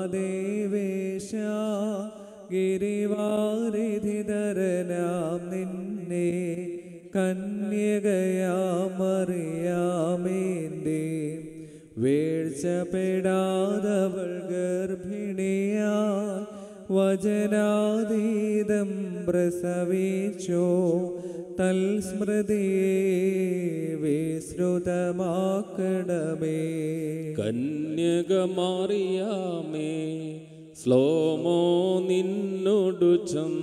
ദേവേശ ഗിരിവാരിധിധരനാം നിന്നെ കന്യകയാമറിയാമേൻ്റെ വീഴ്ചപ്പെടാതവൾ ഗർഭിണിയാ വചനാതീതം പ്രസവിച്ചോ തൽസ്മൃതിയെ വിശ്രുതമാക്കണമേ കന്യകമാറിയാമേ സ്ലോമോ നിന്നോടു ചം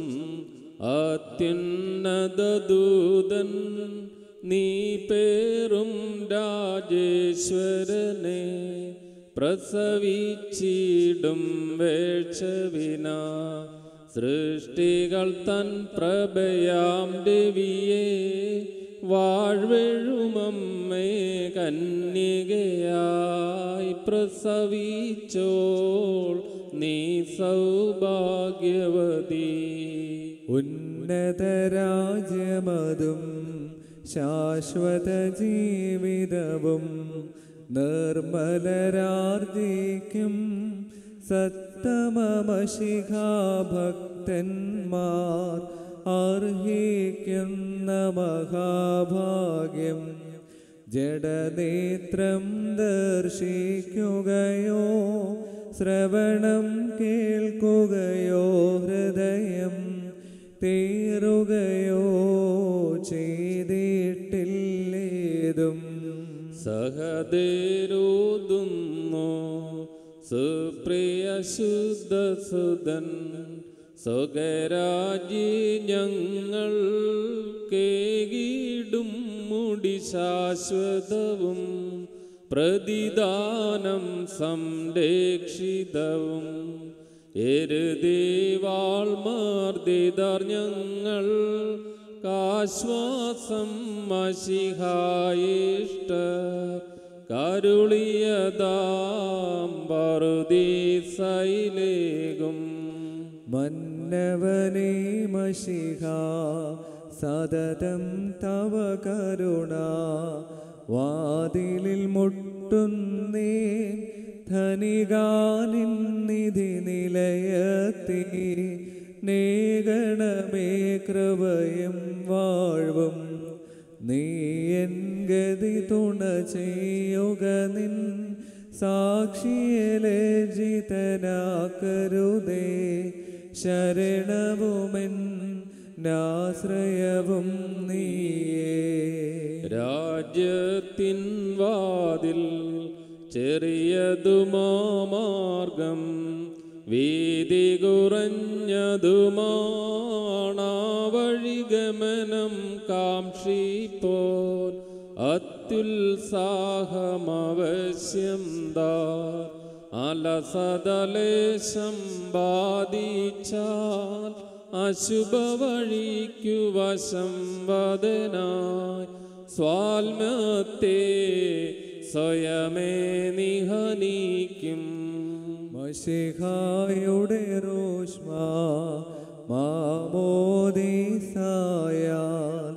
അത്യുന്നതദൂതൻ നീ പേറും രാജേശ്വരനെ പ്രസവിച്ചിടും വേഴ്ചവിന സൃഷ്ടികൾ തൻ പ്രഭയാം രവിയെ വാഴ്വെഴുമമ്മേ കന്യകയായി പ്രസവിച്ചോൾ നീ സൗഭാഗ്യവതി ഉന്നതരാജ്യമതും ശാശ്വത ജീവിതവും നിർമ്മലരാർജിക്കും സത്തമശിഖാഭക്തന്മാർ അർഹിക്കുന്ന മഹാഭാഗ്യം ജഡനേത്രം ദർശിക്കുകയോ ശ്രവണം കേൾക്കുകയോ ഹൃദയം തീറുകയോ ചെയ്തിട്ടില്ലേതും സഹദേരോതുന്നു സുപ്രിയ ശുദ്ധസുതൻ സ്വകരാജി ഞങ്ങൾ കേകിടും മുടി ശാശ്വതവും പ്രതിദാനം സംരക്ഷിതവും എരുദേവാൾ മാർദിതർ ഞങ്ങൾ കാശ്വാസം മഷിഹായിഷ്ട കരുളിയതാം പറുദീസയിലേകും മന്നവനേ മഷിഹ സതതം തവ കരുണ വാതിലിൽ മുട്ടുന്നേ ധനികാനിധി നിലയത്തി നേഗണമേ കൃപയും വാഴ്വും നീ എൻ ഗതി തുണ ചെയ്യുക നിൻ സാക്ഷിയലജിതനാക്കരുതേ ശരണവുമെൻ നാശ്രയവും നീയേ രാജ്യത്തിൻ വാതിൽ ചെറിയതുമാ മാർഗം വീതി കുറഞ്ഞതുമാണാ വഴിഗമനം കാക്ഷിപ്പോൻ അത്യുത്സാഹമവശ്യം ദാ അലസതലേശം ബാധിച്ചാൽ അശുഭ വഴിക്കു വശം വദനായി സ്വാൽമത്തെ സ്വയമേ നിഹനിക്കും മഷിഹായുടെ റോഷ്മ മാമോദീസായാൽ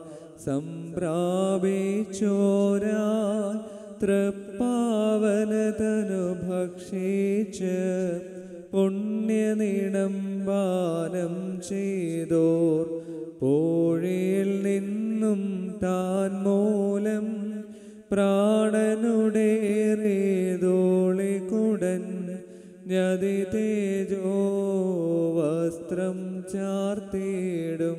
സംപ്രാപിച്ചോരാൻ തൃപ്പാവനതനു ഭക്ഷിച്ച് പുണ്യനിടം പാനം ചെയ്തോർ പോഴിയിൽ നിന്നും താൻ മൂലം പ്രാണനുടേറിയതോളിക്കുടൻ ഞതി തേജോ വസ്ത്രം ചാർത്തിയിടും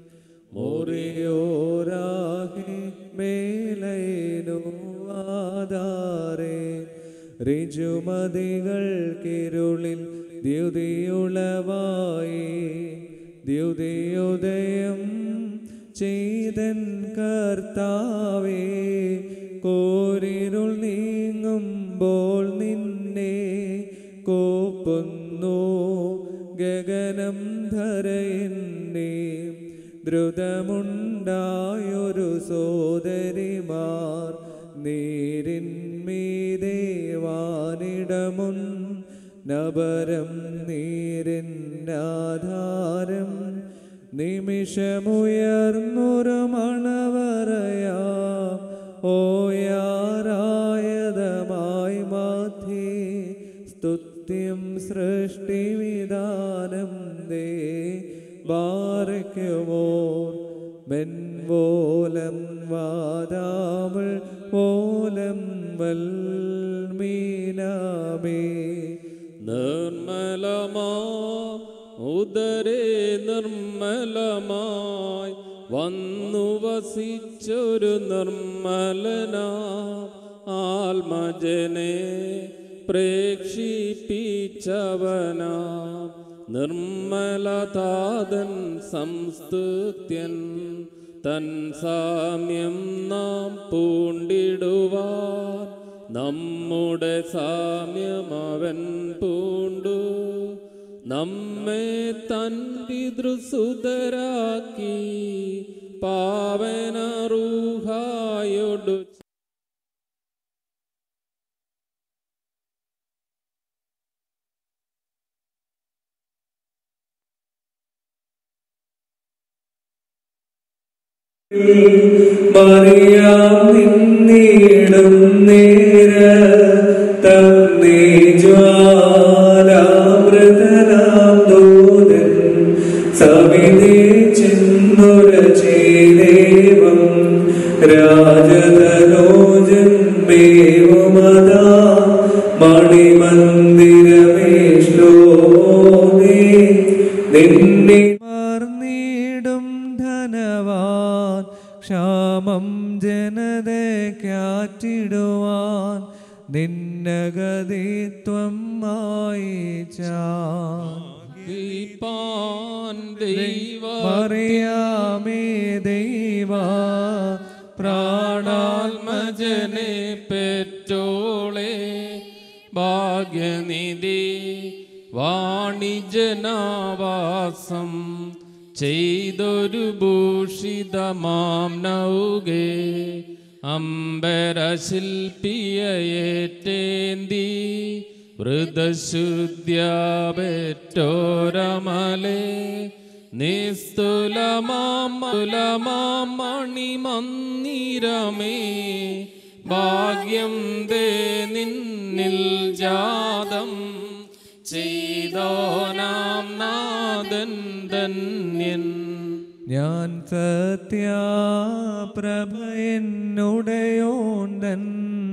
മുറിയോരാഹി മേലൈനു ആധാരേ ഋജുമതികൾക്കിരുളിൽ ദ്യുതിയുളവായി ദ്യുതിയുദയം ചെയ്തൻ കർത്താവേ കോരിരുൾ നീങ്ങുമ്പോൾ നിന്നെ കോപ്പുന്നു ഗഗനം ധരയെന്നെ ദ്രുതമുണ്ടായൊരു സോദരിമാർ നീരിന്മീദേവാനിടമുൻ നബരം നീരിന്നാധാരം നിമിഷമുയർന്നൊരു മണവറയാം ഓയാരായതമായി മാധ്യേ സ്തുത്യം സൃഷ്ടിവിധാനം ദേ ബാരയ്ക്കുമോ മെൻവോലം വാദാമൾ ഓലം വൽമീനാമേ നിർമ്മലമാ ഉദരേ നിർമ്മലമായി വന്നു വസിച്ചൊരു നിർമ്മലന ആത്മജനെ പ്രേക്ഷിപ്പിച്ചവന നിർമ്മലതാതൻ സംസ്തുത്യൻ തൻ സാമ്യം നാം പൂണ്ടിടുവാൻ നമ്മുടെ സാമ്യം അവൻ പൂണ്ടു നമ്മെ തൻ പിതൃസുതരാക്കി പാവനറൂഹായൊടു മറിയാം നിന്നിടും നേര തന്നേ ജ്വാലാമൃതനാം ദൂതൻ സവിധി ചെന്നുര ചെയ്ദേവം രാജതനോജൻ മേവുമതാ മണിമന്ദിരമേശ്ലോനേ നിന്നെ മാർന്നീടും ധനവാൻ ക്ഷാമം ജനതയ്ക്കാറ്റിടുവാൻ നിന്നഗതിത്വം മായിച്ചാൻ ദീപാൻ ദൈവ പറയാമേ ദൈവ പ്രാണാത്മജനെ പെറ്റോളെ ഭാഗ്യനിധി വാണിജനാവാസം ചെയ്തൊരു ഭൂഷിതമാം നൗകെ അംബരശില്പിയേറ്റേന്തി വൃതശുദ്ധ്യപെറ്റോരമലെ നിസ്തുലമാം മണിമന്ദിരമേ ഭാഗ്യം ദേ നിന്നിൽ ജാതം ചെയ്തോനാം നാദൻ ധന്യൻ ഞാൻ സത്യാപ്രഭയനുടയോണ്ടൻ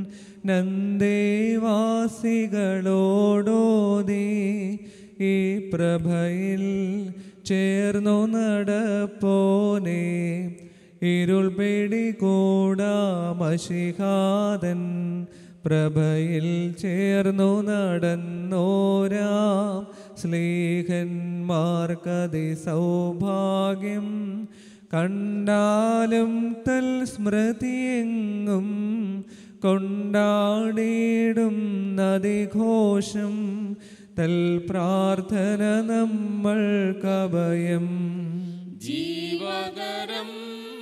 നന്ദേവാസികളോടോതി ഈ പ്രഭയിൽ ചേർന്നു നടപ്പോനെ ഇരുൾ പിടികൂടാമഷിഹാദൻ പ്രഭയിൽ ചേർന്നു നടന്നോരാം സ്ലീഹന്മാർക്കതി സൗഭാഗ്യം കണ്ടാലും തൽ സ്മൃതിയെങ്ങും കൊണ്ടാടിയിടും നദിഘോഷം തൽ പ്രാർത്ഥന നമ്മൾ കഭയം ജീവകരം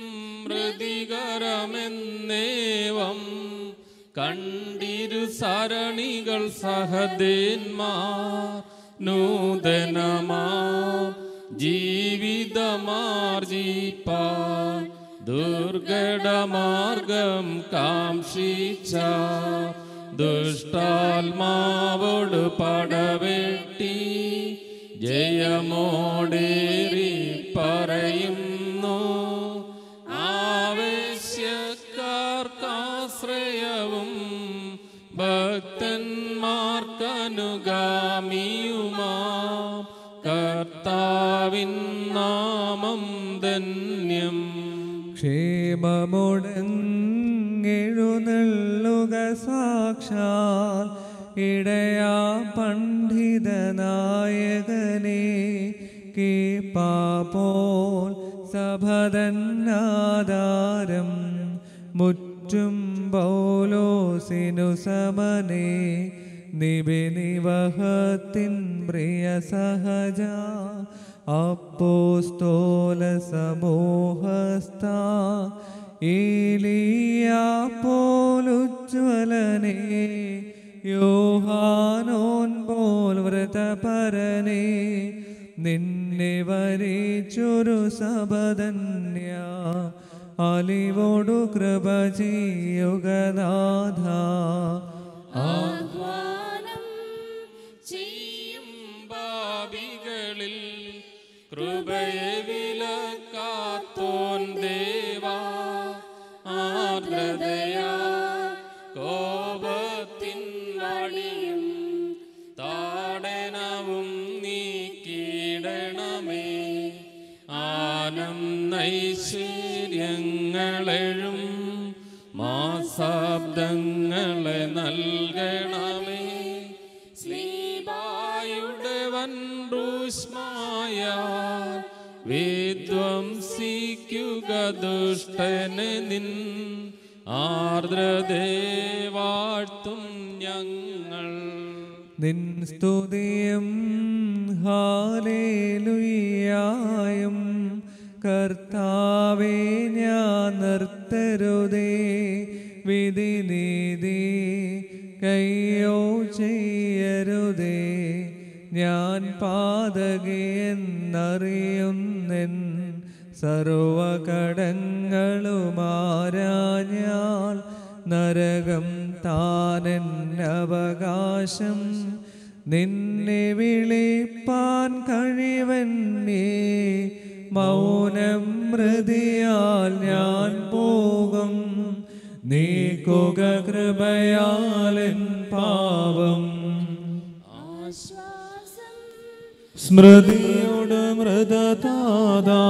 മൃതികരമെന്നേവം കണ്ടിരു സരണികൾ സഹദേന്മാർ നൂതനമാ ജീവിതമാർജിപ്പാൻ ദുർഘടമാർഗം കാംക്ഷിച്ച ദുഷ്ടാത്മാവോട് പടവെട്ടി ജയമോടേറി പറയുന്നു ആവശ്യക്കാർക്കാശ്രയവും ഭക്തന്മാർക്കനുഗാമിയുമാ കർത്താവിൻ നാമം ധന്യം ക്ഷേമമുടങ്ങെഴുന്നള്ളുക സാക്ഷാൽ ഇടയാ പണ്ഡിതനായകനെ കീപ്പാപോൽ സഭതന്നാധാരം മുറ്റും പൗലോസിനു സമനെ നിബിനിവഹത്തിൻ പ്രിയ സഹജ അപ്പോസ്തോല സമൂഹസ്ഥ ഏലിയാ പോലുജ്വലനെ യോഹാനോൻ പോൽ വ്രതപരനെ നിന്നെ വരിച്ചൊരു സബധന്യ അലിവോടു കൃപ ചെയ്യുകനാഥ ആഹ്വാനം ചെയ്യും കൃപയെ വിലക്കാത്തോൻ ദേവാ ആർദ്രതയാ കോപത്തിൻ വടിയും താടനവും നീക്കിയിടണമേ ആനന്ദൈശ്വര്യങ്ങളെഴും മാസാബ്ദങ്ങളെ നൽകണമേ സ്ലീബായുടെ വൻറൂഷ്മായ വിധ്വംസിക്കുക ദുഷ്ടനെ നിൻ ആർദ്രദേവാഴ്ത്തും ഞങ്ങൾ നിൻ സ്തുതിയും ഹാലേലുയ്യായും കർത്താവേ ഞാൻ നിർത്തരുതേ വിധി നീതി കയ്യോ ചെയ്യരുതേ ഞാൻ പാതകയെന്നറിയുന്നെൻ സർവകടങ്ങളുമാരാഞ്ഞാൽ നരകം താനൻ അവകാശം നിന്നെ വിളിപ്പാൻ കഴിവന്നേ മൗനം മൃതിയാൽ ഞാൻ പോകും നീക്കുക കൃപയാലൻ പാവം സ്മൃതിയോട് മൃതതാതാ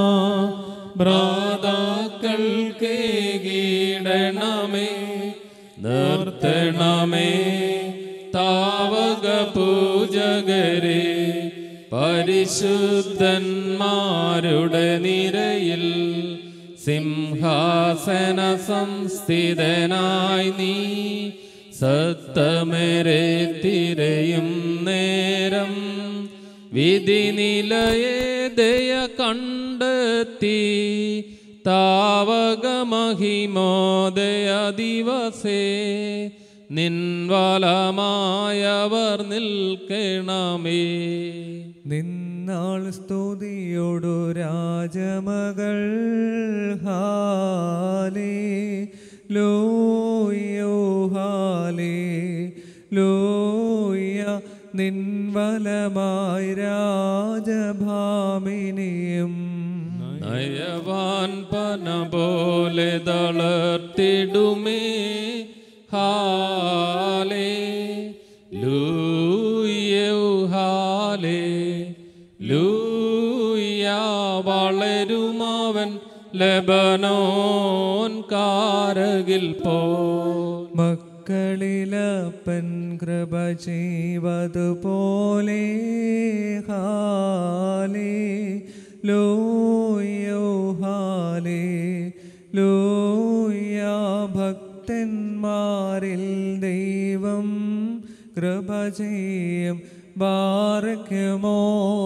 ഭ്രാതാക്കൾക്ക് കീടണമേ നിർത്തണമേ താവക പൂജകരെ പരിശുദ്ധന്മാരുടെ നിരയിൽ സിംഹാസന സംസ്ഥിതനായി നീ സത്തമരെ തിരയും നേരം വിധി നിലയെ ദയ കണ്ടെത്തി താവക മഹിമോദയ ദിവസേ നിൻവലമായവർ നിൽക്കണമേ നിന്നാൾ സ്തുതിയോടു രാജമകൾ ഹാലേ ലോയോ ഹാലേ ലോയ നിൻവലമായി രാജഭാമിനിയും നയവാൻ പന പോലെ തളർത്തിടുമേ ഹാലേ ലൂയൗ ഹാലേ ലൂയ വളരുമവൻ ലബനോൻ കാരകിൽ പോ മക്കളിലപ്പൻ കൃപ ചെയ്വതുപോലെ ഹാലേ ലോയോ ഹാലേ ലോയ ഭക്തന്മാരിൽ ദൈവം കൃപ ചെയ്യും ബാറയ്ക്കുമോ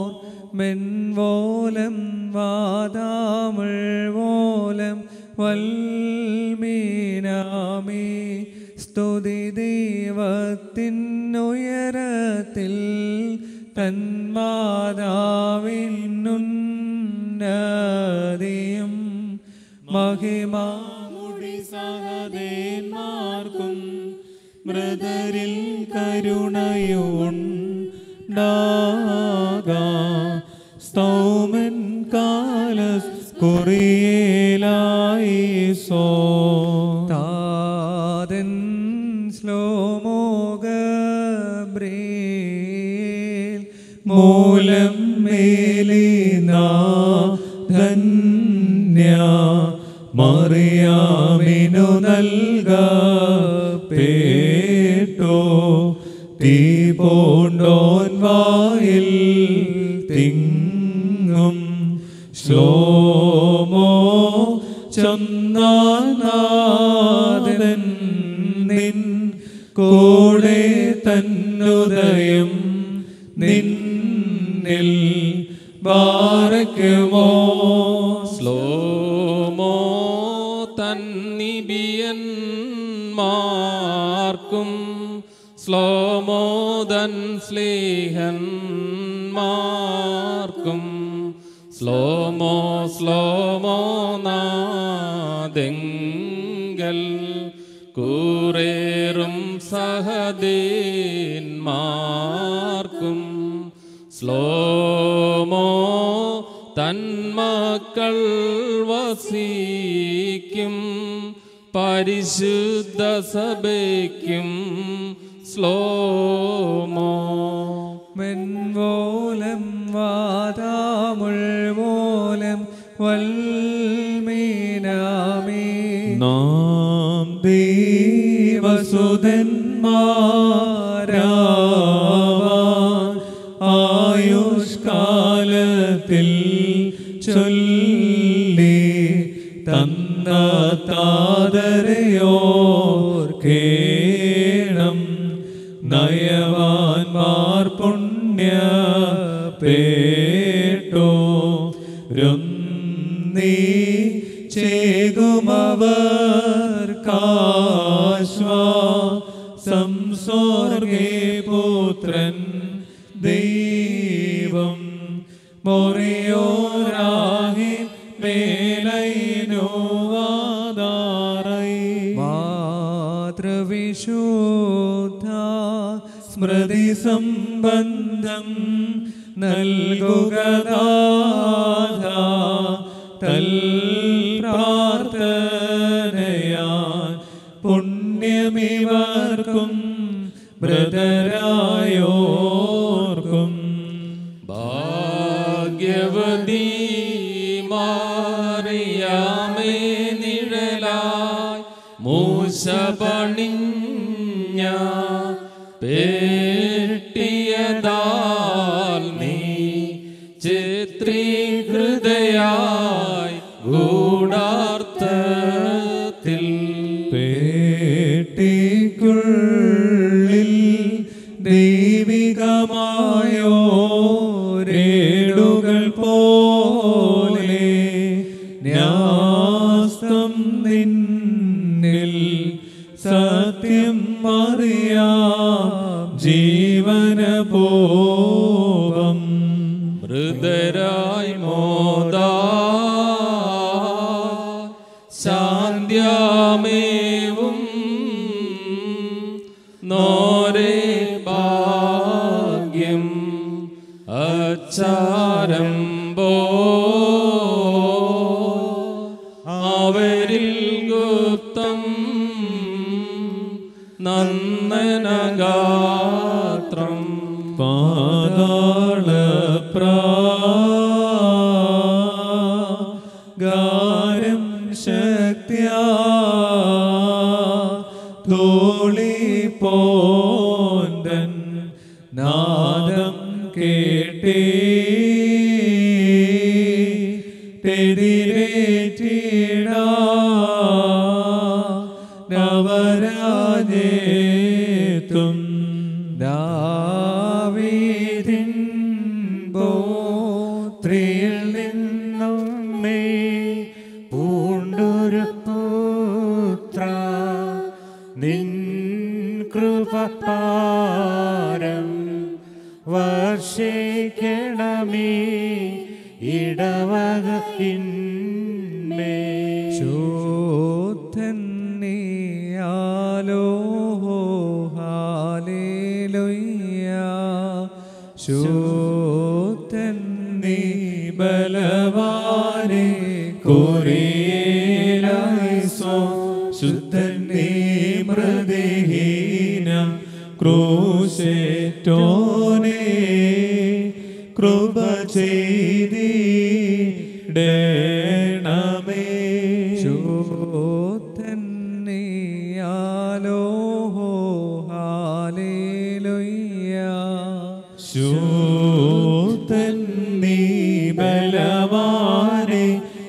മെൻവോലം വാതാമിൾ വോലം വൽമീനാമി സ്തുതി ദൈവത്തിനുയരത്തിൽ തന്മാതാവിനുന്നതിയും മഹിമാമുടി സഹദേന്മാർക്കും മൃതരിൽ കരുണയുണ്ടാക സ്തോമൻ കാല കുറിയേലായി സോ താതൻ ശ്ലോമോഗബ്രേൽ മൂലം മേലിന ധന്യ മറിയാമിനു നൽക പേട്ടോ തീ പോണ്ടോൻ വായിൽ തിങ്ങും ശ്ലോമോ ചൊന്നാനാഥൻ നിൻ കൂടെ തന്നുദയം നിന്നിൽ ബാരക്കുമോ സ്ലോമോ തന്നിബിയന്മാർക്കും സ്ലോമോദൻ സ്ലീഹന്മാർക്കും സ്ലോമോ സ്ലോമോ നാദെങ്കൽ കൂറേറും സഹദേന്മാർക്കും സ്ലോമോ തന്മക്കൾ വസിക്കും പരിശുദ്ധ സഭയ്ക്കും സ്ലോമോ മെൻവോലം വാതാമുൾവോലം വൽമീനാമേ നാം ദേവസുതന്മാരാവാൻ ആയുഷ്കാലത്തിൽ ചൊല്ലി തന്ന താതരയോർക്കേണം നയവാൻമാർ പുണ്യ പേട്ടോ രുന്നീ ചേകുമവർ കാശ്വാ സംസോർഗേ പുത്രൻ ദൈവം മൊറിയോരാഹി മേലൈനോ വാദാറൈ മാതൃവിശുദ്ധ സ്മൃതി സംബന്ധം നൽകുക നാഥ തൽ പ്രാർത്ഥനയാൻ പുണ്യമിവർക്കും മൃതരായോർക്കും ഭാഗ്യവതി മാറിയാമേ നിഴലായി മൂശ പണിഞ്ഞ പേട്ടിയതാൽ നീ ചിത്രീകൃതയായി ഗൂഢാർത്ഥത്തിൽ പേട്ടിക്കുള്ളിൽ ദൈവികമായോ രേടുകൾ പോലെ ന്യാസ്തം നിന്നിൽ സത്യം അറിയാം ജീവന പോവം മൃതരായി മോദാ ശാന്ത്യാമേവും നോരേ ഭാഗ്യം അച്ചാരംബോ അവരിൽ ഗുപ്തം നന്ദനഗാത്രം പാതാള ഗാരം ശക്തിയാ ധൂളി പോന്തൻ നാദം കേട്ടേ തെതിരേറ്റിടാ നവരാജേത്തും ദാവീതിൻ പോത്രിയിൽ നിന്നും മേ പൂണ്ടൊരു പുത്ര നിൻ കൃപപാരം വർഷിക്കണമേ ഇടവക ഇന്മേ ശോധൻ നീയാലോ ഹാലേലുയ്യ ശോധൻ നീ ബലവാനെ കോരേലായിസോ ശുദ്ധൻ നീ മൃദഹീന ക്രൂശേറ്റോനെ കൃപ ചെയ്തിടണമേ ശോധൻ നീയാലോ ഹാലേലുയ്യ ശൂതൻ നീ ബലവാനെ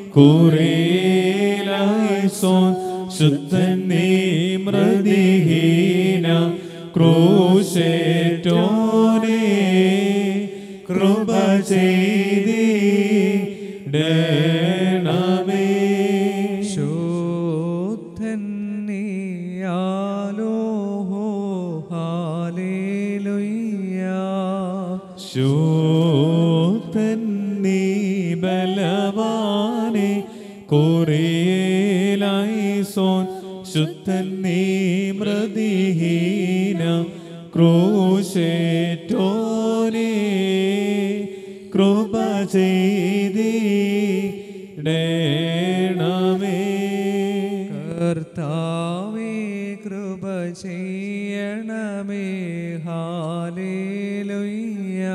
കുറേലായിസോൻ ശുദ്ധൻ നീ മൃതിഹീന ക്രൂശേറ്റോനെ കൃപ ചെയ്തിടണമേ ശോധൻ നീയാലോ ഹാലേലുയ്യ ശോധൻ നീ ബലവാനെ കോരേലായിസോൻ ശുദ്ധൻ നീ മൃതിഹീന ക്രൂശേറ്റോനെ കൃപ ചെയ്തിടണമേ കർത്താവേ കൃപ ചെയ്യണമേ ഹാലേലുയ്യ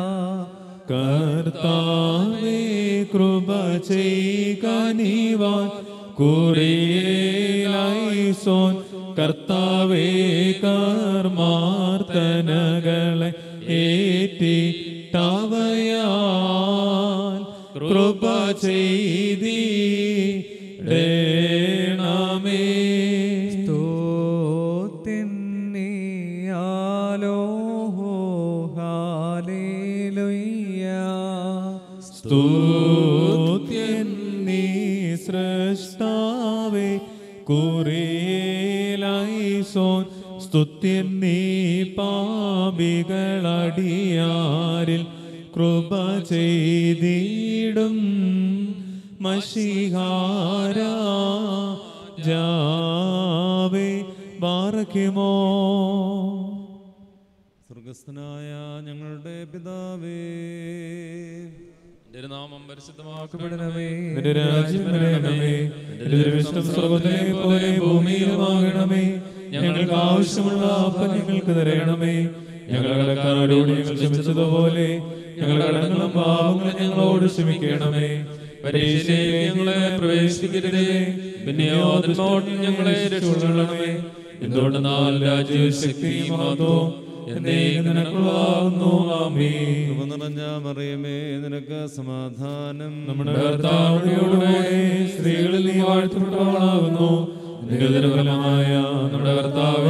കർത്താവേ കൃപ ചെയ്യനിവാൻ കുറിയേലായിസോൻ കർത്താവേ കർമാർത്തനകളെ ഏറ്റി തവയാൽ കൃപ ചെയ്തീടേണമേ സ്തോത്തിന്നിയാലോ ഹാലേലുയ്യ സ്തുത്യൻ നീ സൃഷ്ടാവേ കുറിയേലായിസോൻ സ്തുത്യൻ നീ പാപികളടിയാരിൽ കൃപ ചെയ്തിടും മഷിഹാര ജാവേ ബാറയ്ക്കുമോ സ്വർഗസ്ഥനായ ഞങ്ങളുടെ പിതാവേ നിന്റെ നാമം പരിശുദ്ധമാക്കപ്പെടണമേ നിന്റെ രാജ്യം വരണമേ നിന്റെ തിരുവിഷ്ടം സ്വർഗത്തിലെ പോലെ ഭൂമിയിലുമാകണമേ ഞങ്ങൾക്ക് ആവശ്യമുള്ള അപ്പം ഞങ്ങൾക്ക് തരണമേ ഞങ്ങളുടെ കടക്കാരോട് ഞങ്ങൾ ക്ഷമിച്ചതുപോലെ ഞങ്ങളുടെ കടങ്ങളും പാപങ്ങളും ഞങ്ങളോട് ക്ഷമിക്കണമേ പരീക്ഷയിലേക്ക് ഞങ്ങളെ പ്രവേശിപ്പിക്കരുതേ പിന്നെയോ അതിനോട് ഞങ്ങളെ രക്ഷിക്കണമേ എന്തുകൊണ്ട് നാല് രാജ്യവും ശക്തിയും മഹത്വവും എന്നേക്കും നിനക്കുള്ളതാകുന്നു ആമേൻ കൃപ നിറഞ്ഞ മറിയമേ നിനക്ക് സമാധാനം നമ്മുടെ കർത്താവിനോടുകൂടെ സ്ത്രീകളിൽ നീ വാഴ്ത്തപ്പെട്ടവളാകുന്നു നിന്റെ ദുർബലമായ നമ്മുടെ കർത്താവ്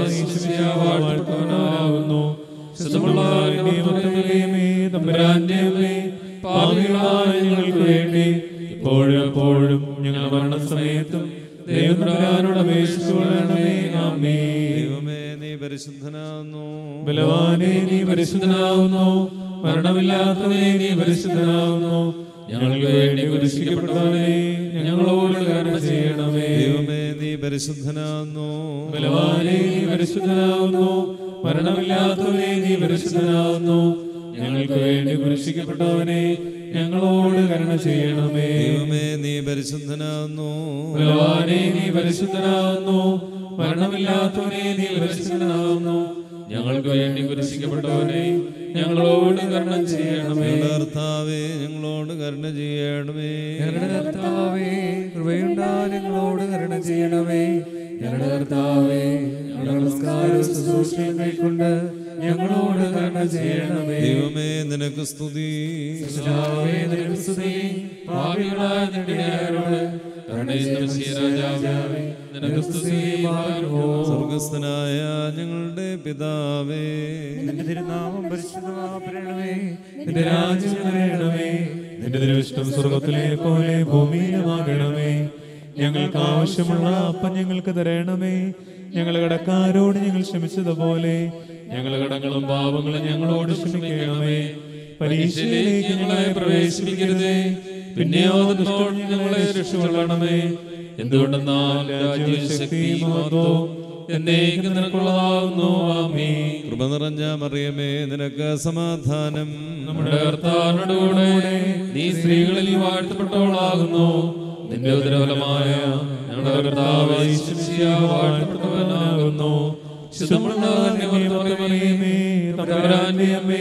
വാഴ്ത്തപ്പെട്ടവനാകുന്നു ശുദ്ധമുള്ള നിയമത്തിലേമേ തമ്പുരാന്റെ അമ്മേ, പാപികളായ ഞങ്ങൾക്ക് വേണ്ടി ഇപ്പോഴും എപ്പോഴും ഞങ്ങൾ മരണസമയത്തും ദൈവത്തിനോട് അപേക്ഷിച്ചു കൊള്ളണമേ ആമേ ദൈവമേ നീ പരിശുദ്ധനാകുന്നു ബലവാനെ നീ പരിശുദ്ധനാവുന്നു മരണമില്ലാത്തവനെ നീ പരിശുദ്ധനാവുന്നു ഞങ്ങൾക്ക് വേണ്ടി കുരിശിക്കപ്പെട്ടവനെ ഞങ്ങളോട് കരുണ ചെയ്യണമേ ദൈവമേ നീ പരിശുദ്ധനാകുന്നു ബലവാനെ നീ പരിശുദ്ധനാവുന്നു മരണമില്ലാത്തവനെ നീ പരിശുദ്ധനാവുന്നു ഞങ്ങൾക്ക് വേണ്ടി കുരിശിക്കപ്പെട്ടവനെ ഞങ്ങളോട് കരുണ ചെയ്യണമേ ദൈവമേ നീ പരിശുദ്ധനാകുന്നു ബലവാനെ നീ പരിശുദ്ധനാവുന്നു മരണമില്ലാത്തവനെ നീ പരിശുദ്ധനാവുന്നു ഞങ്ങൾക്ക് വേണ്ടി കുരിശിക്കപ്പെട്ടവനെ ഞങ്ങളോട് കരുണ ചെയ്യണമേ ഞങ്ങളുടെ കർത്താവേ ഞങ്ങളോട് കരുണ ചെയ്യണമേ ഞങ്ങളുടെ കർത്താവേ കൃപയുണ്ടാ ഞങ്ങളോട് കരുണ ചെയ്യണമേ ഞങ്ങളുടെ കർത്താവേ ഞങ്ങളുടെ നമസ്കാരവും ശുശ്രൂഷയും കൈക്കൊണ്ട് ഞങ്ങളോട് കരുണ ചെയ്യണമേ ദൈവമേ നിനക്ക് സ്തുതി കർത്താവേ, നിനക്ക് സ്തുതി. പാപികളായ ഞങ്ങളുടെയാരോട് കരുണയും രാജാവേ നിനക്ക് സ്തുതി പാടുമോ സ്വർഗസ്ഥനായ ഞങ്ങളുടെ പിതാവേ നിന്റെ തിരുനാമം പരിശുദ്ധമാക്കണമേ നിന്റെ രാജ്യം വരണമേ നിന്റെ തിരുവിഷ്ടം സ്വർഗത്തിലെ പോലെ ഭൂമിയിലുമാകണമേ ഞങ്ങൾക്ക് ആവശ്യമുള്ള അപ്പം ഞങ്ങൾക്ക് തരണമേ ഞങ്ങൾ കടക്കാരോട് ഞങ്ങൾ ക്ഷമിച്ചതുപോലെ ഞങ്ങളുടെ കടങ്ങളും പാപങ്ങളും ഞങ്ങളോട് ക്ഷമിക്കണമേ പരീക്ഷയിലേക്ക് ഞങ്ങളെ പ്രവേശിപ്പിക്കരുതേ പിന്നെയോ ദുഷ്ടൻ ഞങ്ങളെ രക്ഷകൊള്ളണമേ എന്തുകൊണ്ടെന്നാൽ രാജ്യവും ശക്തിയും മഹത്വവും എന്നേക്കും നിനക്കുള്ളതാകുന്നു ആമേ കൃപ നിറഞ്ഞ മറിയമേ നിനക്ക് സമാധാനം നമ്മുടെ കർത്താവിനോടുകൂടെ നീ സ്ത്രീകളിൽ വാഴ്ത്തപ്പെട്ടവളാകുന്നു നിന്റെ ഉദരഫലമായ ഞങ്ങളുടെ കർത്താവ് ഈശ്വരിയ വാഴ്ത്തപ്പെട്ടവനാകുന്നു ശുദ്ധമുള്ള കന്യമറിയമേ, തമ്പുരാന്റെ അമ്മേ,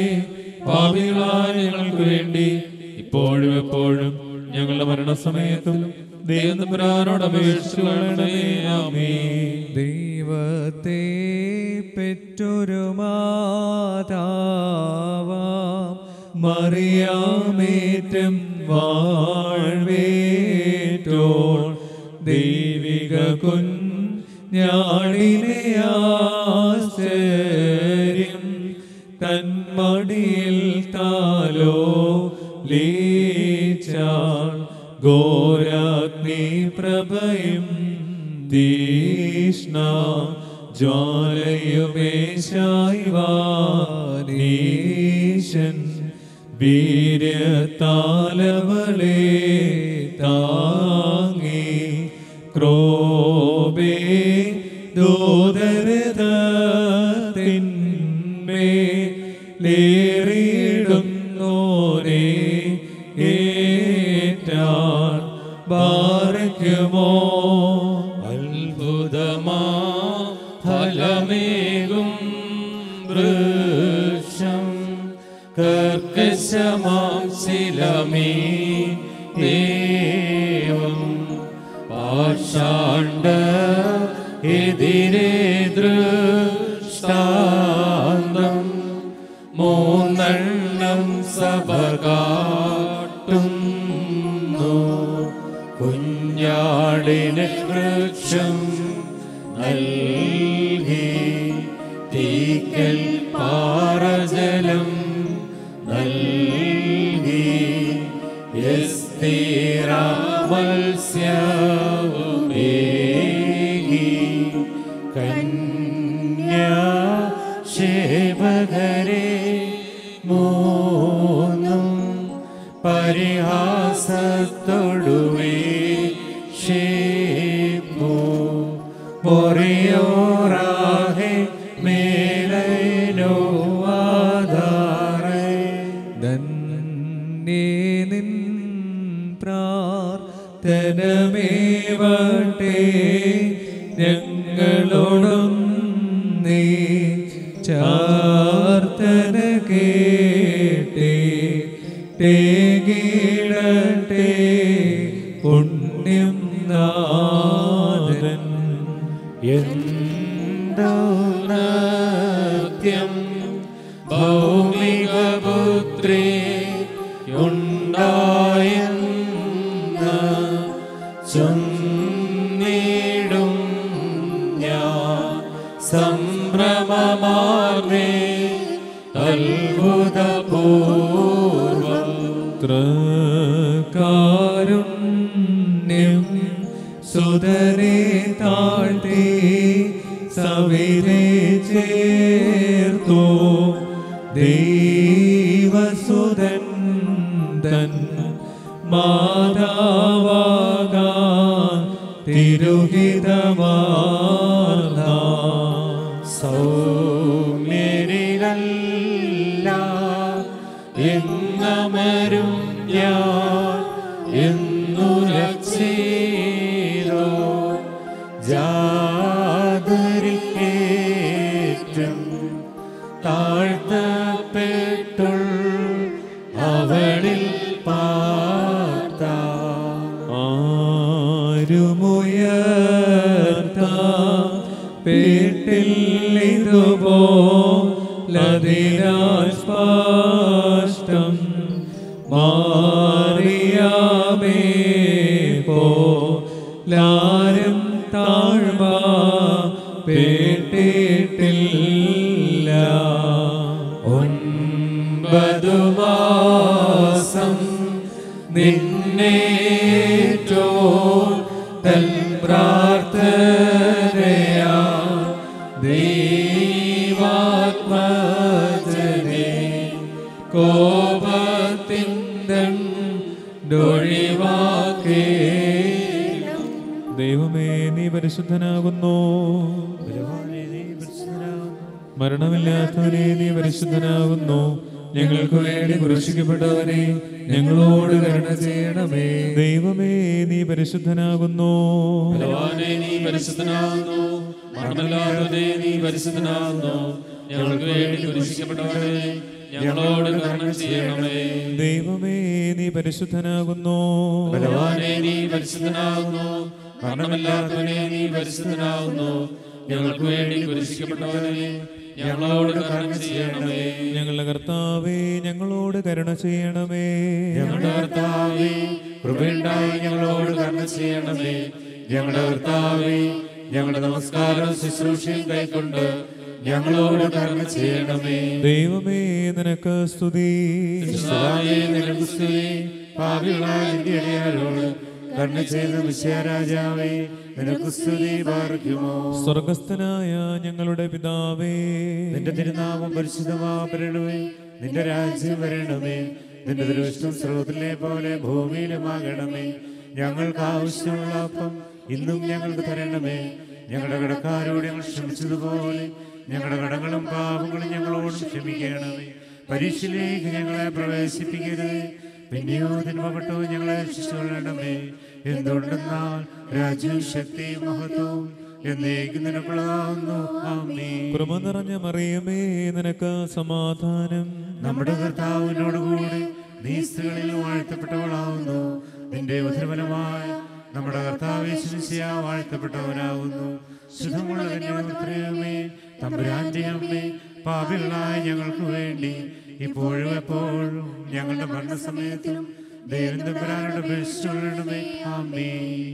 പാപികളായ ഞങ്ങൾക്ക് വേണ്ടി ഇപ്പോഴും എപ്പോഴും ഞങ്ങളുടെ മരണസമയത്തും ദൈവം തമ്പുരാനോട് അപേക്ഷിച്ചു കൊള്ളണമേ ആമേ ദൈവത്തെ പെറ്റൊരു മാതാവാം മറിയാമേറ്റം വാഴ്വേറ്റോൾ ദൈവിക കുഞ്ഞാളിനെ ആശ്ചര്യം തന്മടിയിൽ താലോ ലീച്ചാൾ ഘോരാഗ്നി പ്രഭയും തീഷ്ണ ജ്വാലയുമേശായിവാനീശൻ വീര്യത്താലവളെ താങ്ങി ക്രോബേ ദോദരതത്തിന്മേ ലേറിയിടുന്നോരേ ഏറ്റാൻ ഫലമേകും വൃക്ഷം കർക്കശമാം ശിലമേ ദേവം പാഷാണ്ട എതിരെ ദൃഷ്ടാന്തം മൂന്നെണ്ണം സഭ കാട്ടുന്നു കുഞ്ഞാടിന് വൃക്ഷം നൽകി തീക്കൽ പാറജലം നൽകി യസ്തീറ മത്സ്യവുമേകി കന്യാശേവകരെ മൂന്നും പരിഹാസത്തൊടുവേ ഷേപ്പു പൊറിയോറാഹെ മേലനോ ആധാരേ ധന്യേ നിൻ പ്രാർത്ഥനമേവട്ടെ ഞങ്ങളോടും നീ ചാർത്തന കേട്ടേ തേകിടട്ടെ പുണ്യം നാദൻ എന്തൗനത്യം ഭൗമികപുത്രേ ഉണ്ടായെന്ന് ചൊന്നിടും ഞാൻ സംഭ്രമമാർന്നേ അത്ഭുതപൂർവം കാരുണ്യം സുതരെ താഴ്ത്തി സവിരെ ചേർത്തു ദൈവസുതൻ തൻ മാതാവാകാൻ തിരുഹിതമാർന്ന സൗമ്യരിലല്ല എന്നമരും ഞാൻ എന്നു രക്ഷീരോ ജാതരിക്കേറ്റം താഴ്ത്തപ്പെട്ടു അവളിൽ പാർത്ത ആരുമുയർത്ത പേട്ടില്ലിതുപോ ലതിരാൽ സ്പഷ്ടം മാറിയാമേ പോ ലാരും താഴ്വ പേട്ടിട്ടില്ല ഒൻപതു മാസം നിന്നേറ്റോ തൻ പ്രാർത്ഥനയാ ദൈവാത്മജനെ കോപത്തിൻ്റൊഴിവാക്കേ ദൈവമേ നീ പരിശുദ്ധനാകുന്നു മരണമില്ലാത്തവനെ നീ പരിശുദ്ധനാകുന്നു ഞങ്ങൾക്ക് വേണ്ടി കുരിശിക്കപ്പെട്ടവനെ ഞങ്ങളോട് കരുണ ചെയ്യണമേ ദൈവമേ നീ പരിശുദ്ധനാകുന്നു ഭഗവാനെ നീ പരിശുദ്ധനാകുന്നു മരണമില്ലാത്തവനെ നീ പരിശുദ്ധനാകുന്നു ഞങ്ങൾക്ക് വേണ്ടി കുരിശിക്കപ്പെട്ടവനെ ഞങ്ങളോട് കരുണ ചെയ്യണമേ ദൈവമേ നീ പരിശുദ്ധനാകുന്നു ഭഗവാനെ നീ പരിശുദ്ധനാകുന്നു മരണമില്ലാത്തവനെ നീ പരിശുദ്ധനാകുന്നു ഞങ്ങൾക്ക് വേണ്ടി കുരിശിക്കപ്പെട്ടവനെ ഞങ്ങളോട് കരുണ ചെയ്യണമേ ഞങ്ങളുടെ കർത്താവേ ഞങ്ങളോട് കരുണ ചെയ്യണമേ ഞങ്ങളുടെ കർത്താവേ കൃപയുണ്ടായി ഞങ്ങളോട് കരുണ ചെയ്യണമേ ഞങ്ങളുടെ കർത്താവേ ഞങ്ങളുടെ നമസ്കാരം ശുശ്രൂഷയും കൈക്കൊണ്ട് ഞങ്ങളോട് കരുണ ചെയ്യണമേ ദൈവമേ നിനക്ക് സ്തുതി കർത്താവേ, നിനക്ക് സ്തുതി. പാപികളായ എന്റെ അടിയാരോട് കരുണ ചെയ്ത വിശ്വരാജാവേ നിനക്ക് സ്തുതി പാർക്കുമോ സ്വർഗസ്ഥനായ ഞങ്ങളുടെ പിതാവേ നിന്റെ തിരുനാമം പരിശുദ്ധമാകരണമേ നിന്റെ രാജ്യം വരണമേ നിന്റെ ദൃഷ്ടം സ്രോതത്തിലെ പോലെ ഭൂമിയിലുമാകണമേ ഞങ്ങൾക്ക് ആവശ്യമുള്ള അപ്പം ഇന്നും ഞങ്ങൾക്ക് തരണമേ ഞങ്ങളുടെ കടക്കാരോട് ഞങ്ങൾ ക്ഷമിച്ചതുപോലെ ഞങ്ങളുടെ കടങ്ങളും പാപങ്ങളും ഞങ്ങളോടും ക്ഷമിക്കണമേ പരീക്ഷയിലേക്ക് ഞങ്ങളെ പ്രവേശിപ്പിക്കരുത് പിന്നെയോ തിന്മപ്പെട്ടോ ഞങ്ങളെ രക്ഷിച്ചുകൊള്ളണമേ എന്തുകൊണ്ടെന്നാൽ രാജ്യവും ശക്തിയും മഹത്വവും എന്നേക്കും നിനക്കുള്ളതാവുന്നു ആമേ കൃപ നിറഞ്ഞ മറിയമേ നിനക്ക് സമാധാനം നമ്മുടെ കർത്താവിനോടുകൂടി നീ സ്ത്രീകളിൽ വാഴ്ത്തപ്പെട്ടവളാവുന്നു നിന്റെ ഉദരഫലമായ നമ്മുടെ കർത്താവ് യേശുമിശിഹാ വാഴ്ത്തപ്പെട്ടവനാവുന്നു ശുദ്ധമുള്ള കന്യാമേ തമ്പുരാന്റെ അമ്മേ പാപികളായ ഞങ്ങൾക്ക് വേണ്ടി ഇപ്പോഴും എപ്പോഴും ഞങ്ങളുടെ മരണസമയത്തും ദൈവം തമ്പുരാനോട് അപേക്ഷിച്ചുകൊള്ളണമേ ആമേ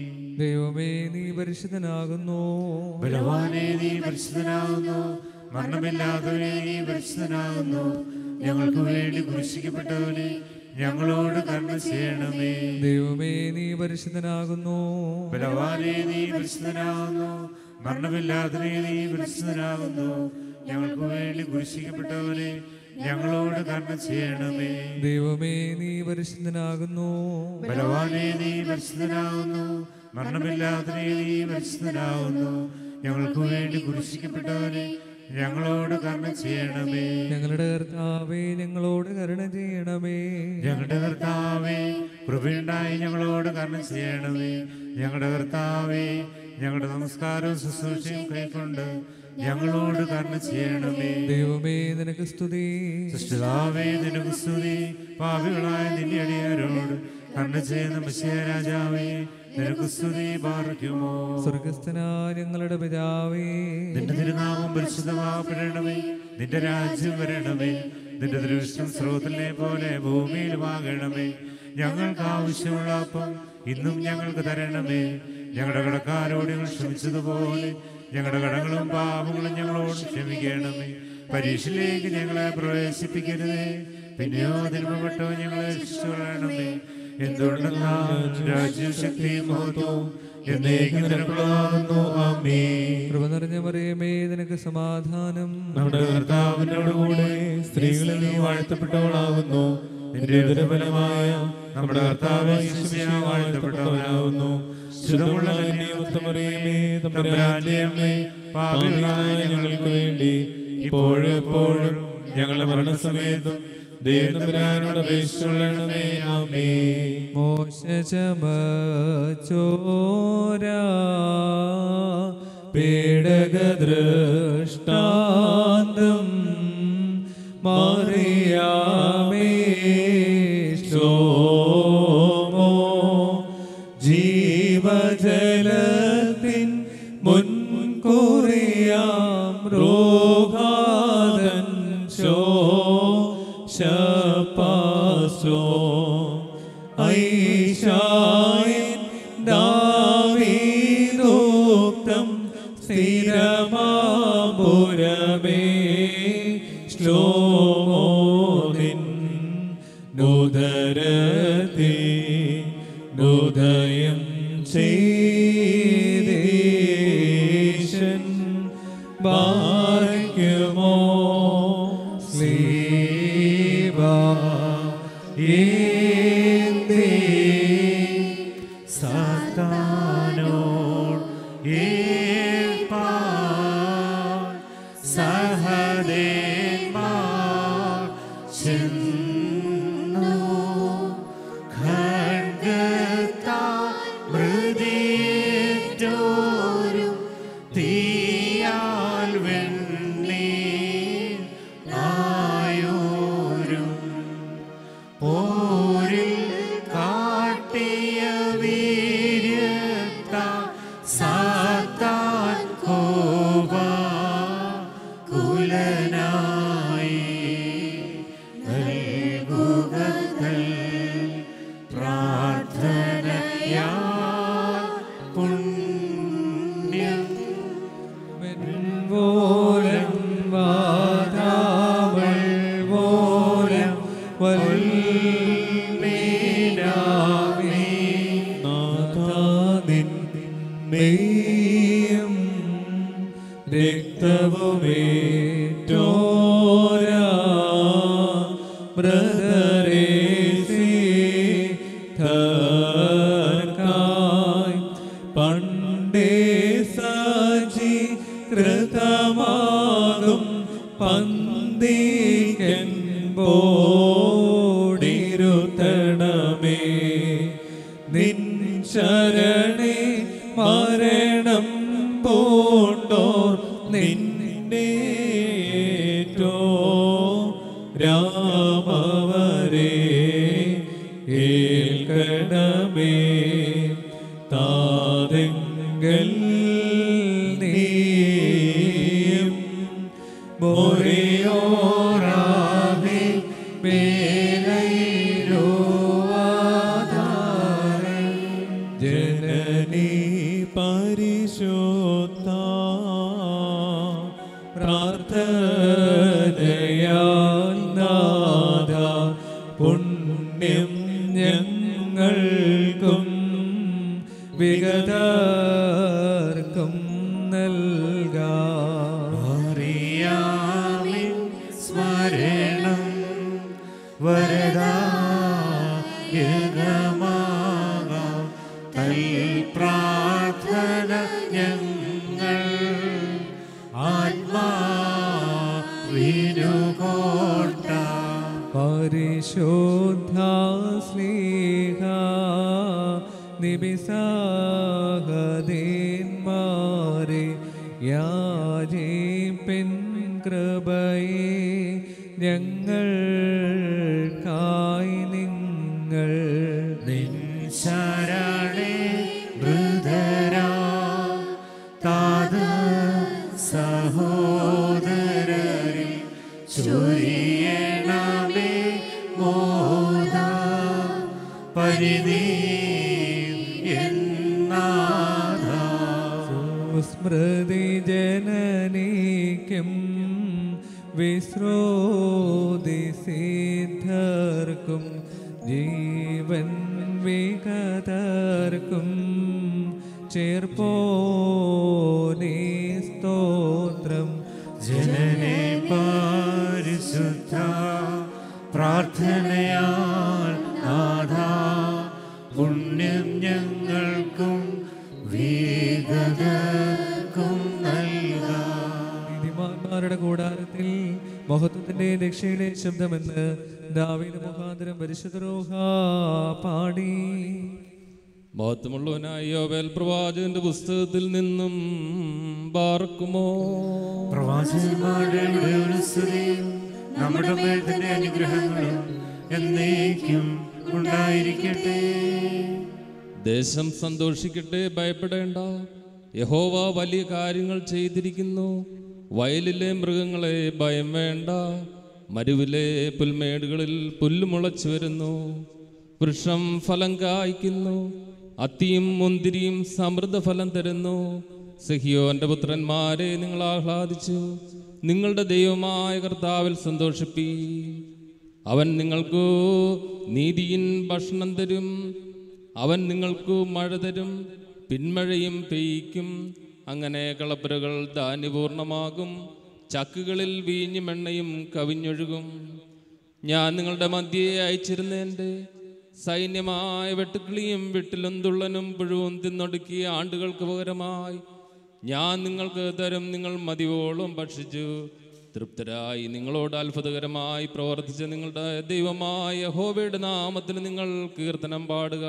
ദൈവമേ നീ പരിശുദ്ധനാകുന്നു ബലവാനെ നീ പരിശുദ്ധനാകുന്നു മരണമില്ലാത്തവനെ നീ പരിശുദ്ധനാകുന്നു ഞങ്ങൾക്ക് വേണ്ടി കുരിശിക്കപ്പെട്ടവനെ ഞങ്ങളോട് കരുണ ചെയ്യണമേ ദൈവമേ നീ പരിശുദ്ധനാകുന്നു ബലവാനെ നീ പരിശുദ്ധനാകുന്നു മരണമില്ലാത്തവനെ നീ പരിശുദ്ധനാകുന്നു ഞങ്ങൾക്ക് വേണ്ടി കുരിശിക്കപ്പെട്ടവനെ ഞങ്ങളോട് കരുണ ചെയ്യണമേ ദൈവമേ നീ പരിശുദ്ധനാകുന്നു ബലവാനെ നീ പരിശുദ്ധനാകുന്നു മരണമില്ലാത്തവനെ നീ പരിശുദ്ധനാകുന്നു ഞങ്ങൾക്ക് വേണ്ടി കുരിശിക്കപ്പെട്ടവനെ ഞങ്ങളോട് കരുണ ചെയ്യണമേ ഞങ്ങളുടെ കർത്താവേ ഞങ്ങളോട് കരുണ ചെയ്യണമേ ഞങ്ങളുടെ കർത്താവേ കൃപയുണ്ടായി ഞങ്ങളോട് കരുണ ചെയ്യണമേ ഞങ്ങളുടെ കർത്താവേ ഞങ്ങളുടെ നമസ്കാരവും ശുശ്രൂഷയും കൈക്കൊണ്ട് ഞങ്ങളോട് കരുണ ചെയ്യണമേ ദൈവമേ നിനക്ക് സ്തുതി സൃഷ്ടിതാവേ നിനക്ക് സ്തുതി പാപികളായ നിന്റെ അടിയാരോട് കരുണ ചെയ്യുന്ന മിശിയ രാജാവേ നിനക്ക് സ്തുതി പാർക്കുമോ സ്വർഗസ്ഥനാ ഞങ്ങളുടെ പിതാവേ നിന്റെ തിരുനാമം പരിശുദ്ധമാകപ്പെടണമേ നിന്റെ രാജ്യം വരണമേ നിന്റെ ദൃഷ്ടം സ്രോതലിനെ പോലെ ഭൂമിയിലുമാകണമേ ഞങ്ങൾക്ക് ആവശ്യമുള്ള അപ്പം ഇന്നും ഞങ്ങൾക്ക് തരണമേ ഞങ്ങളുടെ കടക്കാരോട് ഞങ്ങൾ ക്ഷമിച്ചതുപോലെ ഞങ്ങളുടെ കടങ്ങളും പാപങ്ങളും ഞങ്ങളോട് ക്ഷമിക്കണമേ പരീക്ഷയിലേക്ക് ഞങ്ങളെ പ്രവേശിപ്പിക്കരുതേ പിന്നെയോ തിരുമപ്പെട്ടോ ഞങ്ങളെ രക്ഷിച്ചുകൊള്ളണമേ എന്തുകൊണ്ടെന്നാൽ രാജ്യവും ശക്തിയും മഹത്വവും എന്നേക്കും നിനക്കുള്ളതാകുന്നു ആമേ കൃപ നിറഞ്ഞ മറിയമേ നിനക്ക് സമാധാനം നമ്മുടെ കർത്താവിനോടുകൂടെ സ്ത്രീകളിൽ നീ വാഴ്ത്തപ്പെട്ടവളാകുന്നു നിന്റെ ഉദരഫലമായ നമ്മുടെ കർത്താവ് യേശുമിശിഹാ വാഴ്ത്തപ്പെട്ടവനാകുന്നു ശുദ്ധമുള്ള കന്യാമുത്തമറിയമേ തമ്പുരാന്റെ അമ്മേ പാപികളായ ഞങ്ങൾക്ക് വേണ്ടി ഇപ്പോഴും എപ്പോഴും ഞങ്ങളുടെ മരണസമയത്തും ദൈവം തമ്പുരാനോട് അപേക്ഷിച്ചുകൊള്ളണമേ ആമേ മോശ ചമച്ചോരാ പേടകദൃഷ്ടാന്തം മറിയാമേ ശ്ലോമോ ജീവജലത്തിൻ മുൻകുറിയാം രോഗാദൻ ശോശപാസോ ഐഷായിൻ ദാവീദോക്തം സ്ഥിരമാപുരമേ ശ്ലോമോദിൻ നുദരതി നുദയം ചെയ്തേശൻ ബാർക്കുമോ സ്ലീബ ഏന്തേ സാത്താനോട് ഏൽപ്പാൻ സഹദേന്മാർ ചെന്നു ഖഡ്ഗത്താൽ മൃതിയേറ്റോരും തീയാൽ വെണ്ണീർ ആയോരും പോരിൽ കാട്ടിയ വീര്യത്താ സാത്താൻ കോപ കുലനായി നൽകുകകൾ പ്രാർത്ഥനയാ പുണ്യം മെൻപോലം വാതാവൾ പോലം വൽമീനാമേ നാഥാനിൻ മെയ്യും രക്തവുമേറ്റോരാ ബ്രദരേ ധർക്കായി പണ്ടേ സജി കൃതമാകും പന്തിക്കൻ ബോടിരുത്തണമേ നിൻ ശരണേ മരണം പോ മുന്നേറ്റോ രാമവരെ ഏൽക്കണമേ താതെങ്കൽ നീയും ഓരാതെ ജനനി പരിശോധ പ്രാർത്ഥനയാൽ നാഥ പുണ്യം ഞങ്ങൾക്കും വിഗതർക്കും നൽകാം അറിയാമിൻ സ്മരണം വരദാ യഗമാകാം തൽ പ്രാർത്ഥന ഞങ്ങൾ ആത്മാവിനുകോട്ട പരിശോദ്ധാസ്ലീഹ നിബിസാഹദേന്മാരെ യാചിപ്പിൻ കൃപയെ ഞങ്ങൾക്കായി നിങ്ങൾ നിൻ ശരണേ മൃദരാ താത സഹോദരരെ ചൊരിയണമേ മോദ പരിധി എന്നാഥ സ്മൃതി ജനനീക്കും വിശ്രോതി സിദ്ധർക്കും ജീവൻ വികതർക്കും ചേർപ്പോനേ സ്തോത്രം ജനനെ പരിശുദ്ധ പ്രാർത്ഥനയാൽ നാഥ പുണ്യം ഞങ്ങൾക്കും വേഗതർക്കും നൽകാം നീതിമാന്മാരുടെ കൂടാരത്തിൽ മഹത്വത്തിന്റെ രക്ഷയുടെ ശബ്ദമെന്ന് ദാവീദ് മുഖാന്തരം പരിശുദ്ധരോഹ പാടി മഹത്വമുള്ളവനായ യോവേൽ പ്രവാചകന്റെ പുസ്തകത്തിൽ നിന്നും പാർക്കുമോ പ്രവാചകന്മാരുടെ ഒരു സ്തുതിയും നമ്മുടെ മേൽ തന്നെ അനുഗ്രഹങ്ങളും എന്നേക്കും ഉണ്ടായിരിക്കട്ടെ ദേശം സന്തോഷിക്കട്ടെ ഭയപ്പെടേണ്ട യഹോവ വലിയ കാര്യങ്ങൾ ചെയ്തിരിക്കുന്നു വയലിലെ മൃഗങ്ങളെ ഭയം വേണ്ട മരുവിലെ പുൽമേടുകളിൽ പുല്ല് മുളച്ചു വരുന്നു വൃക്ഷം ഫലം കായ്ക്കുന്നു അത്തിയും മുന്തിരിയും സമൃദ്ധ ഫലം തരുന്നു സഹിയോന്റെ പുത്രന്മാരെ നിങ്ങൾ ആഹ്ലാദിച്ചു നിങ്ങളുടെ ദൈവമായ കർത്താവിൽ സന്തോഷിപ്പീ അവൻ നിങ്ങൾക്ക് നീതിയിൻ ഭക്ഷണം തരും അവൻ നിങ്ങൾക്ക് മഴ തരും പിന്മഴയും പെയ്യ്ക്കും അങ്ങനെ കളപ്പുരകൾ ധാന്യപൂർണമാകും ചക്കുകളിൽ വീഞ്ഞും എണ്ണയും കവിഞ്ഞൊഴുകും ഞാൻ നിങ്ങളുടെ മധ്യയെ അയച്ചിരുന്നേൻ്റെ സൈന്യമായ വെട്ടുക്കിളിയും വെട്ടിലും തുള്ളനും പുഴുവും തിന്നൊടുക്കിയ ആണ്ടുകൾക്ക് പകരമായി ഞാൻ നിങ്ങൾക്ക് തരും നിങ്ങൾ മതിയോളം ഭക്ഷിച്ചു തൃപ്തരായി നിങ്ങളോട് അത്ഭുതകരമായി പ്രവർത്തിച്ച നിങ്ങളുടെ ദൈവമായ ഹോവയുടെ നാമത്തിന് നിങ്ങൾ കീർത്തനം പാടുക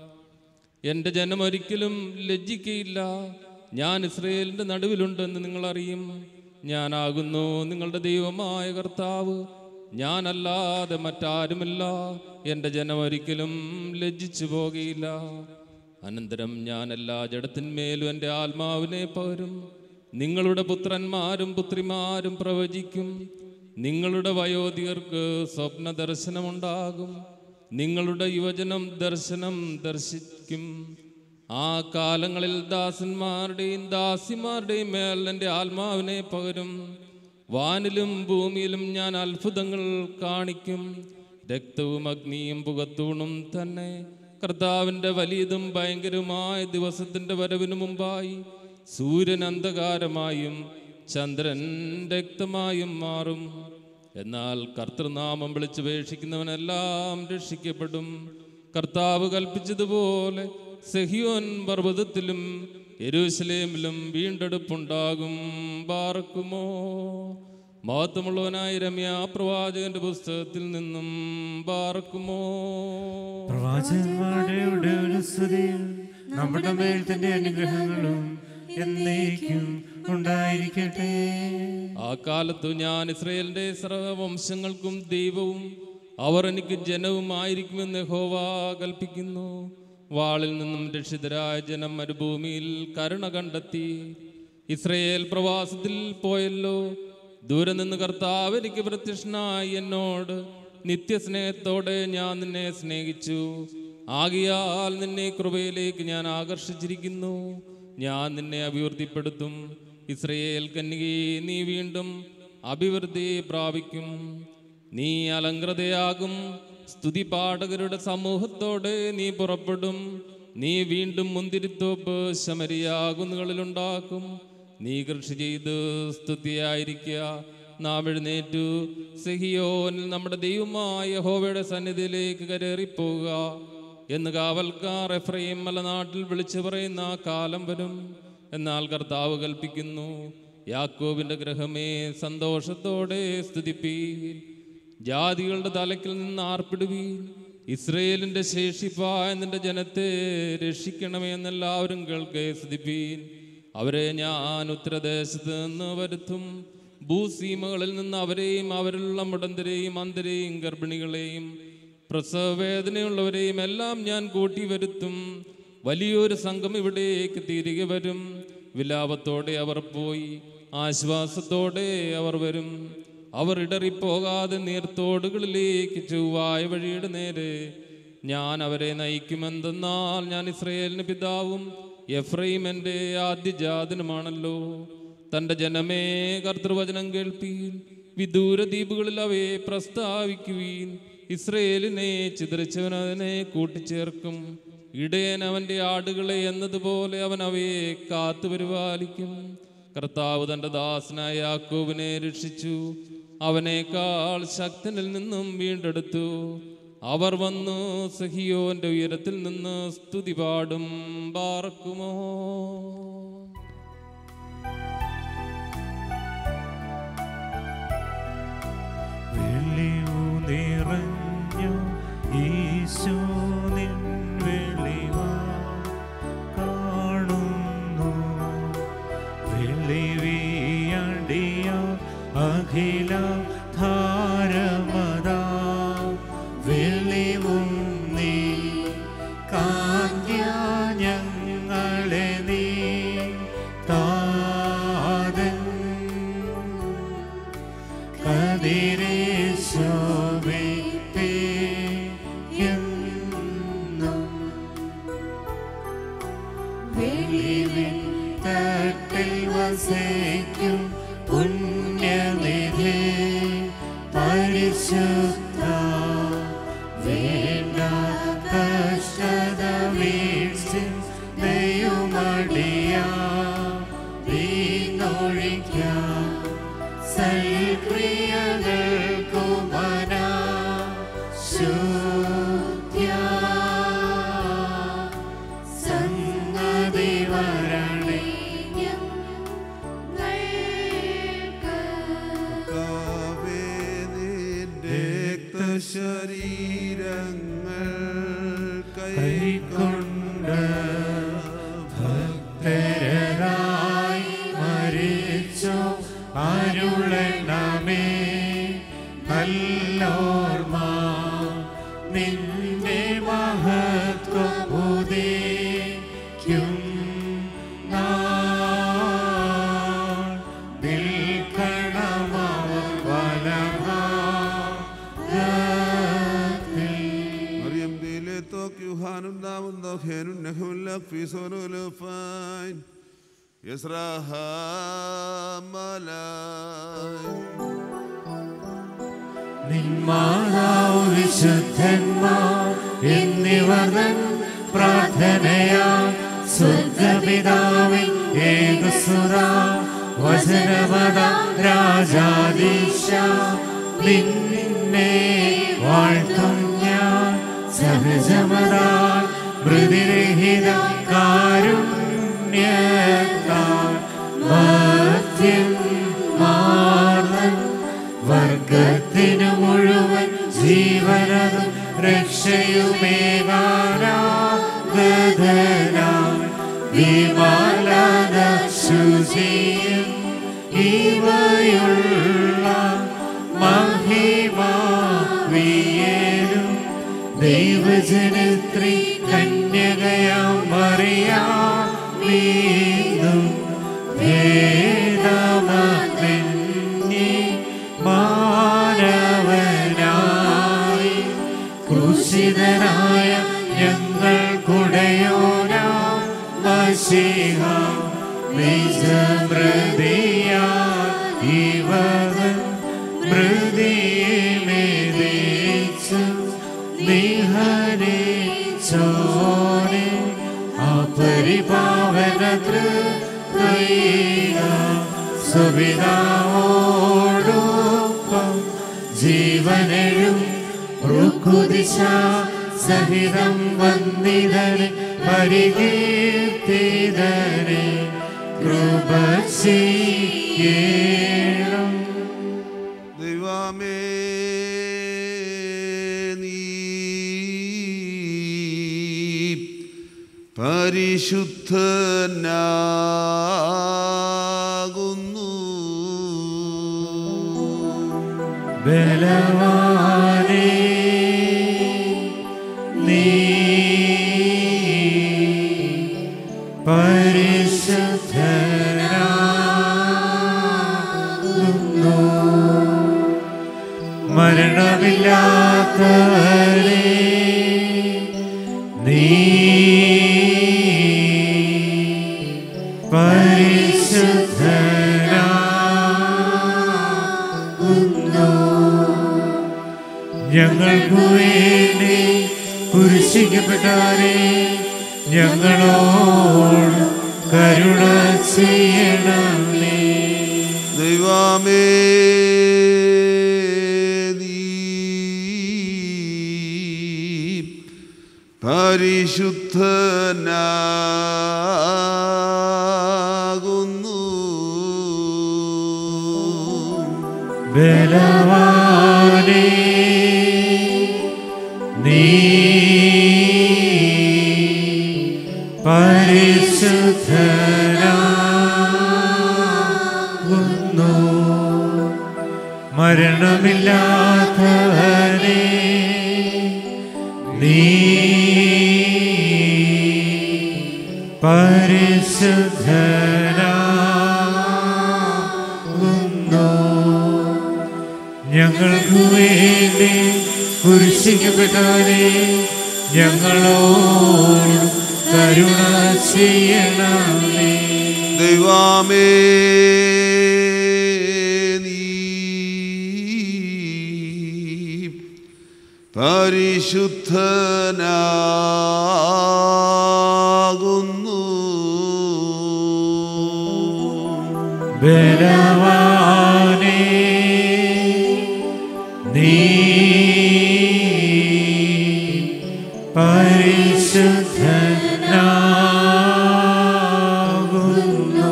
എൻ്റെ ജനം ഒരിക്കലും ലജ്ജിക്കയില്ല ഞാൻ ഇസ്രയേലിൻ്റെ നടുവിലുണ്ടെന്ന് നിങ്ങൾ അറിയും ഞാനാകുന്നു നിങ്ങളുടെ ദൈവമായ കർത്താവ് ഞാനല്ലാതെ മറ്റാരുമില്ല എൻ്റെ ജനം ഒരിക്കലും ലജ്ജിച്ചു പോകുകയില്ല അനന്തരം ഞാൻ എല്ലാ ജഡത്തിന്മേലും എൻ്റെ ആത്മാവിനെ പകരും നിങ്ങളുടെ പുത്രന്മാരും പുത്രിമാരും പ്രവചിക്കും നിങ്ങളുടെ വയോധികർക്ക് സ്വപ്ന ദർശനമുണ്ടാകും നിങ്ങളുടെ യുവജനം ദർശനം ദർശിക്കും ആ കാലങ്ങളിൽ ദാസന്മാരുടെയും ദാസിമാരുടെയും മേൽ എൻ്റെ ആത്മാവിനെ പകരും വാനിലും ഭൂമിയിലും ഞാൻ അത്ഭുതങ്ങൾ കാണിക്കും രക്തവും അഗ്നിയും പുകത്തൂണും തന്നെ കർത്താവിൻ്റെ വലിയതും ഭയങ്കരവുമായ ദിവസത്തിൻ്റെ വരവിനു മുമ്പായി സൂര്യൻ അന്ധകാരമായും ചന്ദ്രൻ രക്തമായും മാറും എന്നാൽ കർത്തൃനാമം വിളിച്ചുപേക്ഷിക്കുന്നവനെല്ലാം രക്ഷിക്കപ്പെടും കർത്താവ് കൽപ്പിച്ചതുപോലെ സെഹിയോൻ പർവ്വതത്തിലും യെരൂശലേമിലും വീണ്ടെടുപ്പുണ്ടാകും പാർക്കുമോ മഹത്വമുള്ളവനായ രമ്യ പ്രവാചകന്റെ പുസ്തകത്തിൽ നിന്നും പാർക്കുമോ പ്രവാചകന്മാരുടെ ഒരു സ്തുതിയും നമ്മുടെ മേൽ തന്റെ അനുഗ്രഹങ്ങളും എന്നേക്കും ഉണ്ടായിരിക്കട്ടെ ആ കാലത്തു ഞാൻ ഇസ്രയേലിന്റെ സർവവംശങ്ങൾക്കും ദൈവവും അവർ എനിക്ക് ജനവുമായിരിക്കുമെന്ന് ഹോവ കൽപ്പിക്കുന്നു വാളിൽ നിന്നും രക്ഷിതരായ ജനം മരുഭൂമിയിൽ കരുണ കണ്ടെത്തി ഇസ്രയേൽ പ്രവാസത്തിൽ പോയല്ലോ ദൂരെ നിന്ന് കർത്താവ് എനിക്ക് പ്രത്യക്ഷനായി എന്നോട് നിത്യസ്നേഹത്തോടെ ഞാൻ നിന്നെ സ്നേഹിച്ചു ആകിയാൽ നിന്നെ കൃപയിലേക്ക് ഞാൻ ആകർഷിച്ചിരിക്കുന്നു ഞാൻ നിന്നെ അഭിവൃദ്ധിപ്പെടുത്തും ഇസ്രയേൽ കന്യകയെ നീ വീണ്ടും അഭിവൃദ്ധി പ്രാപിക്കും നീ അലങ്കൃതയാകും സ്തുതി പാഠകരുടെ സമൂഹത്തോടെ നീ പുറപ്പെടും നീ വീണ്ടും മുന്തിരിത്തോപ്പ് ശമരിയാകുന്നുകളിലുണ്ടാക്കും നീ കൃഷി ചെയ്ത് സ്തുതിയായിരിക്കുക നാം എഴുന്നേറ്റു സെഹിയോനിൽ നമ്മുടെ ദൈവമായ ഹോവയുടെ സന്നിധിയിലേക്ക് കരേറിപ്പോവുക എന്ന് കാവൽക്കാർ എഫ്രൈം മലനാട്ടിൽ വിളിച്ചു പറയുന്ന ആ കാലം വരും എന്നാൽ കർത്താവ് കൽപ്പിക്കുന്നു യാക്കോബിന്റെ ഗ്രഹമേ സന്തോഷത്തോടെ സ്തുതിപ്പീൻ ജാതികളുടെ തലക്കിൽ നിന്ന് ആർപ്പിടുവീൻ ഇസ്രയേലിന്റെ ശേഷിപ്പായ നിന്റെ ജനത്തെ രക്ഷിക്കണമേ എന്നെല്ലാവരും കേൾക്കെ സ്തുതിപ്പീൻ അവരെ ഞാൻ ഉത്തരദേശത്ത് നിന്ന് വരുത്തും ഭൂസീമകളിൽ നിന്ന് അവരെയും അവരിലുള്ള മുടന്തരെയും അന്തരെയും ഗർഭിണികളെയും പ്രസവവേദനയുള്ളവരെയും എല്ലാം ഞാൻ കൂട്ടി വരുത്തും വലിയൊരു സംഘം ഇവിടേക്ക് തിരികെ വരും വിലാപത്തോടെ അവർ പോയി ആശ്വാസത്തോടെ അവർ വരും അവർ ഇടറിപ്പോകാതെ നീർത്തോടുകളിലേക്ക് ചൊവ്വായ വഴിയുടെ നേരെ ഞാൻ അവരെ നയിക്കുമെന്തെന്നാൽ ഞാൻ ഇസ്രയേലിന് പിതാവും എഫ്രൈം എൻ്റെ ആദ്യജാതനുമാണല്ലോ തൻ്റെ ജനമേ കർത്തൃവചനം കേൾപ്പീൻ വിദൂര ദ്വീപുകളിൽ അവയെ പ്രസ്താവിക്കുവീൻ ഇസ്രയേലിനെ ചിതറിച്ചവൻ അതിനെ കൂട്ടിച്ചേർക്കും ഇടയൻ അവൻ്റെ ആടുകളെ എന്നതുപോലെ അവൻ അവയെ കാത്തു പരിപാലിക്കും കർത്താവ് തൻ്റെ ദാസനായ യാക്കോബിനെ രക്ഷിച്ചു അവനേക്കാൾ ശക്തനിൽ നിന്നും വീണ്ടെടുത്തു അവർ വന്നു സഹിയോന്റെ ഉയരത്തിൽ നിന്ന് സ്തുതി പാടും പാർക്കുമോ വെളിവു നിറഞ്ഞു ഈശോ നിൻ വെളിവാ കാണുന്നു വെളിവിയടിയ അഖില ധാരമതാ വെളിവും നീ കാന്ത്യ ഞങ്ങളെ നീ താതൻ കതിരേശോഭിപ്പിയെന്നും വെളിവിൻ തട്ടിൽ വസിക്കും പുണ്യനിധി പരിശുദ്ധ വേണ്ട കഷ്ടത വീഴ്ച ദൈവമടിയ വീണൊഴിക്കാം സൽക്രിയകൾക്കുമന ശുദ്ധ്യ സംഗതി വരണേ ശരീരങ്ങൾ കൈക്കൊണ്ട് ഭക്തരായി മരിച്ചു അരുളണമേ നല്ലോർമ്മ നിന്റെ മഹത്വം ഉദിക്കും നാൾ നിൽക്കണമവർ വലഭാഗത്തിൽ مريم ديلتوك يوحنا داون ضخين نحو لك في صور الفاين يسراها ملاي നിന്മാതാവ് വിശുദ്ധന്മാർ എന്നിവർ പ്രാർത്ഥനയാ സ്വർഗപിതാവിൻ ഏകസുര വചനവത രാജാദീശ നിന്നെ വാഴ്ത്തും ഞാൻ സഹജമതാൽ മൃതിരഹിത കാരുണ്യത്താൽ മധ്യം മാർന്നൻ വർഗത്തിനു മുഴുവൻ ജീവനതും രക്ഷയുമേകാനാഗതനാ വിമാലത ശുചിയ മഹിമാവിയേലും ദൈവജനത്രി കന്യകയാം മറിയാമീന്നും ഭേദമന്യേ മാനവനായി ക്രൂശിതനായ ഞങ്ങൾ കുടയോനാ മഷിഹ നിജമൃതിയാ ഇവതൻ മൃതിമേദിച്ചു നിഹരിച്ചോനെ അപരിപാവന തൃകൈക സുവിധാവോടൊപ്പം ജീവനെഴും റുക്കുദിശ സഹിതം വന്ദിതനെ പരികീർത്തിതനെ കൃപ ചെയ്യണം ദൈവമേ നീ പരിശുദ്ധനാകുന്നു ബലവാനേ നീ പരിശുദ്ധനാകുന്നു മരണമില്ലാത്തവരേ നീ പരിശുദ്ധനാകുന്നു ഞങ്ങൾക്ക് വേണ്ടി കുരിശിക്കപ്പെട്ടവരെ ഞങ്ങളോട് കരുണ ചെയ്യണമേ ദൈവമേ നീ പരിശുദ്ധനാകുന്നു ബലവാനേ നീ പരിശുദ്ധനാകുന്നു മരണമില്ലാത്തവനെ നീ പരിശുദ്ധനാകുന്നു ഞങ്ങൾക്ക് വേണ്ടി കുരിശിക്കപ്പെട്ടവരെ ഞങ്ങളോട് കരുണ ചെയ്യണമേ ദൈവമേ നീ പരിശുദ്ധനാകുന്നു ബലവാനേ നീ പരിശുദ്ധനാകുന്നു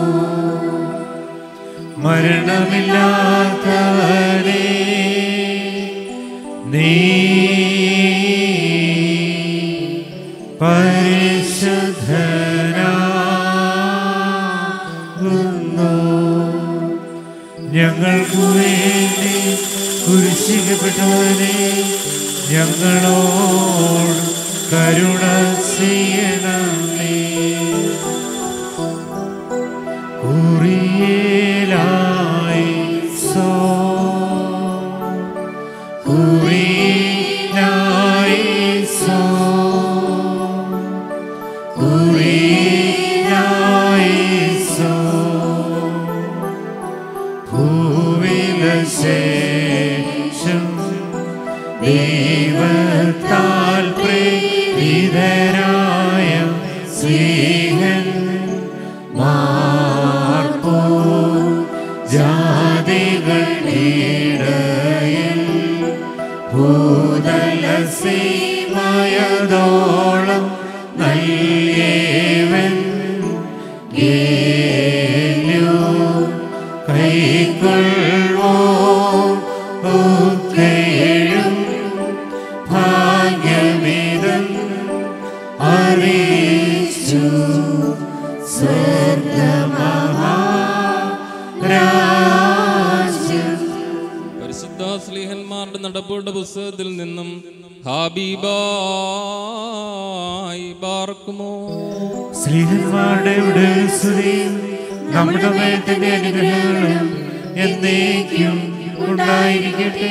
മരണമില്ലാത്തവനെ നീ പരിശുദ്ധനാകുന്നു ഞങ്ങൾക്ക് വേണ്ടി കുരിശിക്കപ്പെട്ടവനെ ഞങ്ങളോട് കരുണ ചെയ്യണമേ കുറിയേലായി സോ കുറിയിലായി സോ കുറിയിലായി സോ ഭൂവിലശേഷം ദൈവത്താൽ പ്രീതരായ സ്നേഹൻ മാർപ്പോ ജാതികൾ ഇടയിൽ ഭൂതല സീമയതോളം നൽകിയവൻ ഗേല്യോ കൈക്കൊള്ളോ ഒക്കെയും ഭാഗ്യമിതം അറിയിച്ചു സ്വർഗമഹാരാജ നീതിമാന്മാരുടെ നടപ്പുകളുടെ പുസ്തകത്തിൽ നിന്നും ഹാബീബായി പാർക്കുമോ സ്ത്രീഹന്മാരുടെ ഇവിടെ സ്തുതി നമ്മുടെ മേത്തിന്റെ അനുഗ്രഹങ്ങളും എന്നേക്കും ഉണ്ടായിരിക്കട്ടെ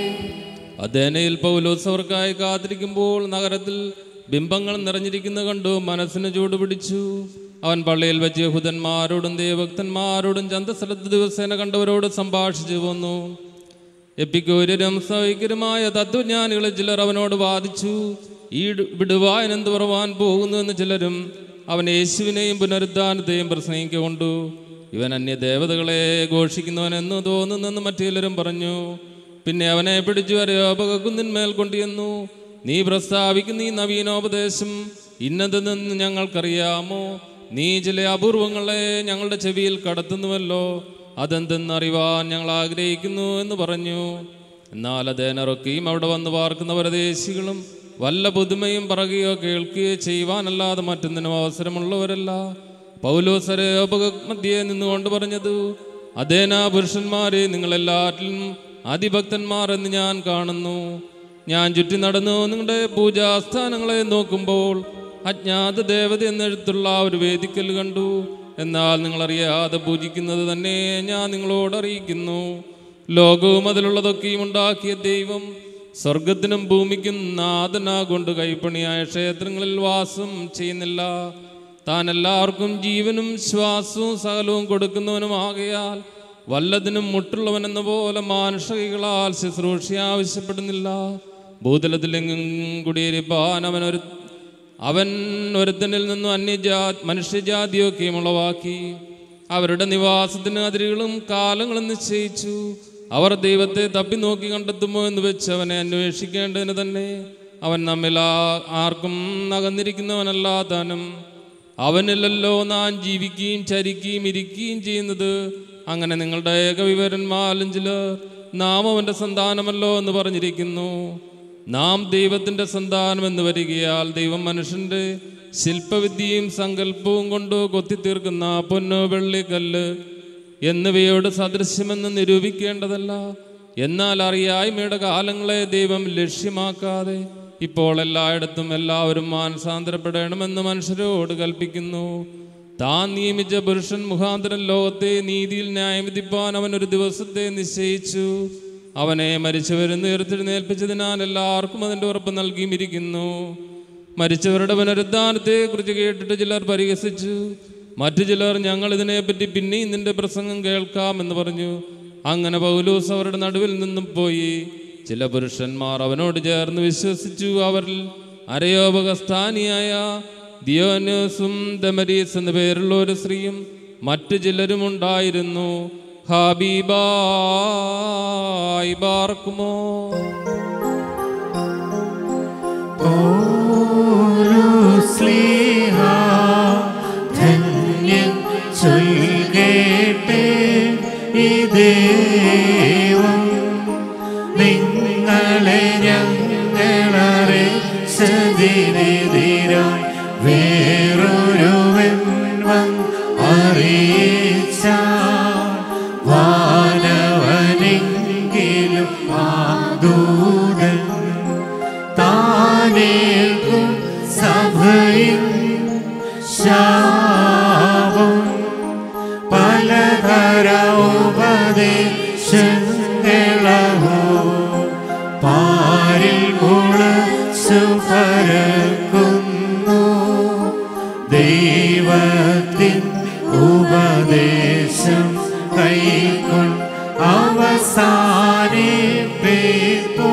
അദേനയിൽ പൗലോസ് അവർക്കായി കാത്തിരിക്കുമ്പോൾ നഗരത്തിൽ ബിംബങ്ങൾ നിറഞ്ഞിരിക്കുന്ന കണ്ടു മനസ്സിന് ചൂട് പിടിച്ചു അവൻ പള്ളിയിൽ വെച്ച് യഹൂദന്മാരോടും ദേവഭക്തന്മാരോടും ചന്തസ്ഥലത്ത് ദിവസേന കണ്ടവരോട് സംഭാഷിച്ചു പോന്നു എപ്പിക്കോര്യരും സൗകര്യമായ തത്വജ്ഞാനികളെ ചിലർ അവനോട് വാദിച്ചു ഈ വിടുവാൻ എന്ത് പറവാൻ പോകുന്നു എന്ന് ചിലരും അവൻ യേശുവിനെയും പുനരുദ്ധാനത്തെയും പ്രസംഗിക്കൊണ്ടു ഇവൻ അന്യദേവതകളെ ഘോഷിക്കുന്നവനെന്ന് തോന്നുന്നെന്ന് മറ്റു ചിലരും പറഞ്ഞു പിന്നെ അവനെ പിടിച്ചു അരയോപകുന്നിന്മേൽ കൊണ്ടുവന്നു നീ പ്രസ്താവിക്കുന്ന ഈ നവീനോപദേശം ഇന്നതെന്ന് ഞങ്ങൾക്കറിയാമോ നീ ചില അപൂർവങ്ങളെ ഞങ്ങളുടെ ചെവിയിൽ കടത്തുന്നുവല്ലോ അതെന്തെന്നറിവാൻ ഞങ്ങൾ ആഗ്രഹിക്കുന്നു എന്ന് പറഞ്ഞു എന്നാൽ അതേനറൊക്കെയും അവിടെ വന്ന് പാർക്കുന്ന പരദേശികളും വല്ല പുതുമയും പറയുകയോ കേൾക്കുകയോ ചെയ്യുവാനല്ലാതെ മറ്റൊന്നിനും അവസരമുള്ളവരല്ല പൗലോസരെ മധ്യേ നിന്നുകൊണ്ട് പറഞ്ഞത് അതേനാ പുരുഷന്മാരെ നിങ്ങളെല്ലാറ്റിലും അതിഭക്തന്മാർ എന്ന് ഞാൻ കാണുന്നു ഞാൻ ചുറ്റി നടന്നു നിങ്ങളുടെ പൂജാസ്ഥാനങ്ങളെ നോക്കുമ്പോൾ അജ്ഞാത ദേവത എന്നെഴുത്തുള്ള ഒരു വേദിക്കൽ കണ്ടു എന്നാൽ നിങ്ങൾ അറിയാതെ പൂജിക്കുന്നത് തന്നെ ഞാൻ നിങ്ങളോട് അറിയിക്കുന്നു ലോകവും അതിലുള്ളതൊക്കെയും ഉണ്ടാക്കിയ ദൈവം സ്വർഗത്തിനും ഭൂമിക്കും നാഥനാ കൊണ്ട് കൈപ്പണിയായ ക്ഷേത്രങ്ങളിൽ വാസം ചെയ്യുന്നില്ല താൻ എല്ലാവർക്കും ജീവനും ശ്വാസവും സകലവും കൊടുക്കുന്നവനുമാകയാൽ വല്ലതിനും മുട്ടുള്ളവനെന്ന പോലെ മാനുഷികളാൽ ശുശ്രൂഷ ആവശ്യപ്പെടുന്നില്ല ഭൂതലത്തിലെങ്ങും കുടിയേറിപ്പാൻ അവനൊരു അവൻ ഒരുത്തനിൽ നിന്നും അന്യജാ മനുഷ്യജാതിയൊക്കെയും ഉളവാക്കി അവരുടെ നിവാസത്തിന് അതിരുകളും കാലങ്ങളും നിശ്ചയിച്ചു അവർ ദൈവത്തെ തപ്പി നോക്കി കണ്ടെത്തുമോ എന്ന് വെച്ച് അവനെ അന്വേഷിക്കേണ്ടതിന് തന്നെ അവൻ നമ്മിൽ ആ- ആർക്കും അകന്നിരിക്കുന്നവനല്ല താനും അവനിലല്ലോ നാം ജീവിക്കുകയും ചരിക്കുകയും ഇരിക്കുകയും ചെയ്യുന്നത് അങ്ങനെ നിങ്ങളുടെ ഏകവിവരന്മാരും ചിലർ നാം അവൻ്റെ സന്താനമല്ലോ എന്ന് പറഞ്ഞിരിക്കുന്നു നാം ദൈവത്തിൻ്റെ സന്താനം എന്ന് വരികയാൽ ദൈവം മനുഷ്യൻ്റെ ശില്പവിദ്യയും സങ്കല്പവും കൊണ്ട് കൊത്തിത്തീർക്കുന്ന പൊന്നു വെള്ളി കല്ല് എന്നിവയോട് സദൃശ്യമെന്ന് നിരൂപിക്കേണ്ടതല്ല എന്നാൽ അറിയായ്മയുടെ കാലങ്ങളെ ദൈവം ലക്ഷ്യമാക്കാതെ ഇപ്പോൾ എല്ലായിടത്തും എല്ലാവരും മാനസാന്തരപ്പെടണമെന്ന് മനുഷ്യരോട് കൽപ്പിക്കുന്നു താൻ നിയമിച്ച പുരുഷൻ മുഖാന്തരം ലോകത്തെ നീതിയിൽ ന്യായം വിധിപ്പാൻ അവൻ ഒരു ദിവസത്തെ നിശ്ചയിച്ചു അവനെ മരിച്ചവരെന്ന് ഉയർത്തെഴുന്നേൽപ്പിച്ചതിനാൽ എല്ലാവർക്കും അതിൻ്റെ ഉറപ്പ് നൽകിയിരിക്കുന്നു മരിച്ചവരുടെ പുനരുദ്ധാനത്തെ കുറിച്ച് കേട്ടിട്ട് ചിലർ പരിഹസിച്ചു മറ്റു ചിലർ ഞങ്ങൾ ഇതിനെപ്പറ്റി പിന്നെയും നിന്റെ പ്രസംഗം കേൾക്കാമെന്ന് പറഞ്ഞു അങ്ങനെ പൗലൂസ് അവരുടെ നടുവിൽ നിന്നും പോയി ചില പുരുഷന്മാർ അവനോട് ചേർന്ന് വിശ്വസിച്ചു അവരിൽ അരയോപകസ്ഥാനിയായ ദിയോനോസും ദമരീസ് എന്ന പേരുള്ള ഒരു സ്ത്രീയും മറ്റു ചിലരും ഉണ്ടായിരുന്നു ഹബീബായി ബാർക്കുമോ സ്ലീഹ ധന്യൻ ചൊൽകേട്ടേ ഈ ദൈവം നിങ്ങളെ ഞങ്ങളെ സതിരെതിരായി വേറൊരുവൻ വന്ന് അറിയിച്ച വാനവനെങ്കിലും ആ ദൂതൻ താനേൽക്കും സഭയിൽ ശാപം പലതര ഉപദേശങ്ങളോ പാരിൽ മുളച്ചു പരക്കുന്നു ദൈവത്തിൻ ഉപദേശം കൈക്കൊണ്ട് അവസാനിപ്പോ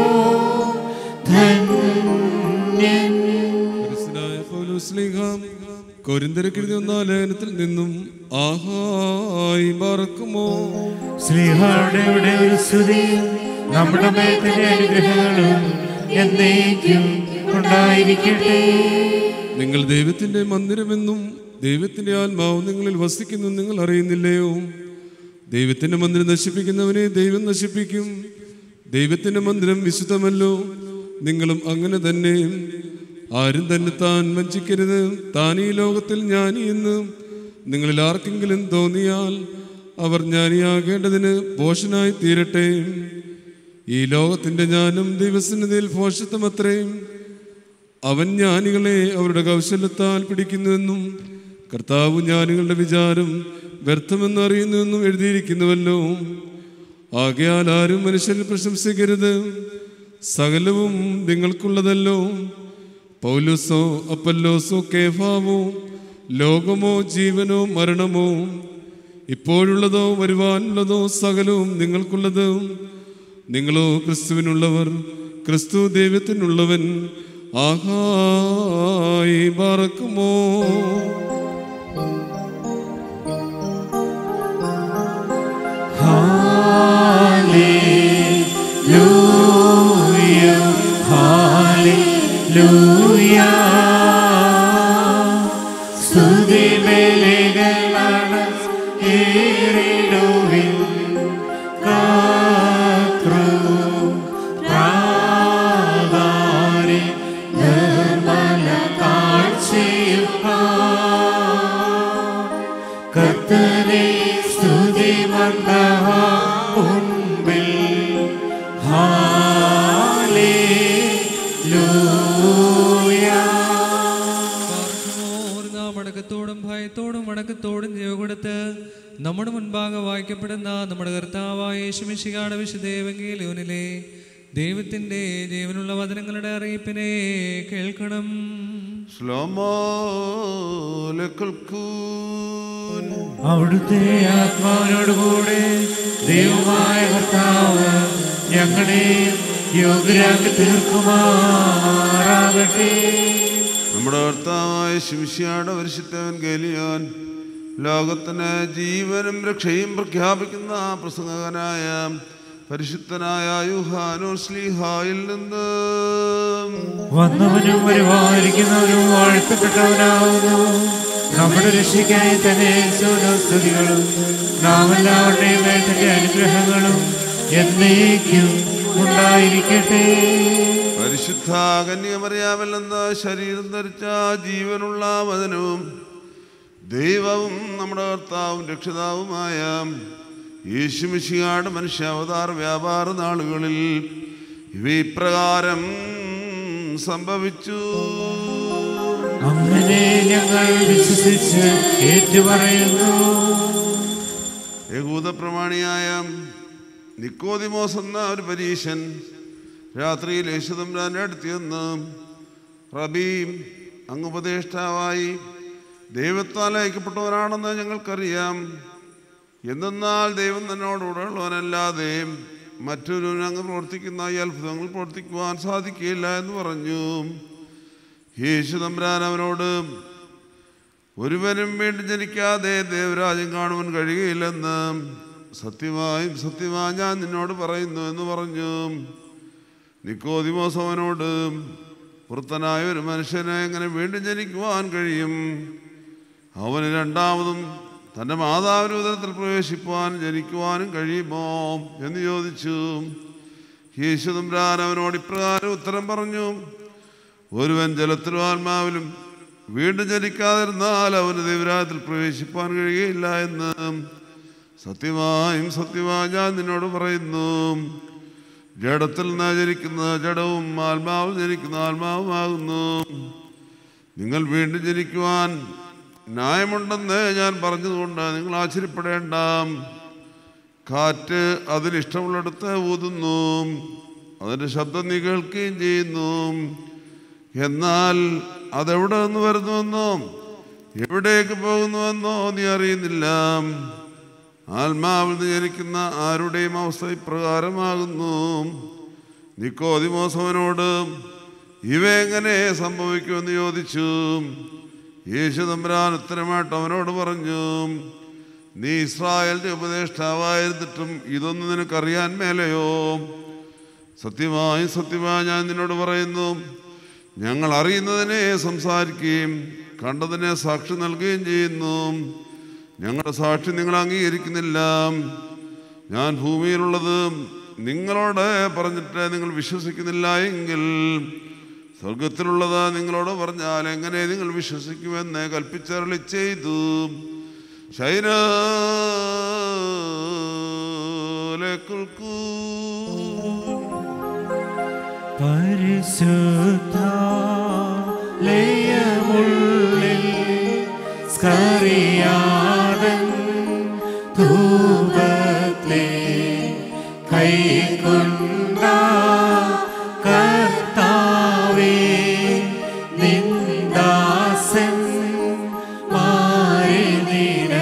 ധന്യൻ പരിശുദ്ധനായ പൗലോസ്ലീഹ കൊരിന്തരക്കെഴുതിയ ഒന്നാം ലേഖനത്തിൽ നിന്നും ആഹായി മറക്കുമോ ശ്രീഹാരുടെ ഇവിടെ ഒരു സ്തുതി നമ്മുടെ മേത്തിന്റെ അനുഗ്രഹങ്ങളും എന്നേക്കും ഉണ്ടായിരിക്കട്ടെ നിങ്ങൾ ദൈവത്തിന്റെ മന്ദിരമെന്നും ദൈവത്തിന്റെ ആത്മാവ് നിങ്ങളിൽ വസിക്കുന്നു നിങ്ങൾ അറിയുന്നില്ലയോ ദൈവത്തിന്റെ മന്ദിരം നശിപ്പിക്കുന്നവനെ ദൈവം നശിപ്പിക്കും ദൈവത്തിന്റെ മന്ദിരം വിശുദ്ധമല്ലോ നിങ്ങളും അങ്ങനെ തന്നെ ആരും തന്നെ താൻ വഞ്ചിക്കരുത് താൻ ഈ ലോകത്തിൽ ജ്ഞാനി എന്ന് നിങ്ങളിൽ ആർക്കെങ്കിലും തോന്നിയാൽ അവർ ജ്ഞാനിയാകേണ്ടതിന് പോഷനായി തീരട്ടെ ഈ ലോകത്തിന്റെ ജ്ഞാനം ദൈവസന്നിധിയിൽ ഭോഷത്വമത്രയും അവൻ ജ്ഞാനികളെ അവരുടെ കൗശലത്താൽ പിടിക്കുന്നുവെന്നും കർത്താവ് ജ്ഞാനികളുടെ വിചാരം വ്യർത്ഥമെന്ന് അറിയുന്നുവെന്നും എഴുതിയിരിക്കുന്നുവല്ലോ ആകയാൽ ആരും മനുഷ്യരിൽ പ്രശംസിക്കരുത് സകലവും നിങ്ങൾക്കുള്ളതല്ലോ പൗലുസോ അപ്പല്ലോസോ കേഫാവോ ലോകമോ ജീവനോ മരണമോ ഇപ്പോഴുള്ളതോ വരുവാനുള്ളതോ സകലവും നിങ്ങൾക്കുള്ളത് നിങ്ങളോ ക്രിസ്തുവിനുള്ളവർ ക്രിസ്തു ദൈവത്തിനുള്ളവൻ ആഹായി പറക്കുമോ സ്തുതിബലികളാണ് ഏറിടുവിൻ കാത്രു പ്രാകാരി നിർമ്മല കാഴ്ചയുക കർത്തനെ സ്തുതി മന്ദഹ മുൻപിൽ പാർക്കുമോർ നാം അടക്കത്തോടും ഭയത്തോടും അടക്കത്തോടും ജീവ കൊടുത്ത് നമ്മുടെ മുൻപാകെ വായിക്കപ്പെടുന്ന നമ്മുടെ കർത്താവായ യേശുമിശികാട് വിശുദ്ധേവങ്കേലോനിലെ ദൈവത്തിൻ്റെ ജീവനുള്ള വചനങ്ങളുടെ അറിയിപ്പിനെ കേൾക്കണം ശ്ലോമോലക്കൽക്കൂൻ അവിടുത്തെ ആത്മാവിനോടുകൂടെ ദൈവമായ കർത്താവ് ഞങ്ങളെ യോഗ്യരാക്കി തീർക്കുമാറാകട്ടെ നമ്മുടെ കർത്താവായ ശിംഷിയുടെ പരിശുദ്ധവൻ ഗലിയോൻ ലോകത്തിന് ജീവനും രക്ഷയും പ്രഖ്യാപിക്കുന്ന പ്രസംഗകനായ പരിശുദ്ധനായ യുഹാനോ സ്ലീഹായിൽ നിന്ന് വന്നവനും വരുവാനിരിക്കുന്നവനും വാഴ്ത്തപ്പെട്ടവനാകുന്നു നമ്മുടെ രക്ഷയ്ക്കായി തന്നെ സ്തുതികളും നാം എല്ലാവരുടെയും മേൽ തന്റെ അനുഗ്രഹങ്ങളും എന്നേക്കും ഉണ്ടായിരിക്കട്ടെ പരിശുദ്ധ കന്യമറിയാമിൽ നിന്ന് ശരീരം ധരിച്ച ജീവനുള്ള വചനവും ദൈവവും നമ്മുടെ കർത്താവും രക്ഷിതാവുമായ യേശുമിശിയാട് മനുഷ്യാവതാര വ്യാപാര നാളുകളിൽ ഇവ ഇപ്രകാരം സംഭവിച്ചു അങ്ങനെ ഞങ്ങൾ വിശ്വസിച്ച് ഏറ്റുപറയുന്നു യഹൂദ പ്രമാണിയായ നിക്കോദിമോസ് എന്ന ഒരു പരീശൻ രാത്രിയിൽ യേശുദമ്പരാൻ്റെ അടുത്ത് ചെന്ന് റബീം അങ്ങ് ഉപദേഷ്ടാവായി ദൈവത്താൽ അയക്കപ്പെട്ടവനാണെന്ന് ഞങ്ങൾക്കറിയാം എന്തെന്നാൽ ദൈവം തന്നോടുകൂടെ ഉള്ളവനല്ലാതെ മറ്റൊരു അങ്ങ് പ്രവർത്തിക്കുന്ന ഈ അത്ഭുതങ്ങൾ പ്രവർത്തിക്കുവാൻ സാധിക്കുകയില്ല എന്ന് പറഞ്ഞു യേശു തമ്പുരാൻ അവനോട് ഒരുവനും വീണ്ടും ജനിക്കാതെ ദേവരാജ്യം കാണുവാൻ കഴിയുകയില്ലെന്ന് സത്യമായും സത്യമായി ഞാൻ നിന്നോട് പറയുന്നു എന്ന് പറഞ്ഞു നിക്കോദിമോസ് അവനോട് വൃത്തനായ ഒരു മനുഷ്യനെ എങ്ങനെ വീണ്ടും ജനിക്കുവാൻ കഴിയും അവന് രണ്ടാമതും തൻ്റെ മാതാവിൻ്റെ ഉദരത്തിൽ പ്രവേശിപ്പാനും ജനിക്കുവാനും കഴിയുമോ എന്ന് ചോദിച്ചു യേശു തമ്പുരാൻ അവനോട് ഇപ്രകാരം ഉത്തരം പറഞ്ഞു ഒരുവൻ ജലത്തിലും ആത്മാവിലും വീണ്ടും ജനിക്കാതിരുന്നാൽ അവന് ദൈവരാജ്യത്തിൽ പ്രവേശിപ്പാൻ കഴിയുകയില്ല എന്ന് സത്യമായും സത്യമായി ഞാൻ നിന്നോട് പറയുന്നു ജഡത്തിൽ നിന്ന് ജനിക്കുന്ന ജഡവും ആത്മാവിൽ ജനിക്കുന്ന ആത്മാവുമാകുന്നു നിങ്ങൾ വീണ്ടും ജനിക്കുവാൻ ന്യായമുണ്ടെന്ന് ഞാൻ പറഞ്ഞതുകൊണ്ട് നിങ്ങൾ ആശ്ചര്യപ്പെടേണ്ട കാറ്റ് അതിനിഷ്ടമുള്ളിടത്ത് ഊതുന്നു അതിൻ്റെ ശബ്ദം നീ കേൾക്കുകയും ചെയ്യുന്നു എന്നാൽ അതെവിടെ നിന്ന് വരുന്നുവെന്നോ എവിടേക്ക് പോകുന്നുവെന്നോ നീ അറിയുന്നില്ല ആത്മാവിൽ നിന്ന് ജനിക്കുന്ന ആരുടെയും അവസ്ഥ ഇപ്രകാരമാകുന്നു നിക്കോതിമോസവനോട് ഇവ എങ്ങനെ സംഭവിക്കുമെന്ന് ചോദിച്ചു യേശു തമ്പുരാൻ ഉത്തരമായിട്ട് അവനോട് പറഞ്ഞു നീ ഇസ്രായേലിന്റെ ഉപദേഷ്ടാവായിരുന്നിട്ടും ഇതൊന്നും നിനക്കറിയാൻ മേലെയോ സത്യമായി സത്യമായി ഞാൻ നിന്നോട് പറയുന്നു ഞങ്ങൾ അറിയുന്നതിനെ സംസാരിക്കുകയും കണ്ടതിനെ സാക്ഷി നൽകുകയും ചെയ്യുന്നു ഞങ്ങളുടെ സാക്ഷി നിങ്ങൾ അംഗീകരിക്കുന്നില്ല ഞാൻ ഭൂമിയിലുള്ളത് നിങ്ങളോട് പറഞ്ഞിട്ട് നിങ്ങൾ വിശ്വസിക്കുന്നില്ല എങ്കിൽ സ്വർഗത്തിലുള്ളത് നിങ്ങളോട് പറഞ്ഞാൽ എങ്ങനെ നിങ്ങൾ വിശ്വസിക്കുമെന്ന് കൽപ്പിച്ചരളി ചെയ്തു ശൈന കേൾക്കൂ പരിശുദ്ധ ലയമുള്ളിൽ സ്കറിയാതൻ ധൂപത്തെ കൈക്കൊണ്ട കർത്താവേ നിന്ദാസൻ മാറി നിന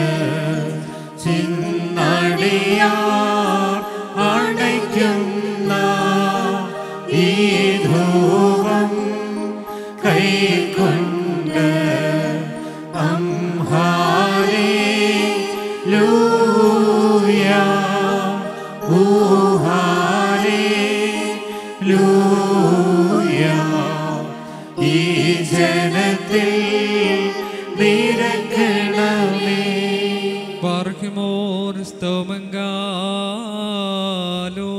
ചിന്നടിയാർ അണയ്ക്കുന്ന ഈ ധൂപം കൈക്കൊണ്ട് അംഹാരേ ലൂയ ഊഹാരേ ലൂയ ഈ ജനത്തിൽ നിരക്കണമേ പാർക്കുമോർ സ്തോമങ്കാലോ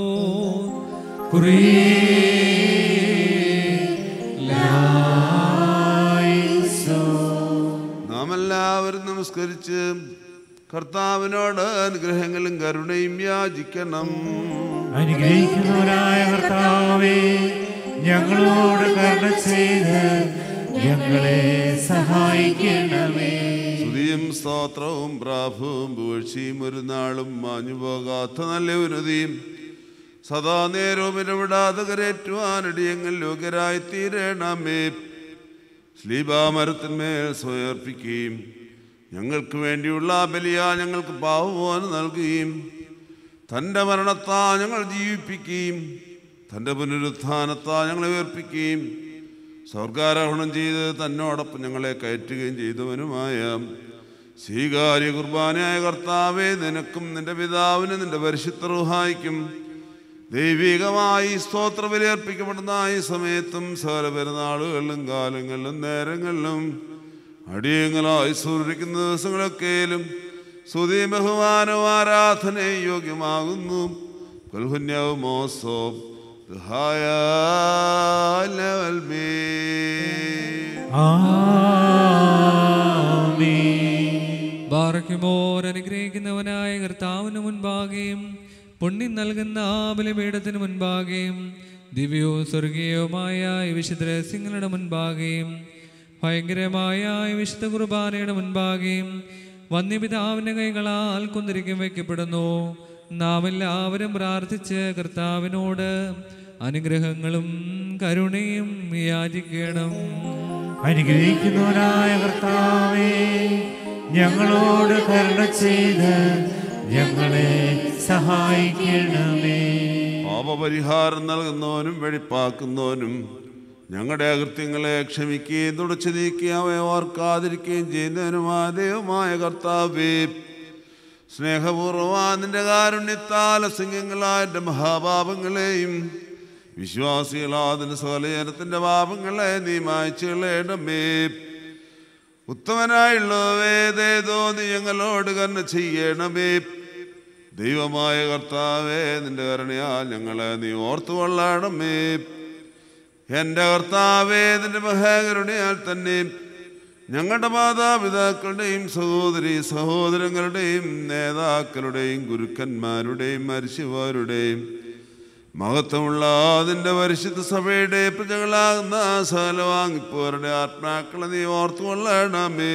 നാം എല്ലാവരും നമസ്കരിച്ച് കർത്താവിനോട് അനുഗ്രഹങ്ങളും കരുണയും യാചിക്കണം അനുഗ്രഹിക്കുന്നവരായ കർത്താവേ ഞങ്ങളോട് കരുണ ചെയ്ത് ഞങ്ങളെ സഹായിക്കണമേ സ്തുതിയും സ്തോത്രവും പ്രാഭവും വീഴ്ചയും ഒരു നാളും മാഞ്ഞു പോകാത്ത നല്ല ഉന്നതിയും സദാ നേരവും ഇടപെടാതെ കരേറ്റുവാനടിയങ്ങൾ യോഗ്യരായി തീരണമേ ശ്ലീപാമരത്തിന്മേൽ സ്വയർപ്പിക്കുകയും ഞങ്ങൾക്ക് വേണ്ടിയുള്ള ആ ബലിയ ഞങ്ങൾക്ക് പാവമോന് നൽകുകയും തൻ്റെ മരണത്താ ഞങ്ങൾ ജീവിപ്പിക്കുകയും തൻ്റെ പുനരുത്ഥാനത്താ ഞങ്ങളെ ഉയർപ്പിക്കുകയും സ്വർഗാരോഹണം ചെയ്ത് തന്നോടൊപ്പം ഞങ്ങളെ കയറ്റുകയും ചെയ്തവനുമായ സ്വീകാര്യ കുർബാനയായ കർത്താവേ നിനക്കും നിന്റെ പിതാവിനും നിന്റെ പരിശുദ്ധ റുഹായിക്കും ദൈവികമായി സ്തോത്ര ബലിയർപ്പിക്കപ്പെടുന്ന ഈ സമയത്തും സകല പെരുന്നാളുകളിലും കാലങ്ങളിലും നേരങ്ങളിലും അടിയങ്ങളായി സൂര്യക്കുന്ന ദിവസങ്ങളൊക്കെയും സ്തുതി ബഹുമാനവും ആരാധനയും യോഗ്യമാകുന്നു കൊൽഹുന്യവും മോസോ ബാറയ്ക്കുമോർ അനുഗ്രഹിക്കുന്നവനായ കർത്താവിന് മുൻപാകെയും പുണ്യം നൽകുന്ന ആ ബലിപീഠത്തിന് മുൻപാകെയും ദിവ്യവും സ്വർഗീയവുമായ ഈ വിശുദ്ധ രഹസ്യങ്ങളുടെ മുൻപാകെയും ഭയങ്കരമായ ഈ വിശുദ്ധ കുർബാനയുടെ മുൻപാകെയും വന്യപിതാവിൻ്റെ കൈകളാൽ കുന്തിരിക്കും വയ്ക്കപ്പെടുന്നു നാം എല്ലാവരും പ്രാർത്ഥിച്ച് കർത്താവിനോട് അനുഗ്രഹങ്ങളും കരുണയും യാചിക്കണം അനുഗ്രഹിക്കുന്നവനായ കർത്താവേ ഞങ്ങളോട് കരുണ ചെയ്ത് ഞങ്ങളെ സഹായിക്കണമേ പാപപരിഹാരം നൽകുന്നവനും വെടിപ്പാക്കുന്നവനും ഞങ്ങളുടെ അകൃത്യങ്ങളെ ക്ഷമിക്കുകയും തുടച്ചു നീക്കുകയും അവയെ ഓർക്കാതിരിക്കുകയും ചെയ്യുന്നതിനുമായ ദൈവമായ കർത്താവേ സ്നേഹപൂർവ്വമാ നിന്റെ കാരുണ്യത്താൽ അസിംഗങ്ങളായ എൻ്റെ മഹാപാപങ്ങളെയും വിശ്വാസികളാതിന് സകലജനത്തിൻ്റെ പാപങ്ങളെ നീ മായ്ച്ചു കളയണമേ ഉത്തമനായുള്ളവേതേതോ നീ ഞങ്ങളോട് കരുണ ചെയ്യണമേ ദൈവമായ കർത്താവേ നിന്റെ കരുണയാൽ ഞങ്ങളെ നീ ഓർത്തു കൊള്ളണമേ എൻ്റെ കർത്താവേ നിന്റെ മഹാകരുണയാൽ തന്നെ ഞങ്ങളുടെ മാതാപിതാക്കളുടെയും സഹോദരി സഹോദരങ്ങളുടെയും നേതാക്കളുടെയും ഗുരുക്കന്മാരുടെയും മരിച്ചവരുടെയും മഹത്വമുള്ള അതിൻ്റെ പരിശുദ്ധ സഭയുടെ പ്രജകളാകുന്ന സകല വാങ്ങിപ്പോരുടെ ആത്മാക്കളെ നീ ഓർത്തു കൊള്ളണമേ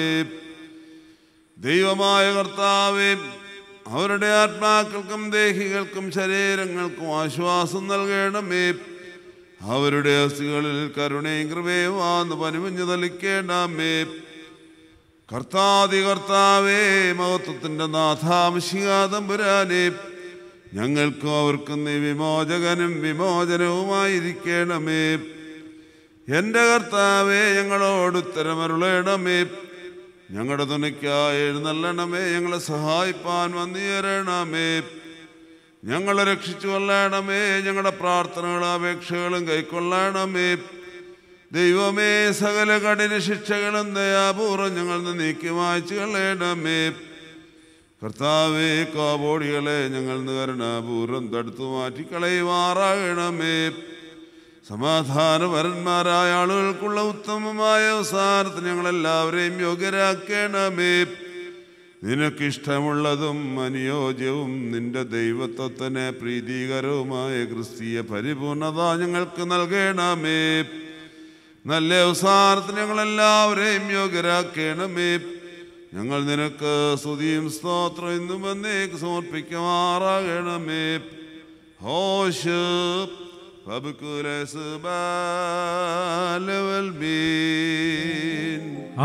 ദൈവമായ കർത്താവേ അവരുടെ ആത്മാക്കൾക്കും ദേഹികൾക്കും ശരീരങ്ങൾക്കും ആശ്വാസം നൽകണമേ അവരുടെ അസ്ഥികളിൽ കരുണയും കൃപയും ആന്ന് പനിമഞ്ഞു തളിക്കേണമേ കർത്താതി കർത്താവേ മഹത്വത്തിൻ്റെ നാഥാംശികാതമ്പുരാനെ ഞങ്ങൾക്കും അവർക്കും നീ വിമോചകനും വിമോചനവുമായിരിക്കണമേ എൻ്റെ കർത്താവേ ഞങ്ങളോട് ഉത്തരമരുളണമേ ഞങ്ങളുടെ തുണയ്ക്കായി എഴുന്നള്ളണമേ ഞങ്ങളെ സഹായിപ്പാൻ വന്നുയരണമേ ഞങ്ങളെ രക്ഷിച്ചു കൊള്ളണമേ ഞങ്ങളുടെ പ്രാർത്ഥനകളും അപേക്ഷകളും കൈക്കൊള്ളണമേ ദൈവമേ സകല കഠിന ശിക്ഷകളും ദയാപൂർവ്വം ഞങ്ങൾ നിന്ന് നീക്കി മായ്ച്ചു കളയണമേ കർത്താവേ കാബോടികളെ ഞങ്ങൾ കരുണാപൂർവ്വം തടുത്തു മാറ്റിക്കളയുമാറാകണമേ സമാധാനപരന്മാരായ ആളുകൾക്കുള്ള ഉത്തമമായ അവസാനത്തിന് ഞങ്ങളെല്ലാവരെയും യോഗ്യരാക്കണമേ നിനക്കിഷ്ടമുള്ളതും അനുയോജ്യവും നിന്റെ ദൈവത്വത്തിന് പ്രീതികരവുമായ ക്രിസ്തീയ പരിപൂർണത ഞങ്ങൾക്ക് നൽകണമേ നല്ല അവസാനത്തിന് ഞങ്ങളെല്ലാവരെയും യോഗ്യരാക്കണമേ ഞങ്ങൾ നിനക്ക് സ്തുതിയും സ്തോത്രം എന്നും വന്നേക്ക് സമർപ്പിക്കുമാറാകണമേ ഹോഷ് ഫബുക്കുലസ് ബാലവൽ ബീൻ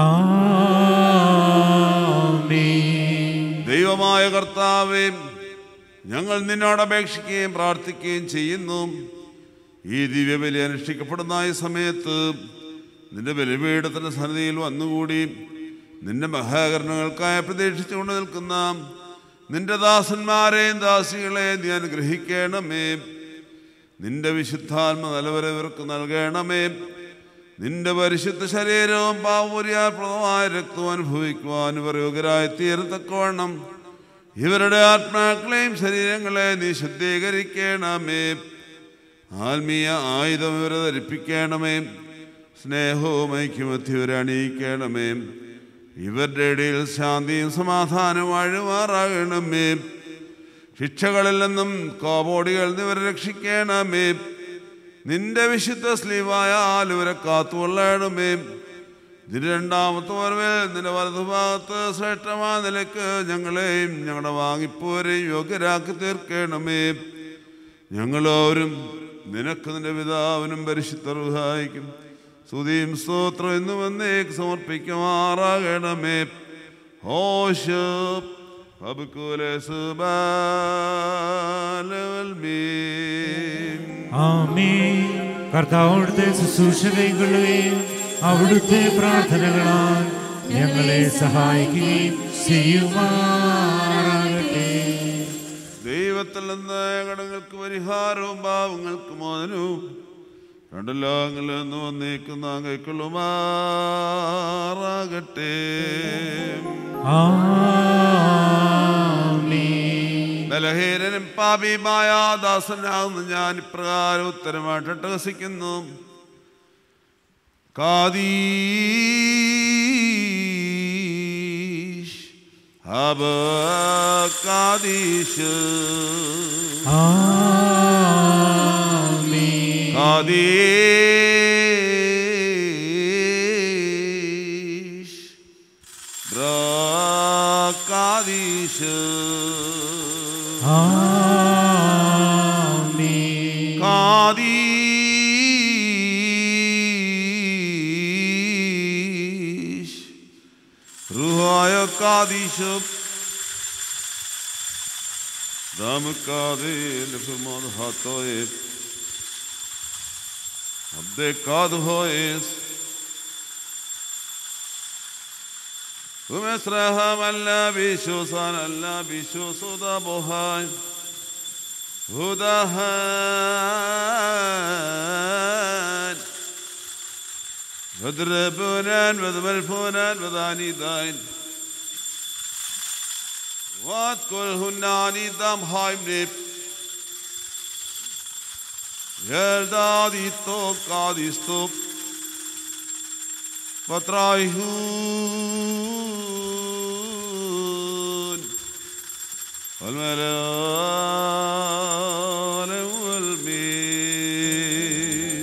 ആമേൻ ദൈവമായ കർത്താവേ ഞങ്ങൾ നിന്നോട് അപേക്ഷിക്കുകയും പ്രാർത്ഥിക്കുകയും ചെയ്യുന്നു ഈ ദിവ്യബലി അനുഷ്ഠിക്കപ്പെടുന്ന ഈ സമയത്ത് നിന്റെ ബലിപീഠത്തിൻ്റെ സന്നിധിയിൽ വന്നുകൂടി നിന്റെ മഹാകരണങ്ങൾക്കായി പ്രതീക്ഷിച്ചുകൊണ്ട് നിൽക്കുന്ന നിന്റെ ദാസന്മാരെയും ദാസികളെയും നീ അനുഗ്രഹിക്കണമേ നിന്റെ വിശുദ്ധാത്മ നിലവരെ ഇവർക്ക് നൽകണമേ നിന്റെ പരിശുദ്ധ ശരീരവും പാവപുര്യാപ്രദമായ രക്തവും അനുഭവിക്കുവാൻ ഇവർ യോഗ്യരായി തീരത്തക്കവണ്ണം ഇവരുടെ ആത്മാക്കളെയും ശരീരങ്ങളെ നീ ശുദ്ധീകരിക്കണമേ ആത്മീയ ആയുധം ഇവരെ ധരിപ്പിക്കണമേ സ്നേഹവും ഐക്യമധ്യ ഇവരെ അണിയിക്കണമേ ഇവരുടെ ഇടയിൽ ശാന്തിയും സമാധാനവും അഴുമാറാകണമേ ശിക്ഷകളിൽ നിന്നും കോപോടികളിൽ നിന്ന് ഇവരെ രക്ഷിക്കണമേ നിന്റെ വിശുദ്ധ സ്ലീവായാൽ ഇവരെ കാത്തുകൊള്ളണമേ ഇതിന് രണ്ടാമത്തെ വരവിൽ നിന്റെ വലതുഭാഗത്ത് ശ്രേഷ്ഠമായ നിലക്ക് ഞങ്ങളെയും ഞങ്ങളുടെ വാങ്ങിപ്പോരെയും യോഗ്യരാക്കി തീർക്കണമേ ഞങ്ങളോരും നിനക്ക് നിന്റെ പിതാവിനും പരിശുദ്ധ റുഹായിക്കും സ്തുതിയും സ്തോത്രം എന്ന് വന്നേക്ക് സമർപ്പിക്കുമാറാകണമേ ഹോഷ് അബുക്കുലസ് ബാലവൽ മീൻ ആമേൻ കർത്താവിടുത്തെ ശുശ്രൂഷ കൈക്കൊള്ളുകയും അവിടുത്തെ പ്രാർത്ഥനകളാൽ ഞങ്ങളെ സഹായിക്കുകയും ചെയ്യുമാറാകട്ടെ ദൈവത്തിൽ നിന്ന് കടങ്ങൾക്ക് പരിഹാരവും പാവങ്ങൾക്ക് മോചനവും രണ്ടു ലോകങ്ങളിൽ നിന്ന് വന്നേക്കുന്ന കൈക്കൊള്ളുമാറാകട്ടെ ആമേൻ ബലഹീനനും പാപിയുമായ ദാസനാകുന്നു ഞാൻ ഇപ്രകാരം ഉത്തരമായിട്ട് അട്ടഹസിക്കുന്നു കാദീഷ് ഹബ കാദീഷ് ആമേൻ കാദീഷ് കാദീഷ് ആമേൻ കാദീഷ് റുഹായ കാദീഷ് ദാമക്കാദേ ലഫുമോൻ ഹത്തോയെ അബ്ദേ കാദ് ഹോയേസ് ومسرهم ألا بشوصان ألا بشوص ضبهاي هدهان وذربونان وذملفونان وذاني داين وات كلهن عني دم هايم نيب يردادي تو قادي ستوب وترايهون والملال والمين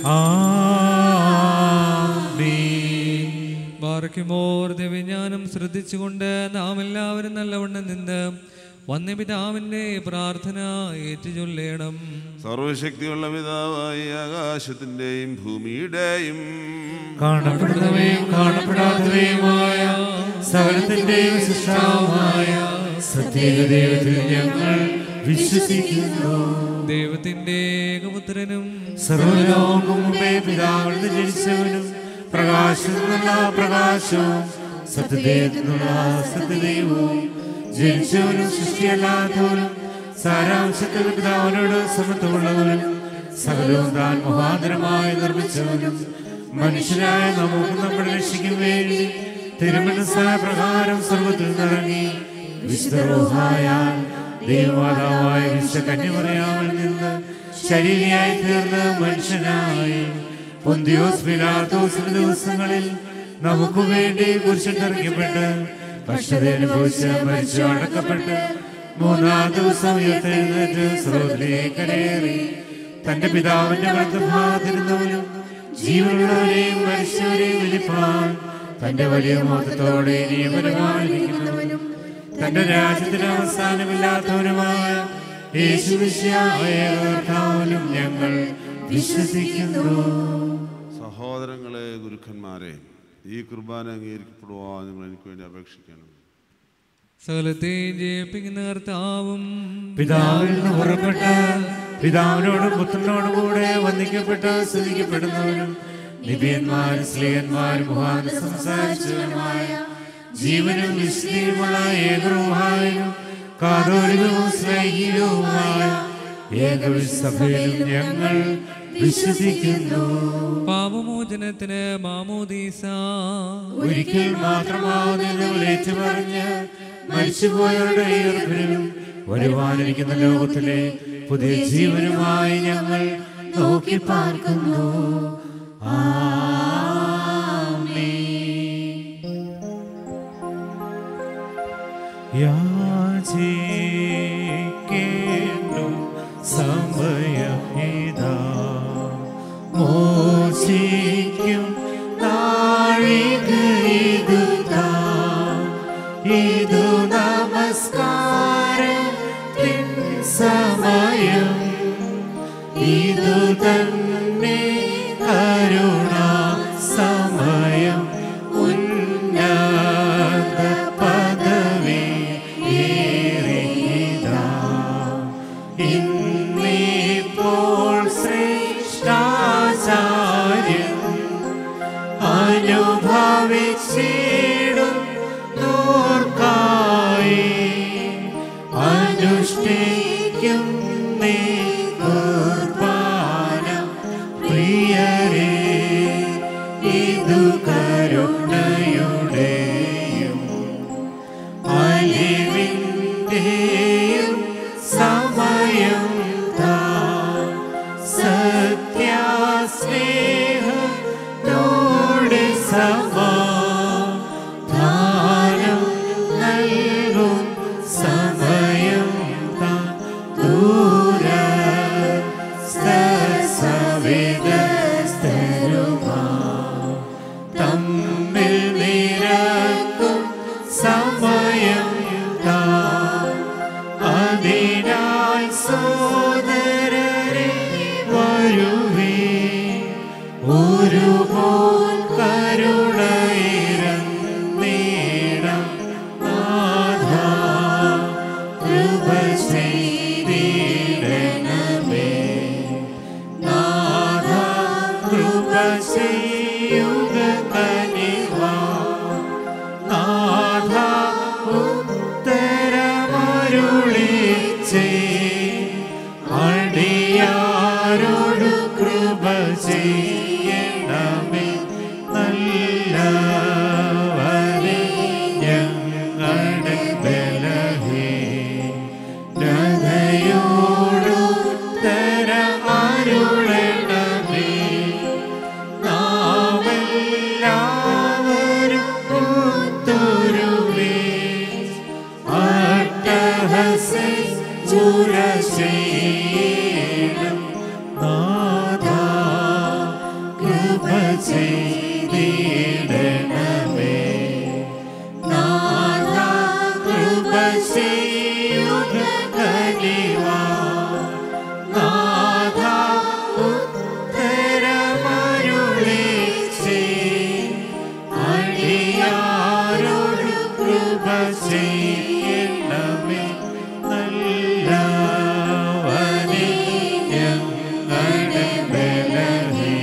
ആമേൻ ബാറയ്ക്കുമോർ ദിവ്യജ്ഞാനം ശ്രദ്ധിച്ചുകൊണ്ട് നാം എല്ലാവരും നല്ലവണ്ണം നിന്ന് വന്യപിതാവിന്റെ പ്രാർത്ഥന ഏറ്റുചൊല്ലേണം സർവശക്തിയുള്ള പിതാവായി ആകാശത്തിന്റെയും ഭൂമിയുടെയും കാണപ്പെടുന്നവയും കാണപ്പെടാത്തവയുമായ സകലത്തിന്റെയും സൃഷ്ടാവുമായ സത്യേക ദൈവത്തിൽ ഞങ്ങൾ വിശ്വസിക്കുന്നു ദൈവത്തിന്റെ ഏകപുത്രനും സർവലോകം മുമ്പേ പിതാവിൽ നിന്ന് ജനിച്ചവനും പ്രകാശം എന്നുള്ള പ്രകാശവും സത്യദൈവത്തിൽ നിന്നുള്ള സത്യദൈവവും ജനിച്ചവനും സൃഷ്ടിയല്ലാത്തവനും സാരാംശത്തിൽ പിതാവിനോട് സമത്വമുള്ളവനും സകലവും താൻ മുഖാന്തരമായി നിർമ്മിച്ചവനും മനുഷ്യരായ നമുക്ക് നമ്മുടെ രക്ഷയ്ക്കും വേണ്ടി തിരുമനസ്സായ പ്രകാരം സർവത്തിൽ നിറങ്ങി വിശുദ്ധരോഹായ ദൈവമാതാവായ വിശ്വ കന്യമറിയാമിൽ നിന്ന് ശരീരയായി തീർന്ന മനുഷ്യനായി പൊന്തിയോസ് പിലാത്തോസിന്റെ ദിവസങ്ങളിൽ നമുക്ക് വേണ്ടി കുരിശിട്ടിറക്കപ്പെട്ട് കഷ്ടതയനുഭവിച്ച് മരിച്ചു അടക്കപ്പെട്ട് മൂന്നാം ദിവസം ഉയർത്തെഴുന്നേറ്റ് സ്രോതിലേക്കരേറി തന്റെ പിതാവിന്റെ വലത്തുഭാഗത്തിരുന്നവനും ജീവനുള്ളവരെയും മനുഷ്യരെയും വിളിപ്പാൻ തന്റെ വലിയ മോഹത്തോടെ നിയമനമായിരിക്കുന്നവനും തന്റെ രാജ്യത്തിന് അവസാനമില്ലാത്തവനുമായ യേശുവിശ്വാലും ഞങ്ങൾ വിശ്വസിക്കുന്നു സഹോദരങ്ങളെ ഗുരുക്കന്മാരെ ഈ കുർബാന അംഗീകരിക്കപ്പെടുവാൻ നിങ്ങൾ എനിക്ക് വേണ്ടി അപേക്ഷിക്കണം സകലത്തെയും ജയിപ്പിക്കുന്ന കർത്താവും പിതാവിൽ നിന്ന് പുറപ്പെട്ട് പിതാവിനോടും പുത്രനോടും കൂടെ വന്ദിക്കപ്പെട്ട് സ്തുതിക്കപ്പെടുന്നവനും നിബിയന്മാരും സ്ത്രീയന്മാരും മുഖാന്തരം സംസാരിച്ചവനുമായ ജീവനും വിശുദ്ധിയുമുള്ള ഏകറുഹായും കാതോലികവും സ്നേഹികവുമായ ഏകവിസഭയിലും ഞങ്ങൾ വിശ്വസിക്കുന്നു പാപമോചനത്തിന് മാമോദീസ ഒരിക്കൽ മാത്രമാവുന്ന ഏറ്റുപറഞ്ഞ് മരിച്ചുപോയവരുടെ ഉയർപ്പിനും വരുവാനിരിക്കുന്ന ലോകത്തിലെ പുതിയ ജീവനുമായി ഞങ്ങൾ നോക്കി പാർക്കുന്നു യാചിക്കേണ്ടു സമയം ഇതാ മോചിക്കും നാഴിക ഇതു താൻ. ഇതു നമസ്കാരത്തിൻ സമയം ഇതു തന്നെ കരുണാ സമയം ഉന്നത പദവി ഏറിയതാ ഇന്നിപ്പോൾ ശ്രേഷ്ഠാചാര്യൻ അനുഭവിച്ചിടും നോർക്കായി അനുഷ്ഠിക്കും നീ കുർബാന പ്രിയരേ ഇതു കരുണയുടെയും അലിവിന്റെയും സമയം താ സത്യാസ്നേഹത്തോടെ സമാധാനം നൽകും സമയം താ ദൂര സവിതസ്തരുമാ തമ്മിൽ നിരക്കും സമയം താ അതിനായി സോദരരെ വരുവേ ഒരുപോൽ കരുണയിരം നാഥ കൃപ ചെയ്തിടണമേ നാഥ കൃപ ചെയ്യുക കനിവാ നാഥ ഉത്തരമരുളിച്ചേ അടിയാരോട് കൃപ ചെയ്യണമേ നല്ലവരെ ഞങ്ങളുടെ ബലഹേ അരുളണമേ നാമെല്ലാവരും ഒത്തൊരുമേ അട്ടഹസി ചുരശീലം നാഥാ കൃപ ചെയ്തിടണമേ നാഥാ കൃപ ചെയ്യുക കനിവാ നാഥാ ഉത്തരമരുളിച്ചേ അടിയാരോട് കൃപ ചെയ്യണമേ നല്ലവനെ ഞങ്ങളുടെ ബലഹേ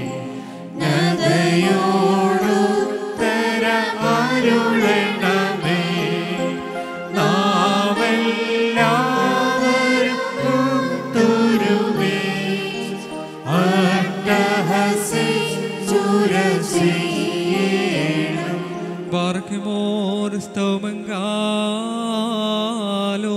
നദയോടുത്തര അരുളണമേ നാമെല്ലാവരും ഒത്തൊരുമേ അട്ടഹസി ചുരശീലം ബാർക്കിമോർ സ്തോമങ്കാലോ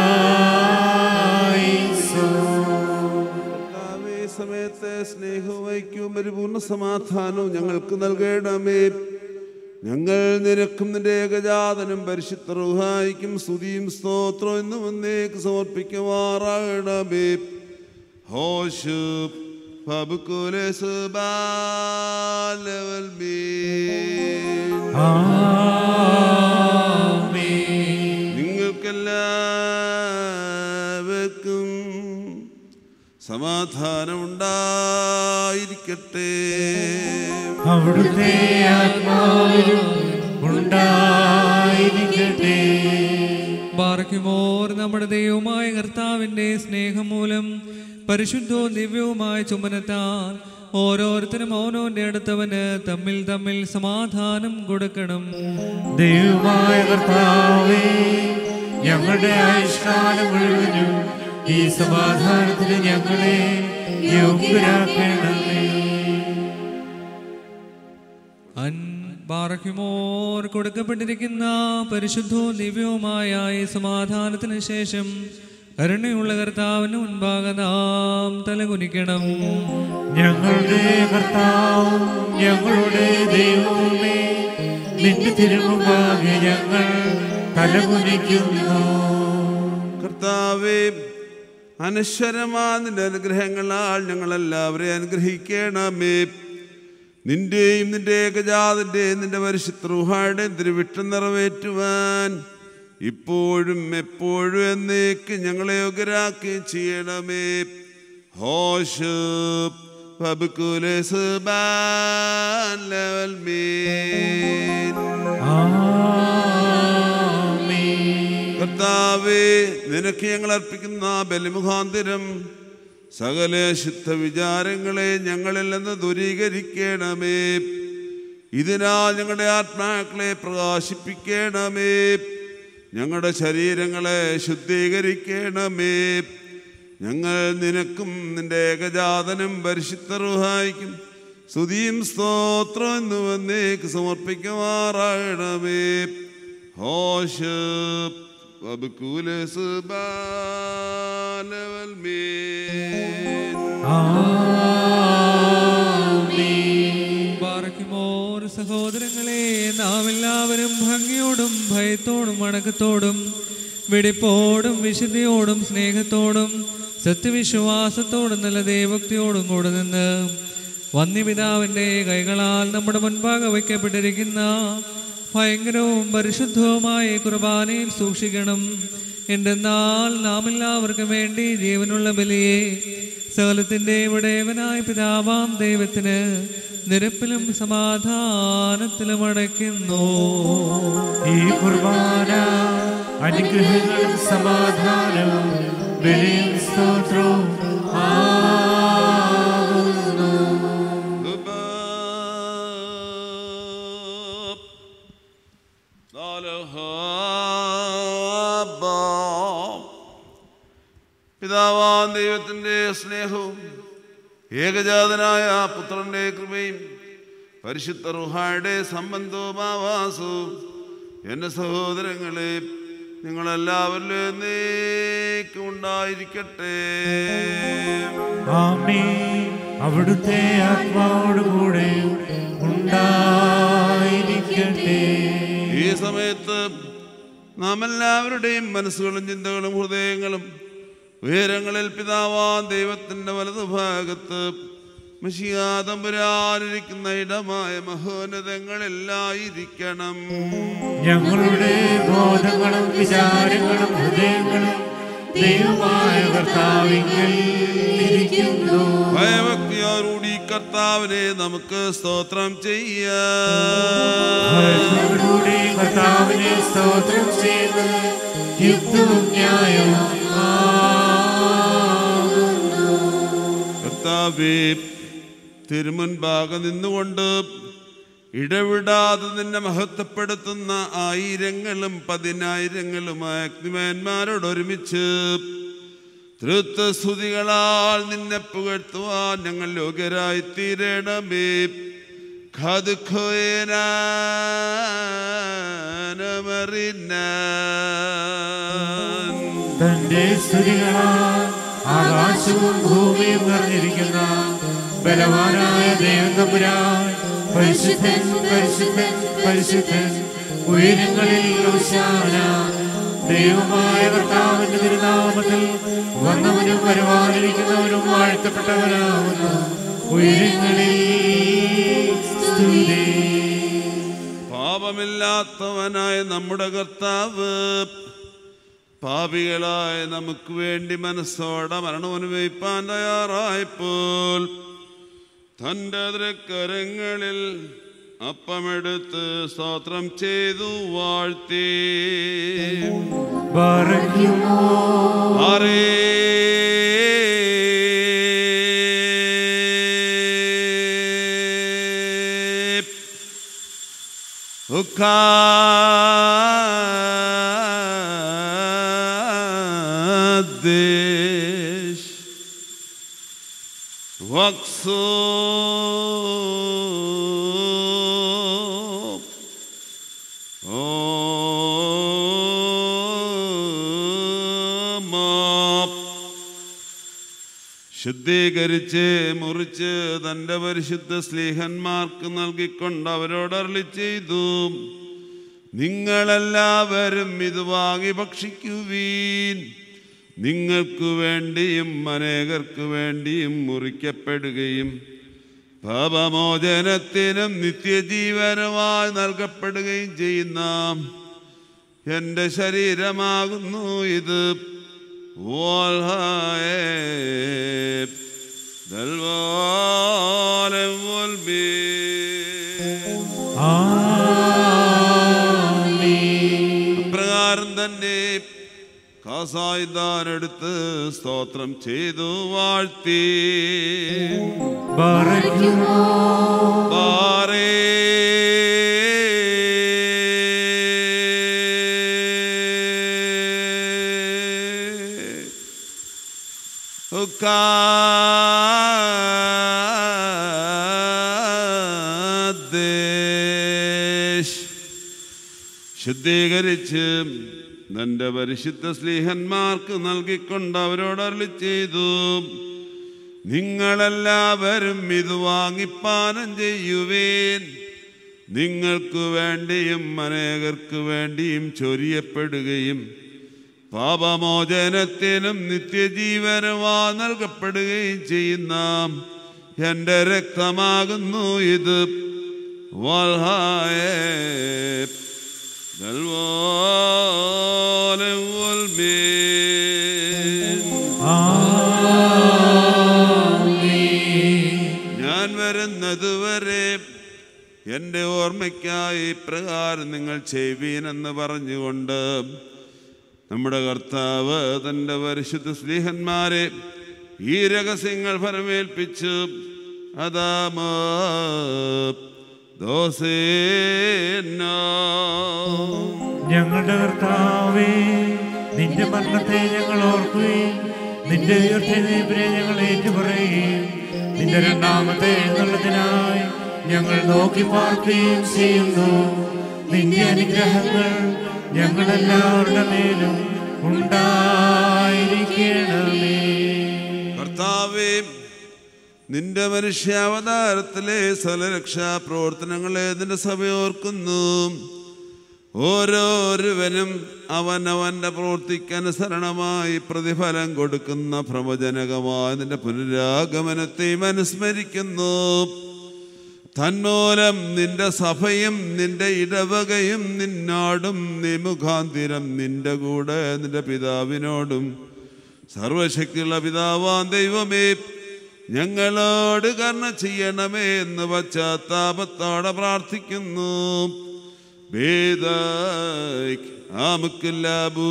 കർത്താവേ, ഈ സമയത്തെ സ്നേഹവും ഐക്യവും പരിപൂർണ്ണ സമാധാനവും ഞങ്ങൾക്ക് നൽകണമേ ഞങ്ങൾ നിനക്കും നിന്റെ ഏകജാതനും പരിശുദ്ധ റുഹായിക്കും സ്തുതിയും സ്തോത്രവും എന്ന് വന്നേക്ക് സമർപ്പിക്കുമാറാകണമേ ഹോഷ് ഫബുക്കുലസ് ബാലവൽ നിങ്ങൾക്കെല്ലാവർക്കും സമാധാനം ഉണ്ടായിരിക്കട്ടെ അവിടുത്തെ ആത്മാവിലും ഉണ്ടായിരിക്കട്ടെ ബാറയ്ക്കുമോർ നമ്മുടെ ദൈവമായ കർത്താവിന്റെ സ്നേഹം മൂലം പരിശുദ്ധവും ദിവ്യവുമായ ചുമനത്താൽ ഓരോരുത്തരും ഓരോന്റെ അടുത്തവന് തമ്മിൽ തമ്മിൽ സമാധാനം കൊടുക്കണം ദൈവമായ കർത്താവേ ഞങ്ങളുടെ ആയുഷ്കാലം മുഴുവനും ഈ സമാധാനത്തിന് ഞങ്ങളെ യോഗ്യരാക്കണമേ അൻ ബാറയ്ക്കുമോർ കൊടുക്കപ്പെട്ടിരിക്കുന്ന പരിശുദ്ധവും ദിവ്യവുമായ ഈ സമാധാനത്തിന് ശേഷം കരുണയുള്ള കർത്താവിന് മുൻപാകെ നാം തലകുനിക്കണം ഞങ്ങളുടെ കർത്താവും ഞങ്ങളുടെ ദൈവവുമേ നിന്റെ തിരുമുമ്പാകെ ഞങ്ങൾ തലകുനിക്കുന്നു കർത്താവേ അനശ്വരമാ നിന്റെ അനുഗ്രഹങ്ങളാൽ ഞങ്ങളെല്ലാവരെയും അനുഗ്രഹിക്കണമേ നിന്റെയും നിന്റെ ഏകജാതിൻ്റെയും നിന്റെ പരിശുദ്ധ തിരുവിട്ടം നിറവേറ്റുവാൻ ഇപ്പോഴും എപ്പോഴും എന്നേക്ക് ഞങ്ങളെ യോഗ്യരാക്കുകയും ചെയ്യണമേ ഹോഷ് ഫബുക്കുലസ് ബാൻ ലെവൽ മീൻ കർത്താവേ നിനക്ക് ഞങ്ങൾ അർപ്പിക്കുന്ന ബലിമുഖാന്തരം സകല ശുദ്ധ വിചാരങ്ങളെ ഞങ്ങളിൽ നിന്ന് ദൂരീകരിക്കണമേ ഇതിനാൽ ഞങ്ങളുടെ ആത്മാക്കളെ പ്രകാശിപ്പിക്കണമേ ഞങ്ങളുടെ ശരീരങ്ങളെ ശുദ്ധീകരിക്കണമേ ഞങ്ങൾ നിനക്കും നിന്റെ ഏകജാതനും പരിശുദ്ധ റുഹായിക്കും സ്തുതിയും സ്തോത്രം എന്ന് വന്നേക്ക് സമർപ്പിക്കുമാറാകണമേ ഹോഷ് വബുക്കൂലസ് ബാലവൽ മീൻ ബാറയ്ക്കുമോർ സഹോദരങ്ങളെ നാം എല്ലാവരും ഭംഗിയോടും ഭയത്തോടും വണക്കത്തോടും വെടിപ്പോടും വിശുദ്ധിയോടും സ്നേഹത്തോടും സത്യവിശ്വാസത്തോടും നല്ല ദൈവക്തിയോടും കൂടെ നിന്ന് വന്യപിതാവിൻ്റെ കൈകളാൽ നമ്മുടെ മുൻപാകെ വയ്ക്കപ്പെട്ടിരിക്കുന്ന ഭയങ്കരവും പരിശുദ്ധവുമായ ഈ കുർബാനയിൽ സൂക്ഷിക്കണം എന്തെന്നാൽ നാം എല്ലാവർക്കും വേണ്ടി ജീവനുള്ള ബലിയെ സകലത്തിൻ്റെ ഇവിടേവനായ പിതാവാം ദൈവത്തിന് നിരപ്പിലും സമാധാനത്തിലും അടയ്ക്കുന്നു ഈ കുർബാന അനുഗ്രഹങ്ങളും സമാധാനവും ബലിയും സ്തോത്രവും ആകുന്നു പിതാവാൻ ദൈവത്തിൻ്റെ സ്നേഹവും ഏകജാതനായ പുത്രന്റെ കൃപയും പരിശുദ്ധ റുഹായുടെ സംബന്ധവും ആവാസവും എൻ്റെ സഹോദരങ്ങളെ നിങ്ങളെല്ലാവരിലും എന്നേക്കും ഉണ്ടായിരിക്കട്ടെ ആമേ അവിടുത്തെ ആത്മാവോടുകൂടെ ഉണ്ടായിരിക്കട്ടെ ഈ സമയത്ത് നാം എല്ലാവരുടെയും മനസ്സുകളും ചിന്തകളും ഹൃദയങ്ങളും ഉയരങ്ങളിൽ പിതാവാൻ ദൈവത്തിൻ്റെ വലതുഭാഗത്ത് മിഷിയാതമ്പുരാനിരിക്കുന്ന ഇടമായ മഹോന്നതങ്ങളിലായിരിക്കണം ഞങ്ങളുടെ ബോധങ്ങളും വിചാരങ്ങളും ഹൃദയങ്ങളും ദൈവമായ കർത്താവിങ്കിൽ ഇരിക്കുന്നു ഭയഭക്തിയോടുകൂടി കർത്താവിനെ നമുക്ക് സ്തോത്രം ചെയ്യാം ഭയത്തോടുകൂടി കർത്താവിനെ സ്തോത്രം ചെയ്യുന്നത് യുക്തവും ന്യായവും ആകുന്നു. കർത്താവേ തിരുമുൻപാകെ നിന്നുകൊണ്ട് ഇടവിടാതെ നിന്നെ മഹത്വപ്പെടുത്തുന്ന ആയിരങ്ങളും പതിനായിരങ്ങളുമായ അഗ്നിമാന്മാരോട് ഒരുമിച്ച് തൃത്വസ്തുതികളാൽ നിന്നെ പുകഴ്ത്തുവാൻ ഞങ്ങൾ യോഗ്യരായി തീരണമേ ഖദ്ഖോയനാനമറിനാൻ തന്റെ സ്തുതികളാൽ ആകാശവും ഭൂമിയും നിറഞ്ഞിരിക്കുന്ന ബലവാനായ ദൈവം തമ്പുരാൻ പരിശുദ്ധൻ പരിശുദ്ധൻ പരിശുദ്ധൻ ഉയരങ്ങളിൽ ഉശാന ദൈവമായ കർത്താവിന്റെ തിരുനാമത്തിൽ വന്നവനും വരുവാനിരിക്കുന്നവനും വാഴ്ത്തപ്പെട്ടവനാവുന്നു ഉയരങ്ങളിൽ സ്തുതി പാപമില്ലാത്തവനായ നമ്മുടെ കർത്താവ് പാപികളായ നമുക്ക് വേണ്ടി മനസ്സോടെ മരണമനുഭവിപ്പാൻ തയ്യാറായപ്പോൾ തൻ്റെ തൃക്കരങ്ങളിൽ അപ്പമെടുത്ത് സ്തോത്രം ചെയ്തു വാഴ്ത്തി ബാറയ്ക്കുമോ Ukadish Vaksu Om ശുദ്ധീകരിച്ച് മുറിച്ച് തൻ്റെ പരിശുദ്ധ സ്ലീഹന്മാർക്ക് നൽകിക്കൊണ്ട് അവരോട് അരളി ചെയ്തു നിങ്ങളെല്ലാവരും ഇത് വാങ്ങി ഭക്ഷിക്കുവീൻ നിങ്ങൾക്ക് വേണ്ടിയും അനേകർക്ക് വേണ്ടിയും മുറിക്കപ്പെടുകയും പാപമോചനത്തിനും നിത്യജീവനുമായി നൽകപ്പെടുകയും ചെയ്യുന്ന എൻ്റെ ശരീരമാകുന്നു ഇത് والهائب ذا العالم والبيت അപ്രകാരം തന്നെ കാസായുധാനെടുത്ത് സ്തോത്രം ചെയ്തു വാഴ്ത്തി ബാറയ്ക്കുമോ ബാറേ ഉക്കാദേശ് ശുദ്ധീകരിച്ച് തൻ്റെ പരിശുദ്ധ സ്ലീഹന്മാർക്ക് നൽകിക്കൊണ്ട് അവരോട് അരളി ചെയ്തു നിങ്ങളെല്ലാവരും ഇത് വാങ്ങിപ്പാനം ചെയ്യുവേൻ നിങ്ങൾക്ക് വേണ്ടിയും അനേകർക്ക് വേണ്ടിയും ചൊരിയപ്പെടുകയും പാപമോചനത്തിനും നിത്യജീവനുമാ നൽകപ്പെടുകയും ചെയ്യുന്ന എൻ്റെ രക്തമാകുന്നു ഇത് വൽഹായേ ദൽവാലെ ഉൽമീൻ. ഞാൻ വരുന്നതുവരെ എൻ്റെ ഓർമ്മയ്ക്കായി പ്രകാരം നിങ്ങൾ ചെയ്യുവീനെന്ന് പറഞ്ഞുകൊണ്ട് നമ്മുടെ കർത്താവ് തൻ്റെ പരിശുദ്ധ സ്നേഹന്മാരെ ഈ രഹസ്യങ്ങൾ ഫലമേൽപ്പിച്ചു അതാമ ദോസേന ഞങ്ങളുടെ കർത്താവേ നിന്റെ മരണത്തെ ഞങ്ങൾ ഓർക്കുകയും നിന്റെ ഉയർത്തിനെ ഞങ്ങൾ ഏറ്റുപറയുകയും നിന്റെ രണ്ടാമത്തെ എന്നുള്ളതിനായി ഞങ്ങൾ നോക്കി പാർക്കുകയും ചെയ്യുന്നു നിന്റെ അനുഗ്രഹങ്ങൾ ഞങ്ങളെല്ലാവരുടെ മേലും ഉണ്ടായിരിക്കണമേ കർത്താവേ നിന്റെ മനുഷ്യാവതാരത്തിലെ സലരക്ഷാ പ്രവർത്തനങ്ങളെ നിന്റെ സഭ ഓർക്കുന്നു ഓരോരുവനും അവനവന്റെ പ്രവൃത്തിക്കനുസരണമായി പ്രതിഫലം കൊടുക്കുന്ന പ്രവചനകമായ നിന്റെ പുനരാഗമനത്തെയും അനുസ്മരിക്കുന്നു തന്മൂലം നിന്റെ സഭയും നിന്റെ ഇടവകയും നിന്നാടും നീ മുഖാന്തിരം നിന്റെ കൂടെ നിന്റെ പിതാവിനോടും സർവശക്തിയുള്ള പിതാവാൻ ദൈവമേ ഞങ്ങളോട് കർണ ചെയ്യണമേ എന്ന് പശ്ചാത്താപത്തോടെ പ്രാർത്ഥിക്കുന്നു ബേദായ്ക്ക് ആമുക്കില്ലാബൂ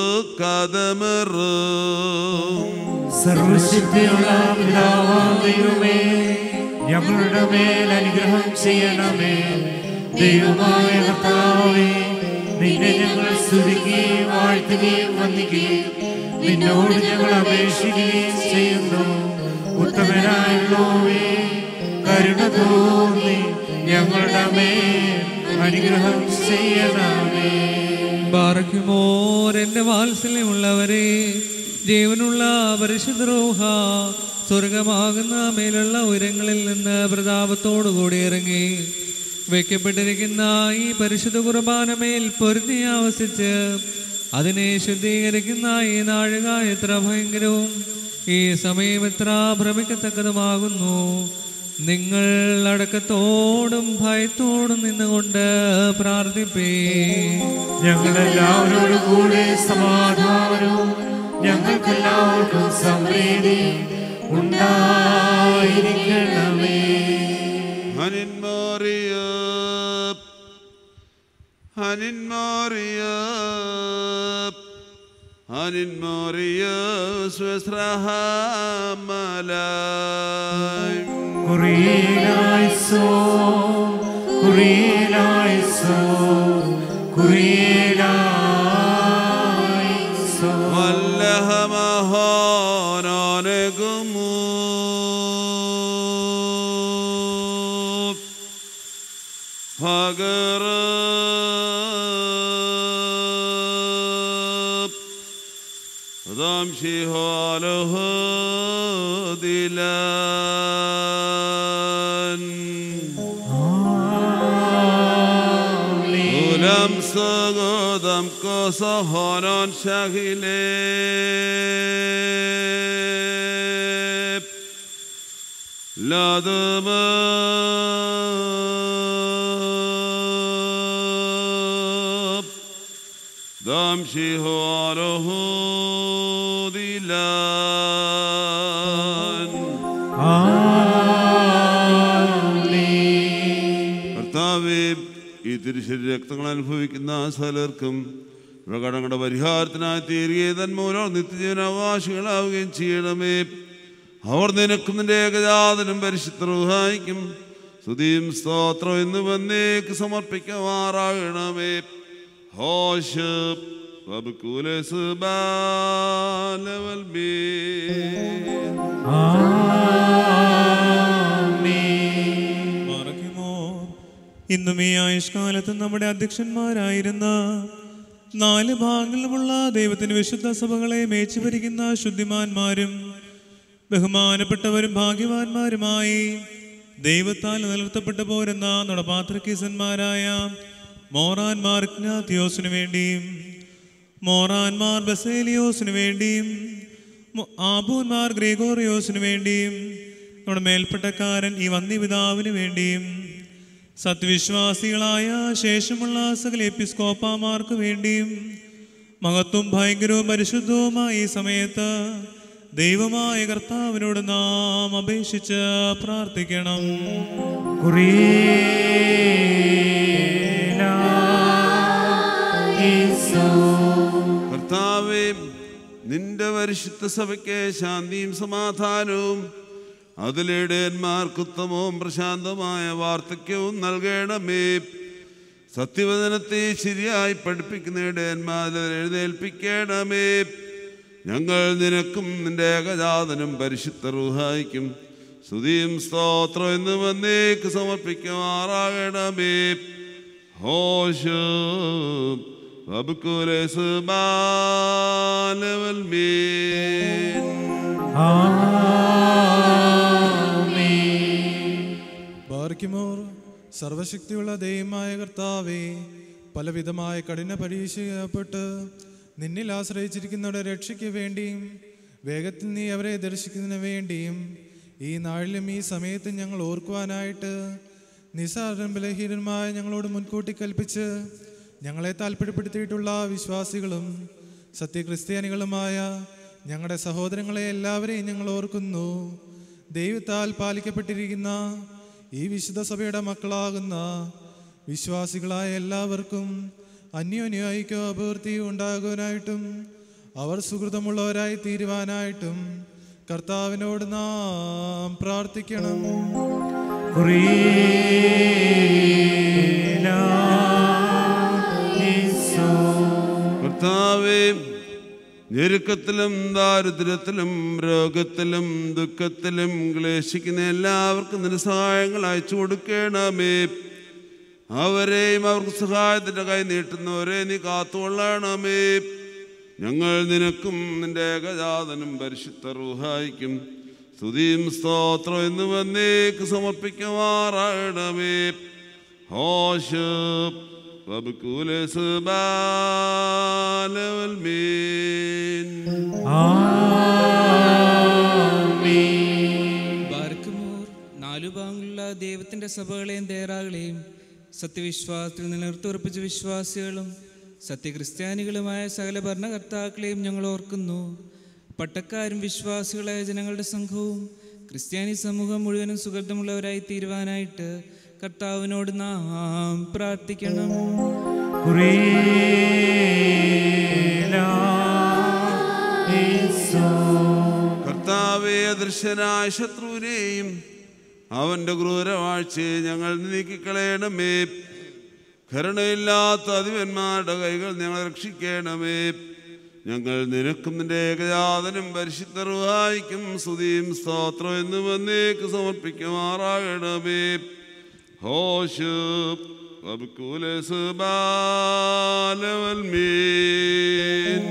കഥമറും സർവശക്തിയുള്ള പിതാവാം ദൈവമേ ഞങ്ങളുടെ മേൽ അനുഗ്രഹം ചെയ്യണമേ ദൈവമായ കർത്താവേ നിന്നെ ഞങ്ങൾ സ്തുതിക്കുകയും വാഴ്ത്തുകയും വന്ദിക്കുകയും നിന്നോട് ഞങ്ങൾ അപേക്ഷിക്കുകയും ചെയ്യുന്നു ഉത്തമനായുള്ളവേ കരുണ തോന്നി ഞങ്ങളുടെ മേൽ അനുഗ്രഹം ചെയ്യണമേ ബാറയ്ക്കുമോർ എൻ്റെ വാത്സല്യമുള്ളവരെ ജീവനുള്ള പരിശുദ്ധ റൂഹ സ്വർഗമാകുന്ന മേലുള്ള ഉയരങ്ങളിൽ നിന്ന് പ്രതാപത്തോടുകൂടി ഇറങ്ങി വയ്ക്കപ്പെട്ടിരിക്കുന്ന ഈ പരിശുദ്ധ കുർബാനമേൽ പൊരുതി ആവസിച്ച് അതിനെ ശുദ്ധീകരിക്കുന്ന ഈ നാഴിക എത്ര ഭയങ്കരവും ഈ സമയം എത്ര ഭ്രമിക്കത്തക്കതുമാകുന്നു നിങ്ങൾ അടക്കത്തോടും ഭയത്തോടും നിന്നുകൊണ്ട് പ്രാർത്ഥിപ്പേ ഞങ്ങളെല്ലാവരോടും കൂടെ സമാധാനവും ഞങ്ങൾക്കെല്ലാവർക്കും സമൃദ്ധി ഉണ്ടായിരിക്കണമേ ഹനിന്മാറിയ ഹനിന്മാറിയ ഹനിന്മാറിയ സ്വസ്രഹമലായി കുറിയിലായിസോ കുറിയിലായിസോ കുറിയിലായിസോ വല്ലഹമഹാനകുമു ഭഗര ഉലം സഗതം കസഹനൻ ശഹിലേ ലദമ ദം ശിഹോരഹോ ദിലാൻ കർത്താവേ ഈ തിരുശരി രക്തങ്ങൾ അനുഭവിക്കുന്ന സകലർക്കും പ്രകടങ്ങളുടെ പരിഹാരത്തിനായി തീരുകയും തന്മൂലം നിത്യജീവനാവകാശികളാവുകയും ചെയ്യണമേ അവർ നിനക്കും നിന്റെ ഏകജാതനും പരിശുദ്ധഹായിക്കും സ്തുതിയും സ്തോത്രം എന്ന് വന്നേക്ക് സമർപ്പിക്കുമാറാകണമേ ഹോഷ് വബുക്കുലസ് ബാലവൽ ബേ മറക്കുമോ ഇന്നും ഈ ആയുഷ്കാലത്ത് നമ്മുടെ അധ്യക്ഷന്മാരായിരുന്ന നാല് ഭാഗങ്ങളിലുമുള്ള ദൈവത്തിന്റെ വിശുദ്ധ സഭകളെ മേച്ചു ഭരിക്കുന്ന ശുദ്ധിമാന്മാരും ബഹുമാനപ്പെട്ടവരും ഭാഗ്യവാന്മാരുമായി ദൈവത്താൽ നിലനിർത്തപ്പെട്ടു പോരുന്ന നടപാത്രക്കീസന്മാരായ മോറാൻമാർ ഇഗ്നാത്തിയോസിനു വേണ്ടിയും മോറാൻമാർ ബസേലിയോസിനു വേണ്ടിയും മൊ- ആബൂന്മാർ ഗ്രിഗോറിയോസിനു വേണ്ടിയും നമ്മുടെ മേൽപ്പെട്ടക്കാരൻ ഈ വന്യപിതാവിന് വേണ്ടിയും സത്യവിശ്വാസികളായ ശേഷമുള്ള സകല എപ്പിസ്കോപ്പാമാർക്ക് വേണ്ടിയും മഹത്വം ഭയങ്കരവും പരിശുദ്ധവുമായ ഈ സമയത്ത് ദൈവമായ കർത്താവിനോട് നാം അപേക്ഷിച്ച് പ്രാർത്ഥിക്കണം കുറിയിലായിസോ കർത്താവേ നിന്റെ പരിശുദ്ധ സഭയ്ക്ക് ശാന്തിയും സമാധാനവും അതിലിടയന്മാർക്ക് ഉത്തമവും പ്രശാന്തമായ വാർദ്ധക്യവും നൽകണമേ സത്യവചനത്തെ ശരിയായി പഠിപ്പിക്കുന്ന ഇടയന്മാരെ എഴുന്നേൽപ്പിക്കണമേ ഞങ്ങൾ നിനക്കും നിന്റെ ഏകജാതനും പരിശുദ്ധ റുഹായിക്കും സ്തുതിയും സ്തോത്രം എന്ന് വന്നേക്ക് സമർപ്പിക്കുമാറാകണമേ ഹോഷ് വബുക്കുലസ് ബാലവൽ മീൻ ബാർക്കിമോർ സർവശക്തിയുള്ള ദൈവമായ കർത്താവേ പലവിധമായ കഠിന പരീക്ഷയപ്പെട്ട് നിന്നിൽ ആശ്രയിച്ചിരിക്കുന്നവരുടെ രക്ഷയ്ക്ക് വേണ്ടിയും വേഗത്തിൽ നീ അവരെ ദർശിക്കുന്നതിന് വേണ്ടിയും ഈ നാളിലും ഈ സമയത്തും ഞങ്ങൾ ഓർക്കുവാനായിട്ട് നിസാരം ബലഹീനന്മായ ഞങ്ങളോട് മുൻകൂട്ടി കൽപ്പിച്ച് ഞങ്ങളെ താല്പര്യപ്പെടുത്തിയിട്ടുള്ള വിശ്വാസികളും സത്യക്രിസ്ത്യാനികളുമായ ഞങ്ങളുടെ സഹോദരങ്ങളെ എല്ലാവരെയും ഞങ്ങൾ ഓർക്കുന്നു ദൈവത്താൽ പാലിക്കപ്പെട്ടിരിക്കുന്ന ഈ വിശുദ്ധ സഭയുടെ മക്കളാകുന്ന വിശ്വാസികളായ എല്ലാവർക്കും അന്യോന്യ ഐക്യ അഭിവൃദ്ധി ഉണ്ടാകുവാനായിട്ടും അവർ സുഹൃതമുള്ളവരായി തീരുവാനായിട്ടും കർത്താവിനോട് നാം പ്രാർത്ഥിക്കണം കുറിയിലായിസോ കർത്താവേ ഞെരുക്കത്തിലും ദാരിദ്ര്യത്തിലും രോഗത്തിലും ദുഃഖത്തിലും ക്ലേശിക്കുന്ന എല്ലാവർക്കും നിന്റെ സഹായങ്ങൾ അയച്ചു കൊടുക്കണമേ അവരെയും അവർക്ക് സഹായത്തിന്റെ കൈ നീട്ടുന്നവരെ നീ കാത്തുകൊള്ളണമേ ഞങ്ങൾ നിനക്കും നിന്റെ ഏകജാതനും പരിശുദ്ധ റൂഹായിക്കും സ്തുതിയും സ്തോത്രം എന്ന് വന്നേക്ക് സമർപ്പിക്കുമാറാകണമേ ഹോഷ് വബുക്കുലസ് ബാലവൽമീൻ ബാർക്കുമോർ നാലു ഭാഗങ്ങളുള്ള ദൈവത്തിന്റെ സഭകളെയും ദേറാകളെയും സത്യവിശ്വാസത്തിൽ നിലനിർത്തുറപ്പിച്ച വിശ്വാസികളും സത്യക്രിസ്ത്യാനികളുമായ സകല ഭരണകർത്താക്കളെയും ഞങ്ങൾ ഓർക്കുന്നു പട്ടക്കാരും വിശ്വാസികളായ ജനങ്ങളുടെ സംഘവും ക്രിസ്ത്യാനി സമൂഹം മുഴുവനും സുഗന്ധമുള്ളവരായി തീരുവാനായിട്ട് കർത്താവിനോട് നാം പ്രാർത്ഥിക്കണം കർത്താവെ അദൃശ്യനായ ശത്രുവിനെയും അവന്റെ ക്രൂരവാഴ്ചയെ ഞങ്ങൾ നീക്കിക്കളയണമേ കരുണയില്ലാത്ത അതിവന്മാരുടെ കൈകൾ ഞങ്ങൾ രക്ഷിക്കണമേ ഞങ്ങൾ നിനക്കും നിന്റെ ഏകജാതനും പരിശുദ്ധർവായിക്കും സ്തുതിയും സ്തോത്രം എന്ന് വന്നേക്ക് സമർപ്പിക്കുമാറാകണമേ ഹോഷ് വബുക്കുലസ് ബാലവൽമീൻ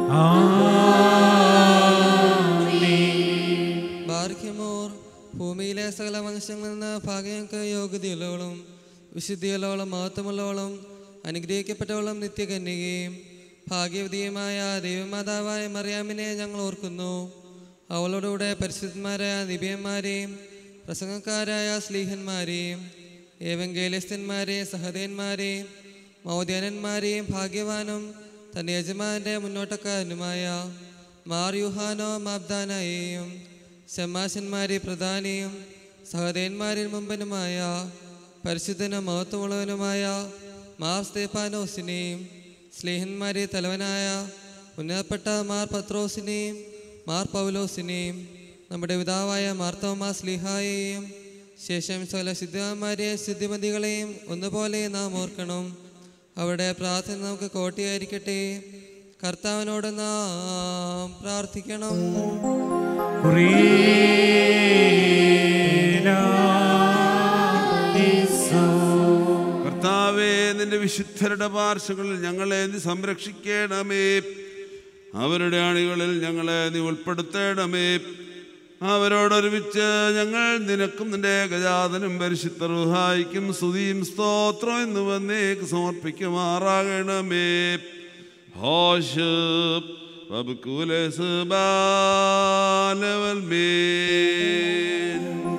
ബാർഖ്യമോർ ഭൂമിയിലെ സകല മനുഷ്യങ്ങളിൽ നിന്ന് ഭാഗ്യങ്ങൾക്ക് യോഗ്യതയുള്ളവളും വിശുദ്ധിയുള്ളവളും മഹത്വമുള്ളവളും അനുഗ്രഹിക്കപ്പെട്ടവളും നിത്യകന്യകയും ഭാഗ്യവതിയുമായ ദൈവമാതാവായ മറിയാമിനെ ഞങ്ങൾ ഓർക്കുന്നു അവളോടുകൂടെ പരിശുദ്ധന്മാരായ ദിവ്യന്മാരെയും പ്രസംഗക്കാരായ സ്ലീഹന്മാരെയും ഏവങ്കേലിസ്തന്മാരെയും സഹദേന്മാരെയും മൗദ്യാനന്മാരെയും ഭാഗ്യവാനും തൻ്റെ യജമാനൻ്റെ മുന്നോട്ടക്കാരനുമായ മാർ യുഹാനോ മാബ്ദാനയെയും ശമാശന്മാരെ പ്രധാനിയും സഹദേന്മാരിൽ മുമ്പനുമായ പരിശുദ്ധനും മഹത്വമുള്ളവനുമായ മാർ സ്തേഫാനോസിനെയും സ്നേഹന്മാരെ തലവനായ ഉന്നതപ്പെട്ട മാർ പത്രോസിനെയും മാർ പൗലോസിനെയും നമ്മുടെ പിതാവായ മാർത്തോമാ സ്ലിഹായെയും ശേഷം സകല സിദ്ധന്മാരെ സിദ്ധിമതികളെയും ഒന്നുപോലെ നാം ഓർക്കണം അവിടെ പ്രാർത്ഥന നമുക്ക് കോട്ടയായിരിക്കട്ടെ കർത്താവിനോട് നാം പ്രാർത്ഥിക്കണം കർത്താവേ നിന്റെ വിശുദ്ധരുടെ പാർശ്വങ്ങളിൽ ഞങ്ങളെ നീ സംരക്ഷിക്കണമേ അവരുടെ അണികളിൽ ഞങ്ങളെ നീ ഉൾപ്പെടുത്തണമേ അവരോടൊരുമിച്ച് ഞങ്ങൾ നിനക്കും നിന്റെ ഗജാതനും പരിശുദ്ധ റുഹായിക്കും സ്തുതിയും സ്തോത്രം എന്ന് വന്നേക്ക് സമർപ്പിക്കുമാറാകണമേ ഹോഷ് വബുക്കുലസ് ബാലവൽമേൻ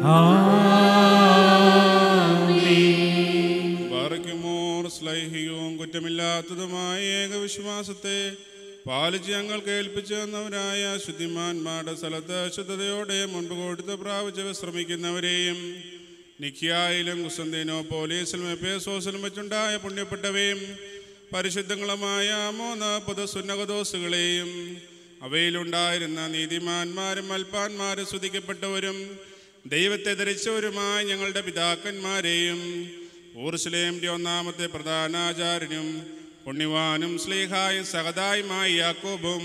ബാറയ്ക്കുമോർ സ്ലൈഹികവും കുറ്റമില്ലാത്തതുമായ ഏകവിശ്വാസത്തെ പാലിച്ച് ഞങ്ങൾ കേൾപ്പിച്ചു തന്നവരായ ശുദ്ധിമാന്മാരുടെ സ്ഥലത്ത് ശുദ്ധതയോടെ മുൻപ് കൊടുത്ത് പ്രാപിച്ച് വിശ്രമിക്കുന്നവരെയും നിഖ്യായിലും കുസന്തീനോ പോലീസിലും എപ്പേസോസിലും വെച്ചുണ്ടായ പുണ്യപ്പെട്ടവയും പരിശുദ്ധങ്ങളുമായ മൂന്ന് പുതുസുന്നകദോസുകളെയും അവയിലുണ്ടായിരുന്ന നീതിമാന്മാരും അൽപ്പാന്മാരും സ്തുതിക്കപ്പെട്ടവരും ദൈവത്തെ ധരിച്ചവരുമായ ഞങ്ങളുടെ പിതാക്കന്മാരെയും ഊർസ്ലേമിൻ്റെ ഒന്നാമത്തെ പ്രധാനാചാര്യനും പുണ്യവാനും സ്ലീഹായ സഹതായുമായ യാക്കോബും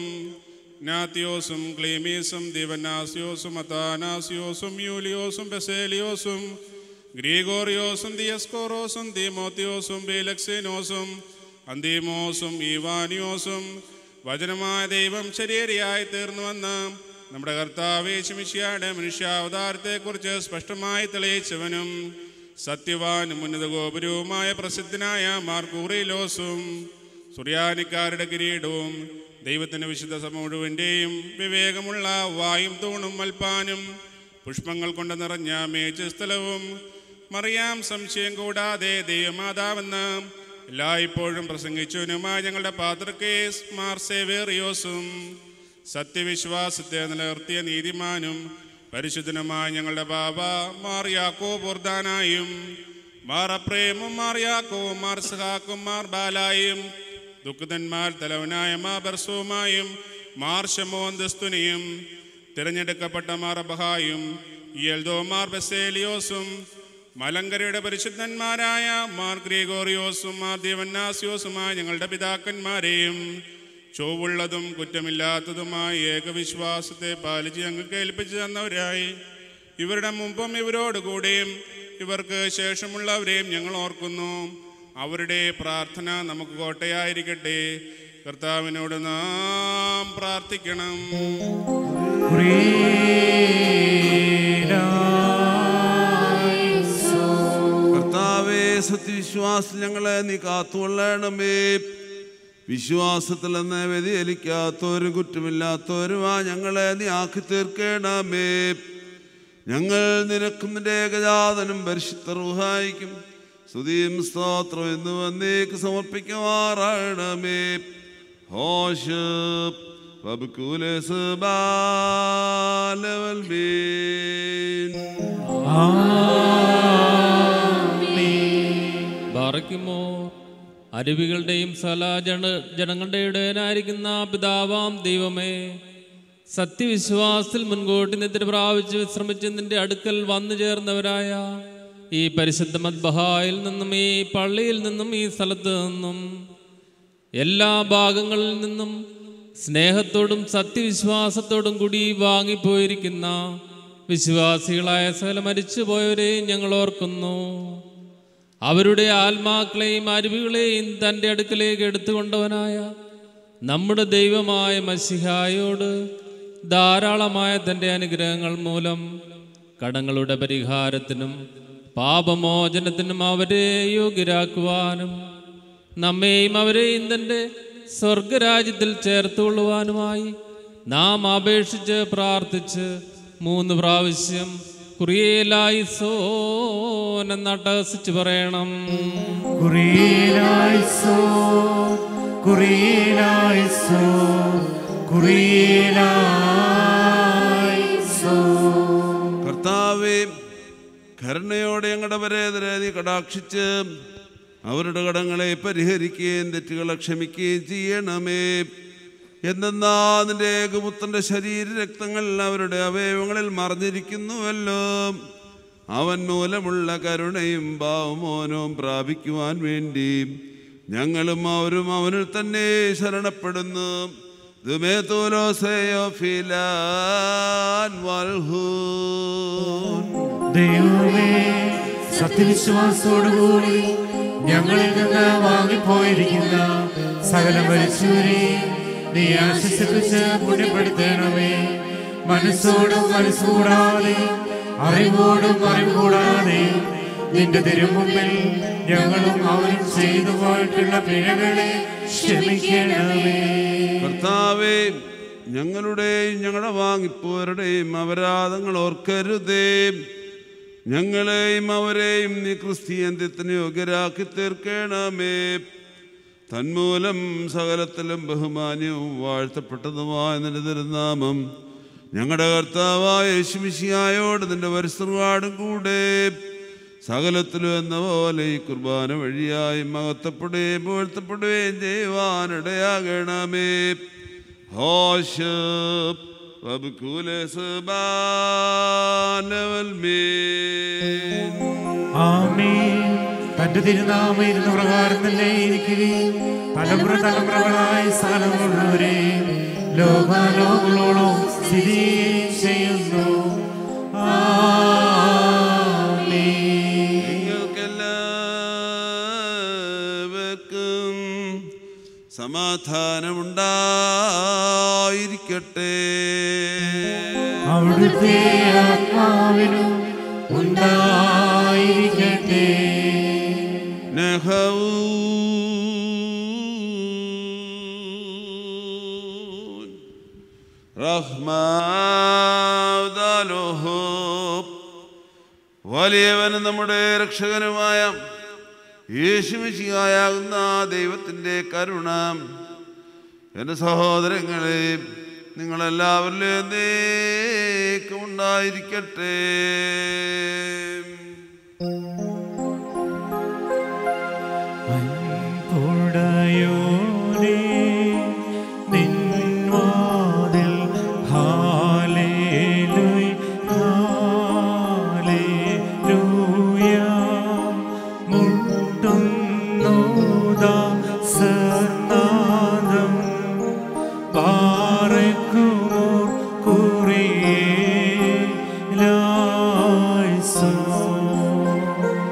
നാത്തിയോസും ക്ലീമീസും ദിവനാസിയോസും അത്താനാസിയോസും യൂലിയോസും ബെസേലിയോസും ഗ്രീഗോറിയോസും ദിയസ്കോറോസും തീമോത്തിയോസും ബേലക്സേനോസും അന്തീമോസും ഈവാനിയോസും വചനമായ ദൈവം ശരീരയായി തീർന്നുവെന്ന് നമ്മുടെ കർത്താവ് ശിമിഷിയുടെ മനുഷ്യാവതാരത്തെക്കുറിച്ച് സ്പഷ്ടമായി തെളിയിച്ചവനും സത്യവാനും ഉന്നത ഗോപുരവുമായ പ്രസിദ്ധനായ മാർക്കൂറിലോസും സുറിയാനിക്കാരുടെ കിരീടവും ദൈവത്തിൻ്റെ വിശുദ്ധ സഭ മുഴുവൻ്റെയും വിവേകമുള്ള വായും തൂണും മൽപ്പാനും പുഷ്പങ്ങൾ കൊണ്ട് നിറഞ്ഞ മേച്ച സ്ഥലവും മറിയാം സംശയം കൂടാതെ ദൈവമാതാവെന്ന് എല്ലായ്പ്പോഴും പ്രസംഗിച്ചവനുമായ ഞങ്ങളുടെ പാത്രക്കേസ് മാർ സേവേറിയോസും സത്യവിശ്വാസത്തെ നിലനിർത്തിയ നീതിമാനും പരിശുദ്ധനുമായ ഞങ്ങളുടെ ബാബ മാർ യാക്കോ ബുർദാനായും മാർ അപ്രേമും മാർ യാക്കോവും മാർ സഹാക്കും മാർ ബാലായും ദുഃഖിതന്മാർ തലവനായ മാ ബർസുവുമായും മാർ ഷമോന്തസ്തുനിയും തിരഞ്ഞെടുക്കപ്പെട്ട മാർ അബഹായും യൽദോ മാർ ബസേലിയോസും മലങ്കരയുടെ പരിശുദ്ധന്മാരായ മാർ ഗ്രിഗോറിയോസും മാർ ദേവന്നാസിയോസുമായ ഞങ്ങളുടെ പിതാക്കന്മാരെയും ചൊവ്വുള്ളതും കുറ്റമില്ലാത്തതുമായ ഏകവിശ്വാസത്തെ പാലിച്ച് ഞങ്ങൾക്ക് ഏൽപ്പിച്ചു തന്നവരായി ഇവരുടെ മുമ്പും ഇവരോടുകൂടെയും ഇവർക്ക് ശേഷമുള്ളവരെയും ഞങ്ങൾ ഓർക്കുന്നു അവരുടെ പ്രാർത്ഥന നമുക്ക് കോട്ടയായിരിക്കട്ടെ കർത്താവിനോട് നാം പ്രാർത്ഥിക്കണം Free സത്യവിശ്വാസത്തിൽ ഞങ്ങളെ നീ കാത്തുകൊള്ളണമേ വിശ്വാസത്തിൽ നിന്ന് വ്യതിചലിക്കാത്തവരും കുറ്റമില്ലാത്തവരുമാ ഞങ്ങളെ നീ ആക്കി തീർക്കണമേ ഞങ്ങൾ നിനക്കും നിന്റെ ഏകജാതനും പരിശുദ്ധ റുഹായിക്കും സ്തുതിയും സ്തോത്രം എന്ന് വന്നേക്ക് സമർപ്പിക്കുമാറാണമേ ഹോഷ് വബുക്കൂലസ് ബാലവൽ ബീൻ ബാറയ്ക്കുമോ അരുവികളുടെയും സല ജന ജനങ്ങളുടെ ഇടയനായിരിക്കുന്ന പിതാവാം ദൈവമേ സത്യവിശ്വാസത്തിൽ മുൻകൂട്ടി നിദ്ര പ്രാപിച്ച് വിശ്രമിച്ച് നിന്റെ അടുക്കൽ വന്നു ചേർന്നവരായ ഈ പരിശുദ്ധ മദ്ബഹായിൽ നിന്നും ഈ പള്ളിയിൽ നിന്നും ഈ സ്ഥലത്ത് നിന്നും എല്ലാ ഭാഗങ്ങളിൽ നിന്നും സ്നേഹത്തോടും സത്യവിശ്വാസത്തോടും കൂടി വാങ്ങിപ്പോയിരിക്കുന്ന വിശ്വാസികളായ സകല മരിച്ചുപോയവരെയും ഞങ്ങൾ ഓർക്കുന്നു അവരുടെ ആത്മാക്കളെയും അരുവികളെയും തൻ്റെ അടുക്കലേക്ക് എടുത്തുകൊണ്ടവനായ നമ്മുടെ ദൈവമായ മസിഹായോട് ധാരാളമായ തൻ്റെ അനുഗ്രഹങ്ങൾ മൂലം കടങ്ങളുടെ പരിഹാരത്തിനും പാപമോചനത്തിനും അവരെ യോഗ്യരാക്കുവാനും നമ്മെയും അവരെയും തൻ്റെ സ്വർഗരാജ്യത്തിൽ ചേർത്തുകൊള്ളുവാനുമായി നാം അപേക്ഷിച്ച് പ്രാർത്ഥിച്ച് മൂന്ന് പ്രാവശ്യം കുറിയേലായി സോനെന്നട്ടഹസിച്ച് പറയണം കുറിയേലായിസോ കുറിയേലായിസോ കുറിയേലായിസോ കർത്താവേ കരുണയോടെ ഞങ്ങളുടെ പരേതരെ നീ കടാക്ഷിച്ച് അവരുടെ കടങ്ങളെ പരിഹരിക്കുകയും തെറ്റുകളെ ക്ഷമിക്കുകയും ചെയ്യണമേ എന്തെന്നാ നിന്റെ ഏകപുത്രന്റെ ശരീര രക്തങ്ങൾ അവരുടെ അവയവങ്ങളിൽ മറഞ്ഞിരിക്കുന്നുവല്ലോ അവൻ മൂലമുള്ള കരുണയും ഭാവമോനവും പ്രാപിക്കുവാൻ വേണ്ടി ഞങ്ങളും അവരും അവനിൽ തന്നെ ശരണപ്പെടുന്നു ദുമേതോലോസയോ ഫിലാൻ വൽഹൂൻ ദൈവമേ സത്യവിശ്വാസത്തോടുകൂടി ഞങ്ങളിൽ നിന്ന് വാങ്ങിപ്പോയിരിക്കുന്ന സകല മരിച്ചവരെ നീ ആശ്വസിപ്പിച്ച് പുണ്യപ്പെടുത്തണമേ മനസ്സോടും മനസ്സുകൂടാതെ അറിവോടും അറിവ് കൂടാതെ നിന്റെ തിരുമുമ്പിൽ ഞങ്ങളും അവരും ചെയ്തു പോയിട്ടുള്ള പിഴകളെ ക്ഷമിക്കണമേ കർത്താവേ ഞങ്ങളുടെയും ഞങ്ങളുടെ വാങ്ങിപ്പോരുടെയും അപരാധങ്ങൾ ഓർക്കരുതേ ഞങ്ങളെയും അവരെയും നീ ക്രിസ്തീയന്ത്യത്തിന് യോഗ്യരാക്കി തീർക്കണമേ തന്മൂലം സകലത്തിലും ബഹുമാന്യവും വാഴ്ത്തപ്പെട്ടതുമായ നിന്റെ തിരുനാമം ഞങ്ങളുടെ കർത്താവായ യേശുമിശിയായോട് നിന്റെ പരിസരവാടും കൂടെ സകലത്തിലും എന്ന പോലെ ഈ കുർബാന വഴിയായി മഹത്വപ്പെടുകയും പുകഴ്ത്തപ്പെടുകയും ചെയ്യുവാനിടയാകണമേ ഹോഷ ആമേൻ തന്റെ തിരുനാമം ഇരുന്ന പ്രകാരം തന്നെ ഇരിക്കുകയും തലമുറ തലമുറകളായി സ്ഥലമുള്ളവരെ ലോകാലോകളോളം സ്ഥിതി ചെയ്യുന്നു നിങ്ങൾക്കെല്ലാവർക്കും സമാധാനമുണ്ടായിരിക്കട്ടെ അവിടുത്തെ ആത്മാവിനും ഉണ്ടായിരിക്കട്ടെ നഹവും റഹ്മാദാലോഹോ വലിയവനും നമ്മുടെ രക്ഷകനുമായ യേശുമിശിയായാകുന്ന ദൈവത്തിൻ്റെ കരുണ എൻ്റെ സഹോദരങ്ങളെ നിങ്ങളെല്ലാവരിലും എന്നേക്കും ഉണ്ടായിരിക്കട്ടെ പുടയോനെ നിൻവാതിൽ ഹാലേലുയ ഹാലേലൂയ മുട്ടുന്നു ദാസനാദം പാറക്കുമോ കുറിയേലായിസോ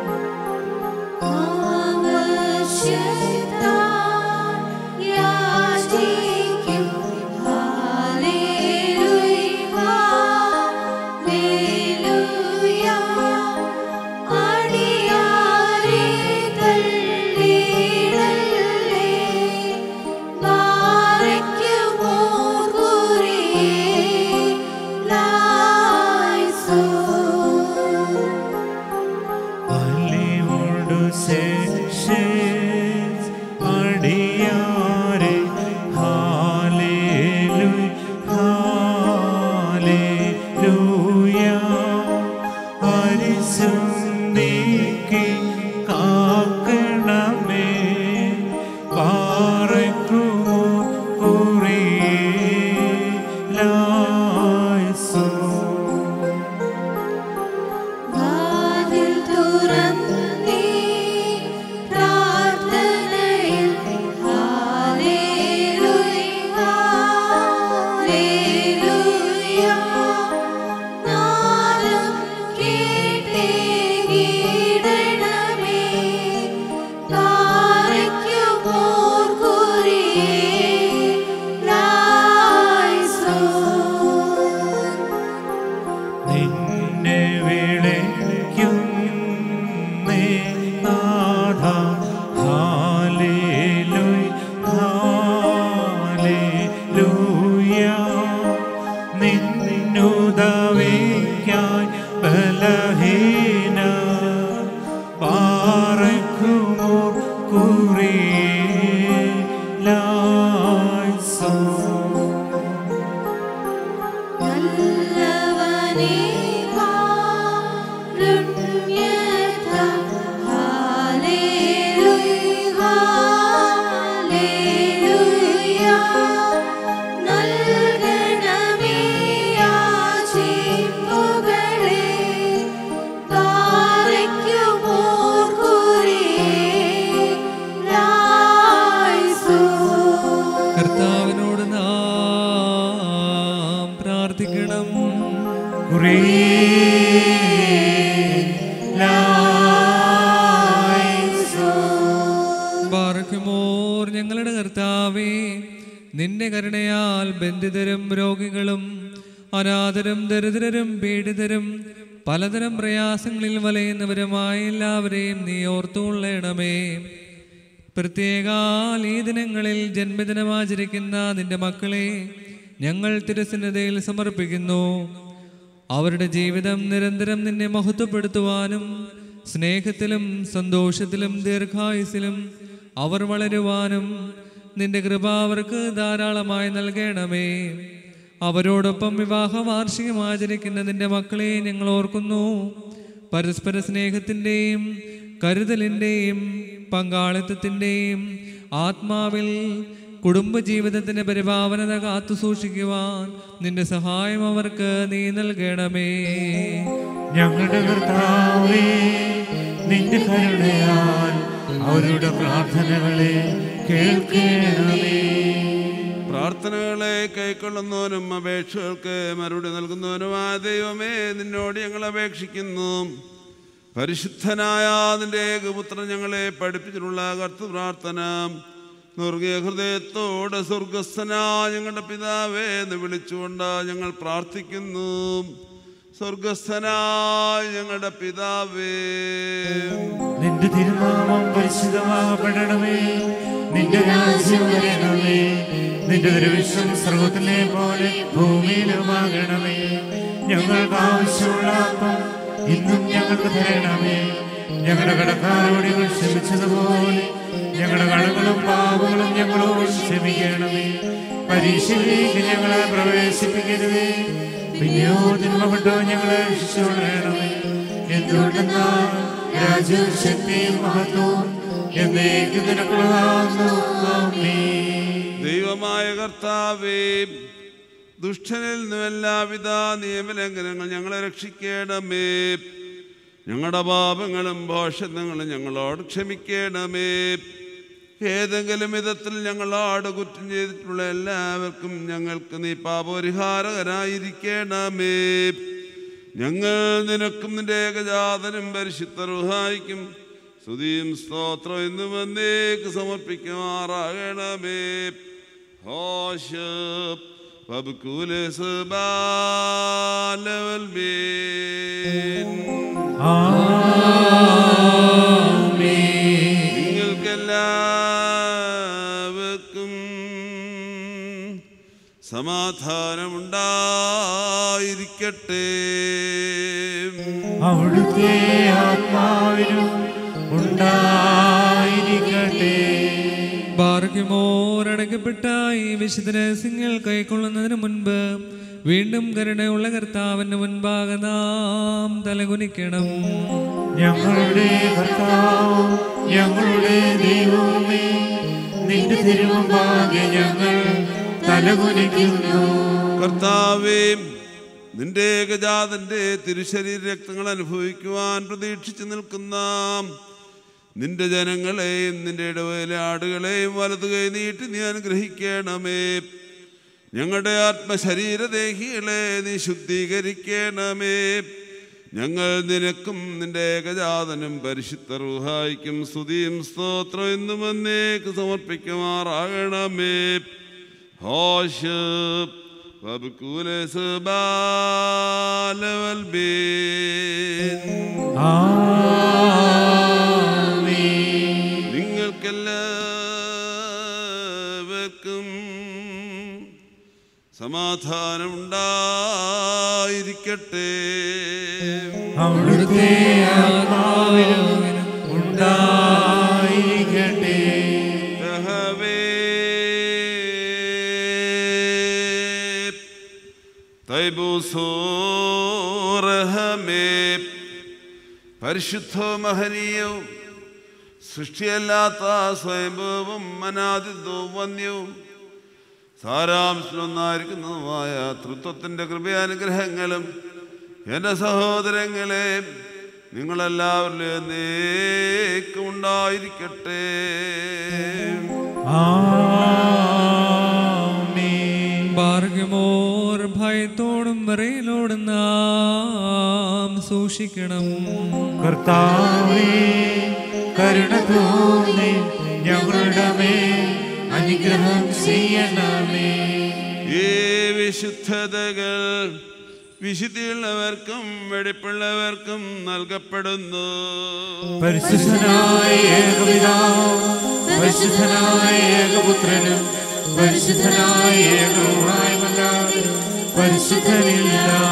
നീക്കി കാക്കണമേ പാറയ്ക്കുമോ കുറിയിലായിസോ വാതിൽ തുറന്നീ പ്രാർത്ഥനയിൽ ഹല്ലേലൂയ ഹല്ലേലൂയ നാദം കേട്ടേകിടണമേ പാറയ്ക്കുമോർ കുറിയിലായിസോ നിന്നെ വിളിക്കും നാഥ ഹാലേലൂയ ഹാലേലൂയ നിന്നുദവിക്കാൻ ബലഹീന പാറക്കുമോ കുറിയിലായിസോ നല്ലവനേ കാരുണ്യത ഹല്ലേലൂയ ഹല്ലേലൂയ നൽകണമേ യാചിപ്പുകളെ പാറയ്ക്കുമോർ കുറിയിലായിസോ കർത്താവിനോട് നാം പ്രാർത്ഥിക്കണം ബാറക്കുമോർ ഞങ്ങളുടെ കർത്താവേ നിന്റെ കരുണയാൽ ബന്ധിതരും രോഗികളും അനാഥരും ദരിദ്രരും പീഡിതരും പലതരം പ്രയാസങ്ങളിൽ വലയുന്നവരുമായ എല്ലാവരെയും നീ ഓർത്തുകൊള്ളണമേ പ്രത്യേകാൽ ഈ ദിനങ്ങളിൽ ജന്മദിനം ആചരിക്കുന്ന നിന്റെ മക്കളെ ഞങ്ങൾ തിരുസന്നതയിൽ സമർപ്പിക്കുന്നു അവരുടെ ജീവിതം നിരന്തരം നിന്നെ മഹത്വപ്പെടുത്തുവാനും സ്നേഹത്തിലും സന്തോഷത്തിലും ദീർഘായുസിലും അവർ വളരുവാനും നിന്റെ കൃപ അവർക്ക് ധാരാളമായി നൽകണമേ അവരോടൊപ്പം വിവാഹ വാർഷികം ആചരിക്കുന്ന നിന്റെ മക്കളെ ഞങ്ങൾ ഓർക്കുന്നു പരസ്പര സ്നേഹത്തിൻ്റെയും കരുതലിൻ്റെയും പങ്കാളിത്തത്തിൻ്റെയും ആത്മാവിൽ കുടുംബജീവിതത്തിൻ്റെ പരിഭാവനത കാത്തു സൂക്ഷിക്കുവാൻ നിന്റെ സഹായം അവർക്ക് നീ നൽകണമേ ഞങ്ങളുടെ കർത്താവേ നിന്റെ കരുണയാൽ അവരുടെ പ്രാർത്ഥനകളെ കേൾക്കണമേ പ്രാർത്ഥനകളെ കൈക്കൊള്ളുന്നവനും അപേക്ഷകൾക്ക് മറുപടി നൽകുന്നവനുമായ ദൈവമേ നിന്നോട് ഞങ്ങൾ അപേക്ഷിക്കുന്നു പരിശുദ്ധനായ നിന്റെ ഏകപുത്രൻ ഞങ്ങളെ പഠിപ്പിച്ചിട്ടുള്ള കർത്ത പ്രാർത്ഥന നുറുകിയ ഹൃദയത്തോടെ സ്വർഗസ്ഥനായ ഞങ്ങളുടെ പിതാവേ എന്ന് വിളിച്ചുകൊണ്ട് ഞങ്ങൾ പ്രാർത്ഥിക്കുന്നു സ്വർഗസ്ഥനായ ഞങ്ങളുടെ പിതാവേ നിന്റെ തിരുനാമം പരിശുദ്ധമാകപ്പെടണമേ നിന്റെ രാജ്യം വരണമേ നിന്റെ ദൃശ്യം സർവത്തിലെ പോലെ ഭൂമിയിലുമാകണമേ ഞങ്ങൾക്ക് ആവശ്യമുള്ള അപ്പം ഇന്നും ഞങ്ങൾക്ക് തരണമേ ഞങ്ങളുടെ കടക്കാരോട് ഞങ്ങൾ ക്ഷമിച്ചതുപോലെ ഞങ്ങളുടെ കടങ്ങളും പാപങ്ങളും ഞങ്ങളോട് ക്ഷമിക്കണമേ പരീക്ഷയിലേക്ക് ഞങ്ങളെ പ്രവേശിപ്പിക്കരുതേ പിന്നെയോ തിന്മപ്പെട്ടോ ഞങ്ങളെ രക്ഷിച്ചുകൊള്ളണമേ എന്തുകൊണ്ടെന്നാൽ രാജ്യവും ശക്തിയും മഹത്വവും എന്നേക്കും നിനക്കുള്ളതാകുന്നു ആമേൻ. ദൈവമായ കർത്താവേ ദുഷ്ടനിൽ നിന്നും എല്ലാവിധ നിയമലംഘനങ്ങൾ ഞങ്ങളെ രക്ഷിക്കണമേ ഞങ്ങളുടെ പാപങ്ങളും ഭോഷണങ്ങളും ഞങ്ങളോട് ക്ഷമിക്കണമേ ഏതെങ്കിലും വിധത്തിൽ ഞങ്ങളോട് കുറ്റം ചെയ്തിട്ടുള്ള എല്ലാവർക്കും ഞങ്ങൾക്ക് നീ പാപപരിഹാരകരായിരിക്കണമേ ഞങ്ങൾ നിനക്കും നിന്റെ ഏകജാതനും പരിശുദ്ധ റുഹായിക്കും സ്തുതിയും സ്തോത്രം എന്നും എന്നേക്ക് സമർപ്പിക്കുമാറാകണമേ ഹോഷ പബ്കുലസ് ബാലവൽ ബീൻ നിങ്ങൾക്കെല്ലാവർക്കും സമാധാനമുണ്ടായിരിക്കട്ടെ അവിടുത്തെ ആത്മാവിനും ഉണ്ടായിരിക്കട്ടെ ബാർഗ്യമോരടക്കപ്പെട്ട ഈ വിശുദ്ധ രഹസ്യങ്ങൾ കൈക്കൊള്ളുന്നതിന് മുൻപ് വീണ്ടും കരുണയുള്ള കർത്താവിന്റെ മുൻപാകെ നാം തലകുനിക്കണം ഞങ്ങളുടെ കർത്താവ് ഞങ്ങളുടെ ദൈവമേ നിന്റെ തിരുമുമ്പാകെ ഞങ്ങൾ തലകുനിക്കുന്നു കർത്താവേ നിന്റെ ഏകജാതന്റെ തിരുശരീര രക്തങ്ങൾ അനുഭവിക്കുവാൻ പ്രതീക്ഷിച്ചു നിൽക്കുന്ന നിന്റെ ജനങ്ങളെയും നിന്റെ ഇടവേലെ ആടുകളെയും വലതു കൈ നീട്ടി നീ അനുഗ്രഹിക്കണമേ ഞങ്ങളുടെ ആത്മശരീരദേഹികളെ നീ ശുദ്ധീകരിക്കണമേ ഞങ്ങൾ നിനക്കും നിന്റെ ഏകജാതനും പരിശുദ്ധ റുഹായിക്കും സ്തുതിയും സ്തോത്രം എന്നും എന്നേക്ക് സമർപ്പിക്കുമാറാകണമേ ഹോഷ് وبكل سبال والبين നിങ്ങൾക്കെല്ലാവർക്കും സമാധാനം ഉണ്ടായിരിക്കട്ടെ അവിടുത്തെ ആത്മാവിനും ഉണ്ടായിരിക്കട്ടെ യഹോവേ, തൈബൂസോറഹമേ പരിശുദ്ധ മഹനീയവും സൃഷ്ടിയല്ലാത്ത സ്വയംഭവവും അനാദിത്വവും വന്യവും സാരാംശമൊന്നായിരിക്കുന്നതുമായ തൃത്വത്തിൻ്റെ കൃപയാനുഗ്രഹങ്ങളും എൻ്റെ സഹോദരങ്ങളെ നിങ്ങളെല്ലാവരിലും എന്നേക്കും ഉണ്ടായിരിക്കട്ടെ ബാർഗ്യമോർ ഭയത്തോടും വിറയിലോടും നാം സൂക്ഷിക്കണം കർത്താവേ കരുണ തോന്നി ഞങ്ങളുടെ മേൽ അനുഗ്രഹം ചെയ്യണമേ ഈ വിശുദ്ധതകൾ വിശുദ്ധിയുള്ളവർക്കും വെടിപ്പുള്ളവർക്കും നൽകപ്പെടുന്നു പരിശുദ്ധനായ ഏകപിതാവ് പരിശുദ്ധനായ ഏകപുത്രനും പരിശുദ്ധനായ ഏകവുമായമല്ലാതെ പരിശുദ്ധനില്ല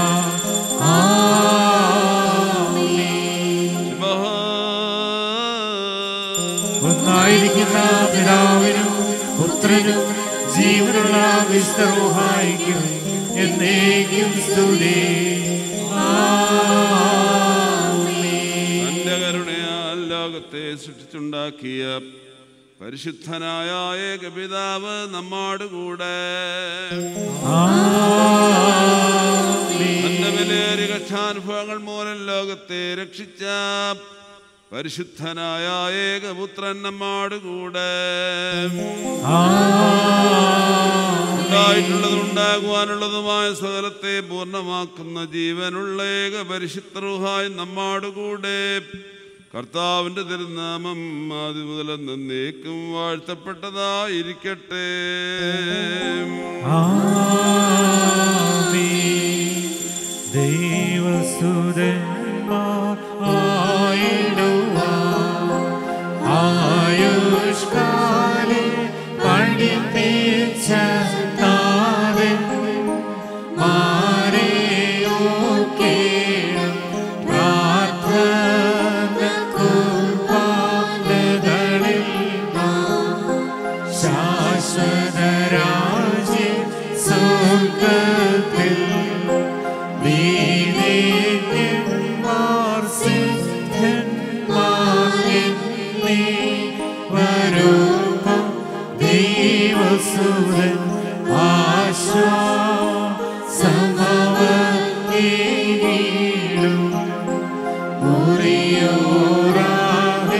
ഒന്നായിരിക്കുന്ന പിതാവിനും പുത്രനും ജീവനുള്ള വിസ്തറുഹായിക്കും എന്നേക്കും സ്തുതി തന്റെ കരുണയാൽ ലോകത്തെ സൃഷ്ടിച്ചുണ്ടാക്കിയ പരിശുദ്ധനായ ഏകപിതാവ് നമ്മോട് കൂടെ തന്റെ വിലയേറിയ കക്ഷാനുഭവങ്ങൾ മൂലം ലോകത്തെ രക്ഷിച്ച പരിശുദ്ധനായ ഏകപുത്രൻ നമ്മോട് കൂടെ ഉണ്ടായിട്ടുള്ളതും ഉണ്ടാകുവാനുള്ളതുമായ സകലത്തെ പൂർണ്ണമാക്കുന്ന ജീവനുള്ള ഏക പരിശുദ്ധറുഹായി നമ്മോട് കൂടെ കർത്താവിന്റെ തിരുനാമം ആദ്യം മുതൽ എന്നേക്കും വാഴ്ത്തപ്പെട്ടതായിരിക്കട്ടെ ദൈവസുതന്മാർ ആയിടുവാൻ ആയുഷ്കാലെ പഠിപ്പിച്ച താരൻ മാരെയൊക്കെയും പ്രാർത്ഥന കുർബാനകളിൽ ശാശ്വത രാജ്യ സ്വർഗത്തിൽ ദീനന്മാർ സിദ്ധന്മാർ എന്നീ വരുമ്പം ദൈവസുരൻ ആശ്വാസമവീടും മുറിയോറാഹെ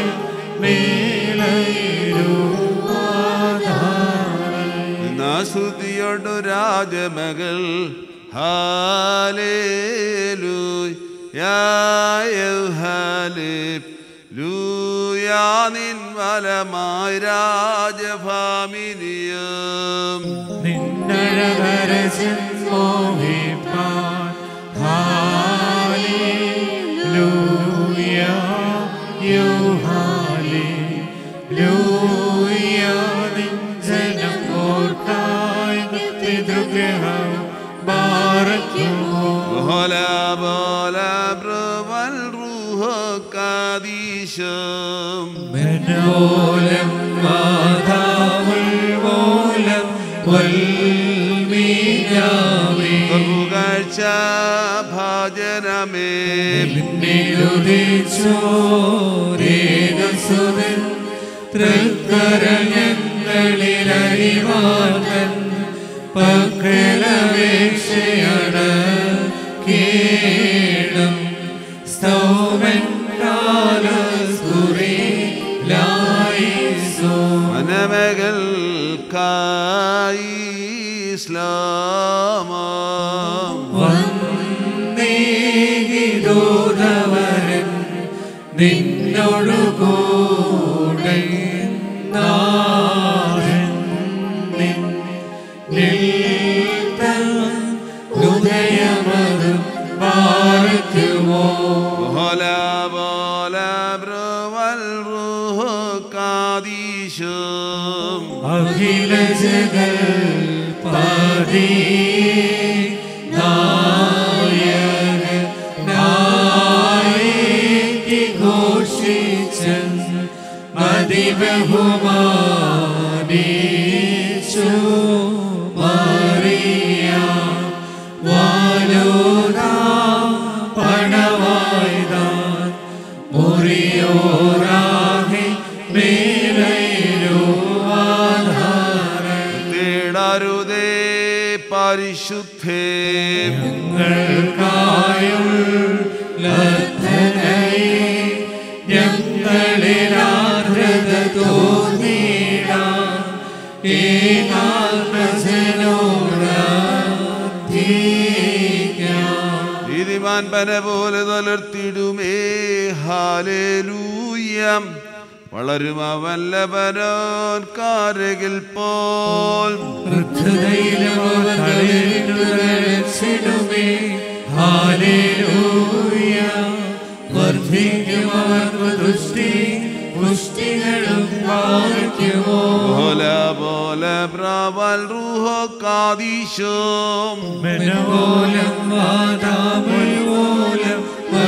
സ്തുതിയോടു രാജമകൾ ലൂയാ നിൻ വലമായി രാജഭാമിനിയും നിന്നഴകരജൻ മോഹിപ്പാൻ ഹാലേലൂയ യൂഹാലേലൂയ നിഞ്ചനം ഓർക്കായ പിതൃഗ്രഹം ബാറയ്ക്കുമോ ബോല ബോല ബ്രവൽ റൂഹ കാദീശം മനോലം മാതാവ് ജനിച്ച ഭാജനമേ ോരേകസുതൻ തൃക്കരങ്ങളിൽ അറിവാർത്തൻ പക്കലപേക്ഷയാണ് കേണം സ്തോമൻ കാലസ്കുറി ലായിസോ മനമകൾക്കായി ഇസ്ലാമാം വന്നേകിതോധവരൻ നിന്നോടു കൂടെ നാഥൻ നിൻ നിൽത്തൻ ഹൃദയമതും പാർക്കുമോ ولا ولا برو الروح قاديشم അഖില ജഗൽ പാതി നായക നായകി ഘോഷിച്ച് മതിബഹുമാനിച്ചു മറിയ വാലോദ പണവായ്താൻ മുറിയോറാകെ മേലയിലോ ആധാരം തേടരുതേ പരിശുദ്ധേ ഞങ്ങളിലാർദ്രത തോന്നിടാം ഏകാത്മജനോടാധിക്കാം നീതിമാൻ പന പോലെ തളർത്തിടുമേ ഹാലേലൂയം വളരും അവൻ ലബനോൻ കാരകിൽ പോൽ രക്ഷിടുമേ ഹാലേലൂയ വർദ്ധിക്കും അവർക്ക് ദുഷ്ടി പുഷ്ടികളും പാലിക്കുമോ പോല പോലെ ബ്രാവൽ റൂഹോ കാദീശോം മനോലം വാദാമോലം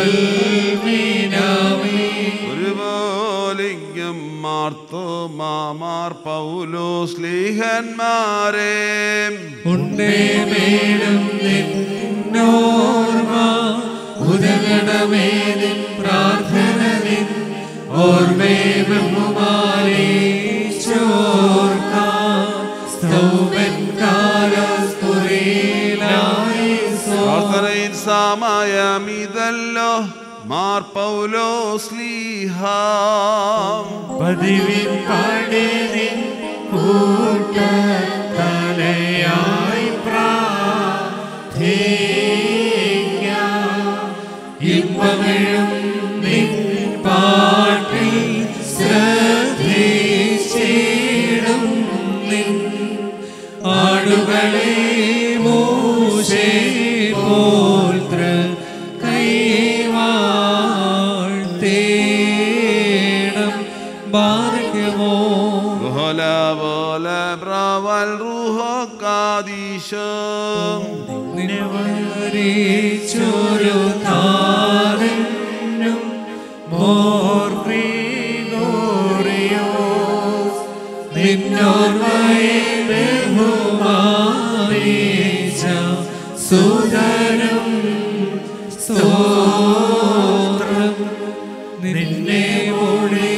വൽമീനാമേ ഒരുപോലിംഗം മാർത്തോ മാമാർ പൗലോ സ്ലീഹന്മാരെ ഉണ്ടേ മേലും നിന്നോർമ്മ ഉദകണമേ നിൻ പ്രാർത്ഥന നിൻ ഓർമ്മേ ബഹുമാനേ ചോർക്ക സ്തൗമൻ കാലസ്തുരീലായി പ്രാർത്ഥനയിൽ സമയമിതല്ലോ മാർ പൗലോ സ്ലീഹ പതിവിൻ പണിതിൻ കൂട്ട തലയായി പ്രാർത്ഥിക്കാം ഇമ്പമിഴും നിൻ പാട്ടിൽ ശ്രദ്ധിച്ചിടും നിൻ ആടുകളെ മൂശേ പോൽത്ര കൈവാഴ്ത്തേണം ബാധിക്കുമോ പോല പോലെ ബ്രാവൽ റൂഹോ കാദീശം നിവരിച്ചൊരു താരനും മോർ ഗ്രിഗോറിയോസ് നിന്നോർമ്മയെ ബഹുമാനിച്ച സുതരം സ്തോത്രം നിന്നെ മുടി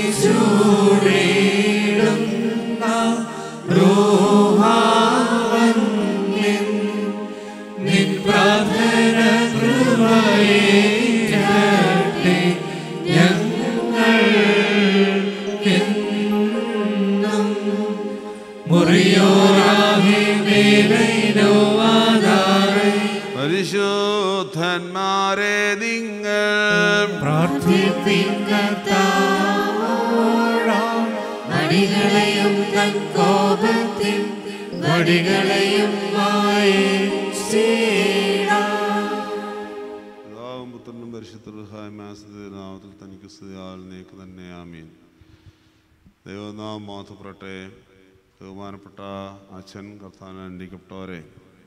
ചൂടിടുന്ന റോഹാവന്യൻ നിൻ പ്രാർത്ഥന കൃപയേറ്റട്ടെ ഞങ്ങൾക്കെന്നും മുറിയോറാകെ മേലൈനോ ആധാരേ പരിശുദ്ധന്മാരെ നിങ്ങൾ പ്രാർത്ഥിപ്പിക്കത്താവോളം മടികളെയും തൻ കോപത്തിൽ വടികളെയും പിതാവും പുത്രനും പരിശുദ്ധ നാമത്തിൽ തനിക്ക് സ്തുതിയാൽ നീക്ക് തന്നെ ആമീൻ ദൈവനാം മാധപ്പെടട്ടെ ബഹുമാനപ്പെട്ട അച്ഛൻ കർത്താൻ അനുഗ്രഹിക്കപ്പെട്ടവരെ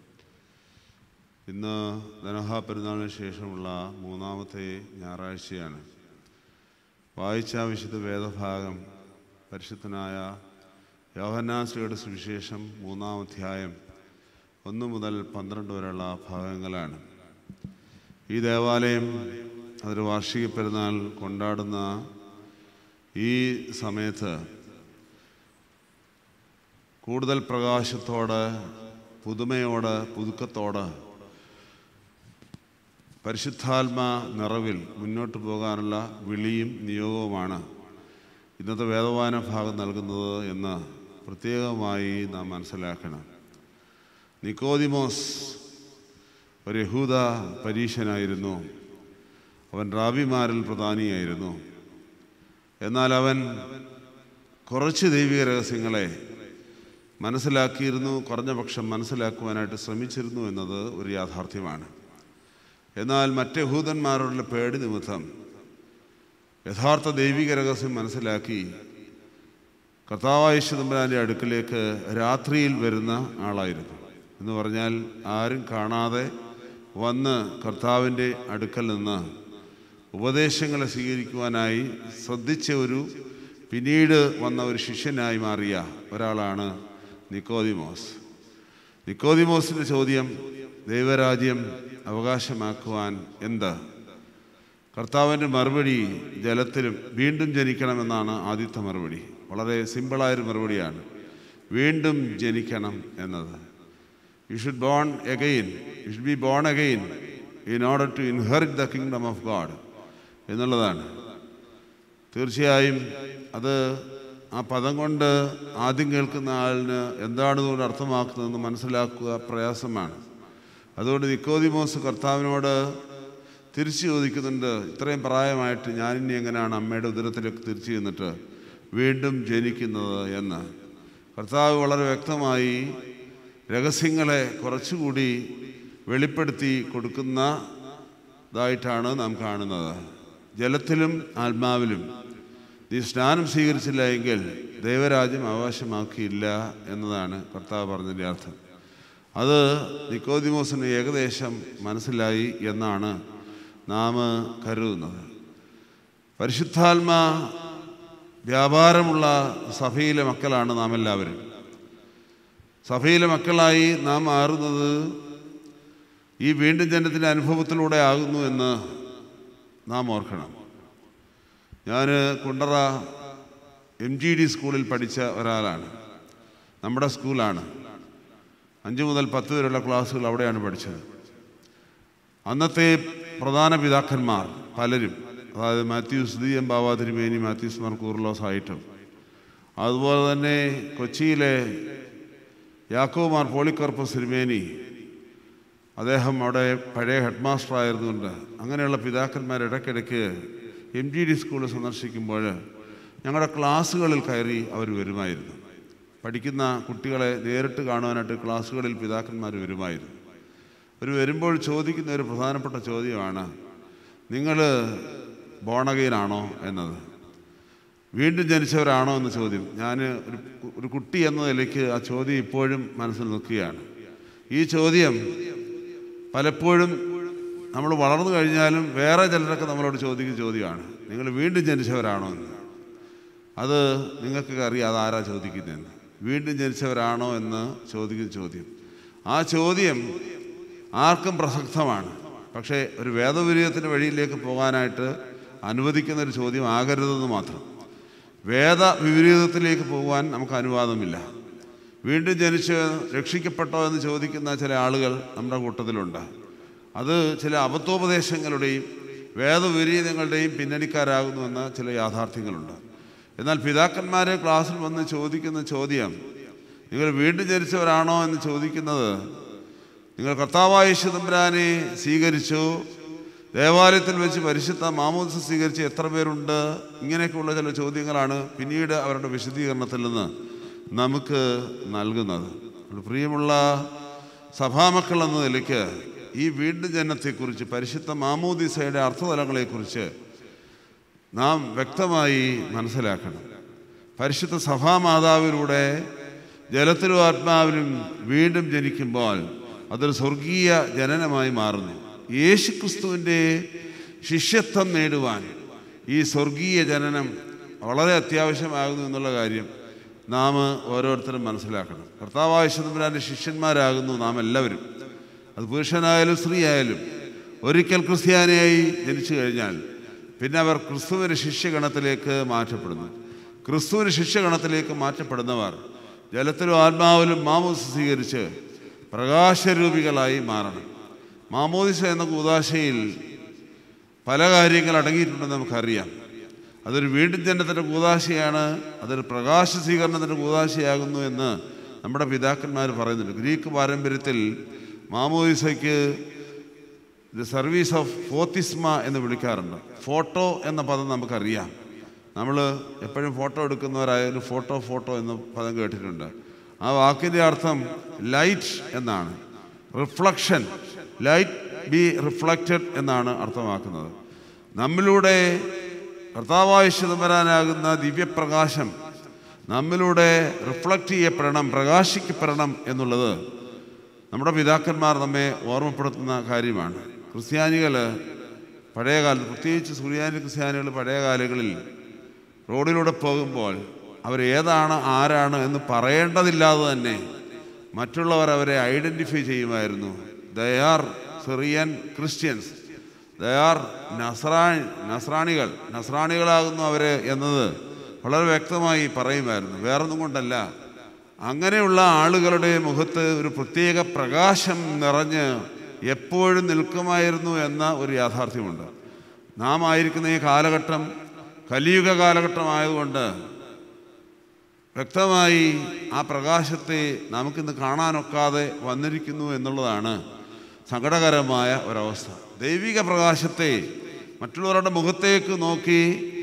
ഇന്ന് ധനഹ പെരുന്നാളിന് ശേഷമുള്ള മൂന്നാമത്തെ ഞായറാഴ്ചയാണ് വായിച്ച വിശുദ്ധ വേദഭാഗം പരിശുദ്ധനായ യോഹന്നാശ്രീയുടെ സുവിശേഷം മൂന്നാം അധ്യായം ഒന്ന് മുതൽ പന്ത്രണ്ട് വരെയുള്ള ഭാഗങ്ങളാണ് ഈ ദേവാലയം അതൊരു വാർഷിക പെരുന്നാൾ കൊണ്ടാടുന്ന ഈ സമയത്ത് കൂടുതൽ പ്രകാശത്തോടെ പുതുമയോടെ പുതുക്കത്തോടെ പരിശുദ്ധാത്മ നിറവിൽ മുന്നോട്ട് പോകാനുള്ള വിളിയും നിയോഗവുമാണ് ഇന്നത്തെ വേദവാന ഭാഗം നൽകുന്നത് എന്ന് പ്രത്യേകമായി നാം മനസ്സിലാക്കണം നിക്കോദിമോസ് ഒരു യഹൂദ പരീശനായിരുന്നു അവൻ റാബിമാരിൽ പ്രധാനിയായിരുന്നു എന്നാൽ അവൻ കുറച്ച് ദൈവിക രഹസ്യങ്ങളെ മനസ്സിലാക്കിയിരുന്നു കുറഞ്ഞ പക്ഷം മനസ്സിലാക്കുവാനായിട്ട് ശ്രമിച്ചിരുന്നു എന്നത് ഒരു യാഥാർത്ഥ്യമാണ് എന്നാൽ മറ്റ് യഹൂദന്മാരോടുള്ള പേടി നിമിത്തം യഥാർത്ഥ ദൈവിക രഹസ്യം മനസ്സിലാക്കി കർത്താവായ ശുതമ്പരാൻ്റെ അടുക്കിലേക്ക് രാത്രിയിൽ വരുന്ന ആളായിരുന്നു എന്ന് പറഞ്ഞാൽ ആരും കാണാതെ വന്ന് കർത്താവിൻ്റെ അടുക്കൽ നിന്ന് ഉപദേശങ്ങളെ സ്വീകരിക്കുവാനായി ശ്രദ്ധിച്ച ഒരു പിന്നീട് വന്ന ഒരു ശിഷ്യനായി മാറിയ ഒരാളാണ് നിക്കോദിമോസ് നിക്കോദിമോസിൻ്റെ ചോദ്യം ദൈവരാജ്യം അവകാശമാക്കുവാൻ എന്ത് കർത്താവിൻ്റെ മറുപടി ജലത്തിലും വീണ്ടും ജനിക്കണമെന്നാണ് ആദ്യത്തെ മറുപടി വളരെ സിമ്പിളായൊരു മറുപടിയാണ് വീണ്ടും ജനിക്കണം എന്നത് you should born again you should be born again in order to inherit the kingdom of God എന്നുള്ളതാണ് തീർച്ചയായും അത് ആ പദം കൊണ്ട് ആദ്യം കേൾക്കുന്ന ആളിന് എന്താണ് ഇതുകൊണ്ട് അർത്ഥമാക്കുന്നതെന്ന് മനസ്സിലാക്കുക പ്രയാസമാണ് അതുകൊണ്ട് നിക്കോദിമോസ് കർത്താവിനോട് തിരിച്ചു ചോദിക്കുന്നുണ്ട് ഇത്രയും പ്രായമായിട്ട് ഞാനിനി എങ്ങനെയാണ് അമ്മയുടെ ഉദരത്തിലേക്ക് തിരിച്ചു ചെന്നിട്ട് വീണ്ടും ജനിക്കുന്നത് എന്ന് കർത്താവ് വളരെ വ്യക്തമായി രഹസ്യങ്ങളെ കുറച്ചുകൂടി വെളിപ്പെടുത്തി കൊടുക്കുന്ന ഇതായിട്ടാണ് നാം കാണുന്നത് ജലത്തിലും ആത്മാവിലും നീ സ്നാനം സ്വീകരിച്ചില്ല എങ്കിൽ ദൈവരാജ്യം അവകാശമാക്കിയില്ല എന്നതാണ് കർത്താവ് പറഞ്ഞതിൻ്റെ അർത്ഥം അത് നിക്കോദിമോസിന് ഏകദേശം മനസ്സിലായി എന്നാണ് നാം കരുതുന്നത് പരിശുദ്ധാത്മ വ്യാപാരമുള്ള സഭയിലെ മക്കളാണ് നാം എല്ലാവരും സഭയിലെ മക്കളായി നാം മാറുന്നത് ഈ വീണ്ടും ജനത്തിൻ്റെ അനുഭവത്തിലൂടെ ആകുന്നു എന്ന് നാം ഓർക്കണം ഞാൻ കുണ്ടറ എം ജി ഡി സ്കൂളിൽ പഠിച്ച ഒരാളാണ് നമ്മുടെ സ്കൂളാണ് അഞ്ച് മുതൽ പത്ത് വരെയുള്ള ക്ലാസ്സുകൾ അവിടെയാണ് പഠിച്ചത് അന്നത്തെ പ്രധാന പിതാക്കന്മാർ പലരും അതായത് മാത്യൂസ് ദി എം ബാബ തിരുമേനി മാത്യൂസ് മാർ കൂർലോസ് ആയിട്ടും അതുപോലെ തന്നെ കൊച്ചിയിലെ യാക്കോമാർ പോളിക്കർപ്പസ് തിരുമേനി അദ്ദേഹം അവിടെ പഴയ ഹെഡ് മാസ്റ്റർ ആയിരുന്നുകൊണ്ട് അങ്ങനെയുള്ള പിതാക്കന്മാർ ഇടയ്ക്കിടയ്ക്ക് എം ജി ഡി സ്കൂൾ സന്ദർശിക്കുമ്പോൾ ഞങ്ങളുടെ ക്ലാസ്സുകളിൽ കയറി അവർ വരുമായിരുന്നു പഠിക്കുന്ന കുട്ടികളെ നേരിട്ട് കാണുവാനായിട്ട് ക്ലാസ്സുകളിൽ പിതാക്കന്മാർ വരുമായിരുന്നു അവർ വരുമ്പോൾ ചോദിക്കുന്ന ഒരു പ്രധാനപ്പെട്ട ചോദ്യമാണ് നിങ്ങൾ ബോണകയിലാണോ എന്നത് വീണ്ടും ജനിച്ചവരാണോ എന്ന ചോദ്യം ഞാൻ ഒരു ഒരു കുട്ടി എന്ന നിലയ്ക്ക് ആ ചോദ്യം ഇപ്പോഴും മനസ്സിൽ നിൽക്കുകയാണ് ഈ ചോദ്യം പലപ്പോഴും നമ്മൾ വളർന്നു കഴിഞ്ഞാലും വേറെ ചിലരൊക്കെ നമ്മളോട് ചോദിക്കുന്ന ചോദ്യമാണ് നിങ്ങൾ വീണ്ടും ജനിച്ചവരാണോ എന്ന് അത് നിങ്ങൾക്കൊക്കെ അറിയാം അതാരാ ചോദിക്കുന്നതെന്ന് വീണ്ടും ജനിച്ചവരാണോ എന്ന് ചോദിക്കുന്ന ചോദ്യം ആ ചോദ്യം ആർക്കും പ്രസക്തമാണ് പക്ഷേ ഒരു വേദവിരീതത്തിൻ്റെ വഴിയിലേക്ക് പോകാനായിട്ട് അനുവദിക്കുന്ന ഒരു ചോദ്യം ആകരുതെന്ന് മാത്രം വേദ വിപരീതത്തിലേക്ക് പോകുവാൻ നമുക്ക് അനുവാദമില്ല വീണ്ടും ജനിച്ച് രക്ഷിക്കപ്പെട്ടോ എന്ന് ചോദിക്കുന്ന ചില ആളുകൾ നമ്മുടെ കൂട്ടത്തിലുണ്ട് അത് ചില അബദ്ധോപദേശങ്ങളുടെയും വേദവിപരീതങ്ങളുടെയും പിന്നണിക്കാരാകുന്നുവെന്ന ചില യാഥാർത്ഥ്യങ്ങളുണ്ട് എന്നാൽ പിതാക്കന്മാരെ ക്ലാസ്സിൽ വന്ന് ചോദിക്കുന്ന ചോദ്യം നിങ്ങൾ വീണ്ടും ജനിച്ചവരാണോ എന്ന് ചോദിക്കുന്നത് നിങ്ങൾ കർത്താവായ ശുതമ്പരാനെ സ്വീകരിച്ചു ദേവാലയത്തിൽ വെച്ച് പരിശുദ്ധ മാമോദിസ സ്വീകരിച്ച് എത്ര പേരുണ്ട് ഇങ്ങനെയൊക്കെയുള്ള ചില ചോദ്യങ്ങളാണ് പിന്നീട് അവരുടെ വിശദീകരണത്തിൽ നിന്ന് നമുക്ക് നൽകുന്നത് അതുകൊണ്ട് പ്രിയമുള്ള സഭാമക്കൾ എന്ന നിലയ്ക്ക് ഈ വീണ്ടും ജനത്തെക്കുറിച്ച് പരിശുദ്ധ മാമോദിസയുടെ അർത്ഥതലങ്ങളെക്കുറിച്ച് നാം വ്യക്തമായി മനസ്സിലാക്കണം പരിശുദ്ധ സഭാമാതാവിലൂടെ ജലത്തിലും ആത്മാവിലും വീണ്ടും ജനിക്കുമ്പോൾ അതൊരു സ്വർഗീയ ജനനമായി മാറുന്നു യേശു ക്രിസ്തുവിൻ്റെ ശിഷ്യത്വം നേടുവാൻ ഈ സ്വർഗീയ ജനനം വളരെ അത്യാവശ്യമാകുന്നു എന്നുള്ള കാര്യം നാം ഓരോരുത്തരും മനസ്സിലാക്കണം കർത്താവായ ശുദ്ധമ്പരാൻ്റെ ശിഷ്യന്മാരാകുന്നു നാം എല്ലാവരും അത് പുരുഷനായാലും സ്ത്രീ ആയാലും ഒരിക്കൽ ക്രിസ്ത്യാനിയായി ജനിച്ചു കഴിഞ്ഞാൽ പിന്നെ അവർ ക്രിസ്തുവിൻ്റെ ശിഷ്യഗണത്തിലേക്ക് മാറ്റപ്പെടുന്നു ക്രിസ്തുവിൻ്റെ ശിഷ്യഗണത്തിലേക്ക് മാറ്റപ്പെടുന്നവർ ജലത്തിലും ആത്മാവിലും മാമോദിസ സ്വീകരിച്ച് പ്രകാശരൂപികളായി മാറണം മാമോദിസ എന്ന കൂതാശയിൽ പല കാര്യങ്ങൾ അടങ്ങിയിട്ടുണ്ടെന്ന് നമുക്കറിയാം അതൊരു വീണ്ടും ജനത്തിൻ്റെ കൂതാശയാണ് അതൊരു പ്രകാശ സ്വീകരണത്തിൻ്റെ കൂതാശയാകുന്നു എന്ന് നമ്മുടെ പിതാക്കന്മാർ പറയുന്നുണ്ട് ഗ്രീക്ക് പാരമ്പര്യത്തിൽ മാമോദിസയ്ക്ക് ദ സർവീസ് ഓഫ് ഫോത്തിസ്മ എന്ന് വിളിക്കാറുണ്ട് ഫോട്ടോ എന്ന പദം നമുക്കറിയാം നമ്മൾ എപ്പോഴും ഫോട്ടോ എടുക്കുന്നവരായാലും ഫോട്ടോ ഫോട്ടോ എന്ന പദം കേട്ടിട്ടുണ്ട് ആ വാക്കിൻ്റെ അർത്ഥം ലൈറ്റ് എന്നാണ് റിഫ്ലക്ഷൻ ലൈറ്റ് ബി റിഫ്ലക്റ്റഡ് എന്നാണ് അർത്ഥമാക്കുന്നത് നമ്മിലൂടെ കർത്താവായ ശുദ്ധമരാനാകുന്ന ദിവ്യപ്രകാശം നമ്മിലൂടെ റിഫ്ലക്റ്റ് ചെയ്യപ്പെടണം പ്രകാശിക്കപ്പെടണം എന്നുള്ളത് നമ്മുടെ പിതാക്കന്മാർ നമ്മെ ഓർമ്മപ്പെടുത്തുന്ന കാര്യമാണ് ക്രിസ്ത്യാനികൾ പഴയ കാലത്ത് പ്രത്യേകിച്ച് സുറിയാനി ക്രിസ്ത്യാനികൾ പഴയ കാലങ്ങളിൽ റോഡിലൂടെ പോകുമ്പോൾ അവർ ഏതാണ് ആരാണ് എന്ന് പറയേണ്ടതില്ലാതെ തന്നെ മറ്റുള്ളവർ അവരെ ഐഡൻറ്റിഫൈ ചെയ്യുമായിരുന്നു ദയാർ സിറിയൻ ക്രിസ്ത്യൻസ് ദയാർ നസ്രാ നസ്രാണികൾ നസ്രാണികളാകുന്നു അവർ എന്നത് വളരെ വ്യക്തമായി പറയുമായിരുന്നു വേറൊന്നും കൊണ്ടല്ല അങ്ങനെയുള്ള ആളുകളുടെ മുഖത്ത് ഒരു പ്രത്യേക പ്രകാശം നിറഞ്ഞ് എപ്പോഴും നിൽക്കുമായിരുന്നു എന്ന ഒരു യാഥാർത്ഥ്യമുണ്ട് നാം ആയിരിക്കുന്ന ഈ കാലഘട്ടം കലിയുഗ കാലഘട്ടമായതുകൊണ്ട് വ്യക്തമായി ആ പ്രകാശത്തെ നമുക്കിന്ന് കാണാനൊക്കാതെ വന്നിരിക്കുന്നു എന്നുള്ളതാണ് സങ്കടകരമായ ഒരവസ്ഥ ദൈവിക പ്രകാശത്തെ മറ്റുള്ളവരുടെ മുഖത്തേക്ക് നോക്കി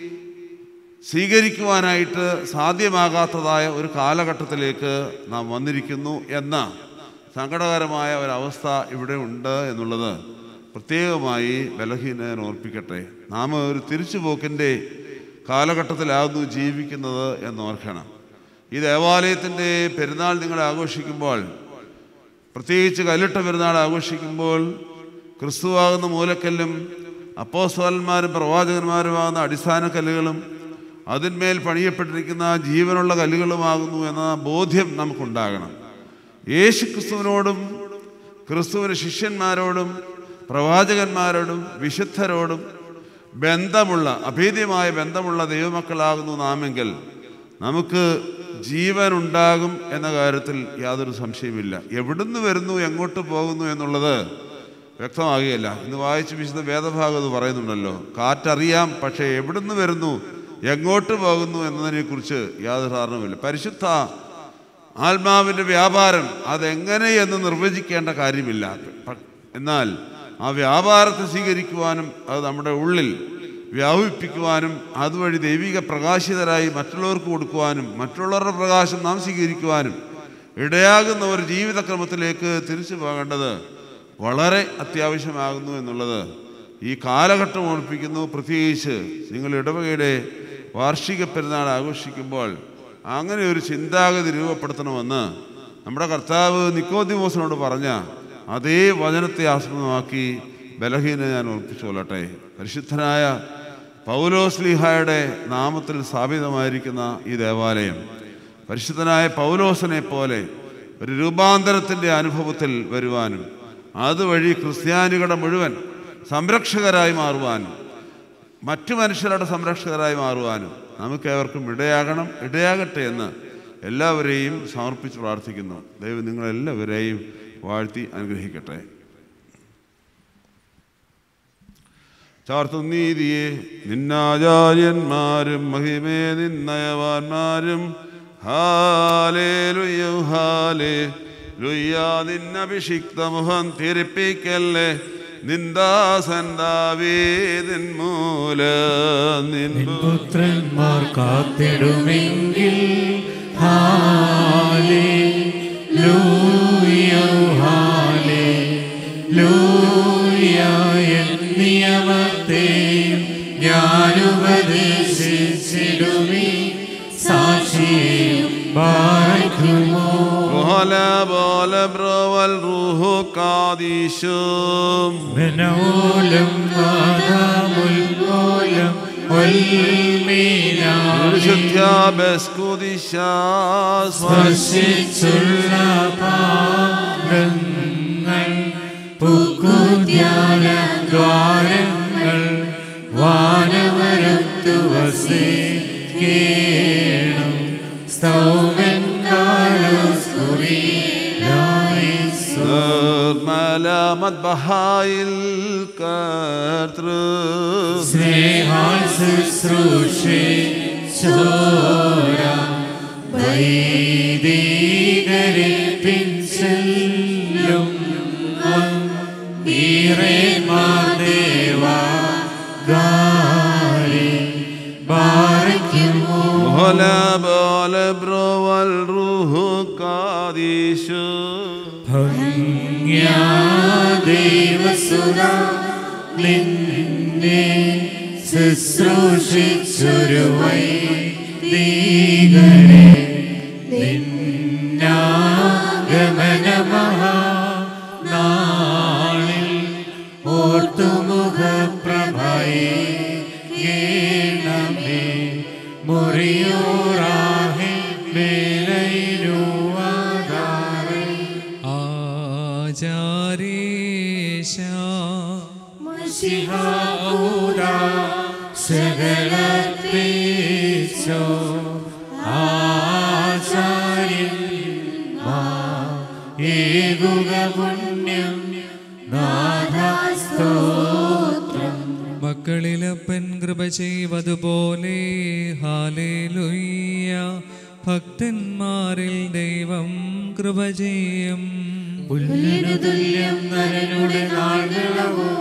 സ്വീകരിക്കുവാനായിട്ട് സാധ്യമാകാത്തതായ ഒരു കാലഘട്ടത്തിലേക്ക് നാം വന്നിരിക്കുന്നു എന്ന സങ്കടകരമായ ഒരവസ്ഥ ഇവിടെ ഉണ്ട് എന്നുള്ളത് പ്രത്യേകമായി ബലഹീനൻ ഓർപ്പിക്കട്ടെ നാം ഒരു തിരിച്ചുപോക്കിൻ്റെ കാലഘട്ടത്തിലാകുന്നു ജീവിക്കുന്നത് എന്നോർക്കണം ഈ ദേവാലയത്തിൻ്റെ പെരുന്നാൾ നിങ്ങൾ ആഘോഷിക്കുമ്പോൾ പ്രത്യേകിച്ച് കല്ലിട്ട പെരുന്നാൾ ആഘോഷിക്കുമ്പോൾ ക്രിസ്തുവാകുന്ന മൂലക്കല്ലും അപ്പോസ്തലന്മാരും പ്രവാചകന്മാരുമാകുന്ന അടിസ്ഥാന കല്ലുകളും അതിന്മേൽ പണിയപ്പെട്ടിരിക്കുന്ന ജീവനുള്ള കല്ലുകളുമാകുന്നു എന്ന ബോധ്യം നമുക്കുണ്ടാകണം യേശു ക്രിസ്തുവിനോടും ക്രിസ്തുവിൻ്റെ ശിഷ്യന്മാരോടും പ്രവാചകന്മാരോടും വിശുദ്ധരോടും ബന്ധമുള്ള അഭേദ്യമായ ബന്ധമുള്ള ദൈവമക്കളാകുന്നു നാമെങ്കിൽ നമുക്ക് ജീവൻ ഉണ്ടാകും എന്ന കാര്യത്തിൽ യാതൊരു സംശയമില്ല എവിടുന്ന് വരുന്നു എങ്ങോട്ട് പോകുന്നു എന്നുള്ളത് വ്യക്തമാകുകയില്ല ഇന്ന് വായിച്ച് വിശുദ്ധ വേദഭാഗത്ത് പറയുന്നുണ്ടല്ലോ കാറ്ററിയാം പക്ഷേ എവിടുന്ന് വരുന്നു എങ്ങോട്ട് പോകുന്നു എന്നതിനെക്കുറിച്ച് യാതൊരു ധാരണവുമില്ല പരിശുദ്ധ ആത്മാവിൻ്റെ വ്യാപാരം അതെങ്ങനെ എന്ന് നിർവചിക്കേണ്ട കാര്യമില്ല പ- എന്നാൽ ആ വ്യാപാരത്തെ സ്വീകരിക്കുവാനും അത് നമ്മുടെ ഉള്ളിൽ വ്യാപിപ്പിക്കുവാനും അതുവഴി ദൈവിക പ്രകാശിതരായി മറ്റുള്ളവർക്ക് കൊടുക്കുവാനും മറ്റുള്ളവരുടെ പ്രകാശം നാം സ്വീകരിക്കുവാനും ഇടയാകുന്ന ഒരു ജീവിതക്രമത്തിലേക്ക് തിരിച്ചു പോകേണ്ടത് വളരെ അത്യാവശ്യമാകുന്നു എന്നുള്ളത് ഈ കാലഘട്ടം ഓർപ്പിക്കുന്നു പ്രത്യേകിച്ച് നിങ്ങൾ ഇടവകയുടെ വാർഷിക പെരുന്നാൾ ആഘോഷിക്കുമ്പോൾ അങ്ങനെ ഒരു ചിന്താഗതി രൂപപ്പെടുത്തണമെന്ന് നമ്മുടെ കർത്താവ് നിക്കോദിമോസിനോട് പറഞ്ഞ അതേ വചനത്തെ ആസ്പദമാക്കി ബലഹീന ഞാൻ ഓർപ്പിച്ചു കൊള്ളട്ടെ പരിശുദ്ധനായ പൗലോസ്ലിഹായുടെ നാമത്തിൽ സ്ഥാപിതമായിരിക്കുന്ന ഈ ദേവാലയം പരിശുദ്ധനായ പൗലോസിനെ പോലെ ഒരു രൂപാന്തരത്തിൻ്റെ അനുഭവത്തിൽ വരുവാനും അതുവഴി ക്രിസ്ത്യാനികളുടെ മുഴുവൻ സംരക്ഷകരായി മാറുവാനും മറ്റു മനുഷ്യരുടെ സംരക്ഷകരായി മാറുവാനും നമുക്ക് ഏവർക്കും ഇടയാകണം ഇടയാകട്ടെ എന്ന് എല്ലാവരെയും സമർപ്പിച്ച് പ്രാർത്ഥിക്കുന്നു ദൈവം നിങ്ങളെല്ലാവരെയും വാഴ്ത്തി അനുഗ്രഹിക്കട്ടെ ചാർത്തും നീതിയെ നിന്നാചാര്യന്മാരും മഹിമേ നിന്നയവാന്മാരും ഹാലേ ലുയ്യം ഹാലേ ലുയ്യ നിന്നഭിഷിക്ത മുഖം തിരിപ്പിക്കല്ലേ നിന്ദാസന്താവേദിൻ മൂല നിൻ പുത്രന്മാർ കാത്തിടുമെങ്കിൽ ഹാലേ ലൂയ ഹാലേ ലൂയ നിയമത്തെയും ഞാനുപദേശിച്ചിടുമേ സാക്ഷിയും ബാർക്കുമോ وهلا بال برو والروح قاديشم മനോലം നാദാമുൽമൂലം പരിശുദ്ധ്യാ ബസ്കുദിശാസ് സ്പർശിച്ചുള്ള പാദങ്ങൾ പുക്കുധ്യാന ദ്വാരങ്ങൾ വാനവരത്തു വസിക്കേണം സ്തൗമൻ കാലോസ് കുറിയിലായിസോ നിർമ്മലമത് ബഹായിൽ കർത്തൃ സ്നേഹാൽ ശുശ്രൂഷേ ചോര വൈദികരെ പിൻചെല്ലും ദേവാ ഗാരി ബാരയ്ക്കുമോ ولا بال برو والروح قاديش ദൈവസുത നിന്നെ ശുശ്രൂഷിച്ചൊരു വൈദികരെ നിന്നാഗമന മഹാനാളിൽ ഓർത്തുമുഖപ്രഭയെ കേണമേ മുറിയോറാഹെ മേലയിലുവാതാറേ ആചാരീശ മഷിഹാഊദാ സകലത്തേച്ചോ ആചാര്യൻ ഏകുക പുണ്യം നാഥാസ്തോത്രം മക്കളിലപ്പൻ കൃപ ചെയ്വതുപോലെ ഹാലേലുയ്യ ഭക്തന്മാരിൽ ദൈവം കൃപ ചെയ്യും പുല്ലിനു തുല്യം നരനുടെ നാളുകളവോ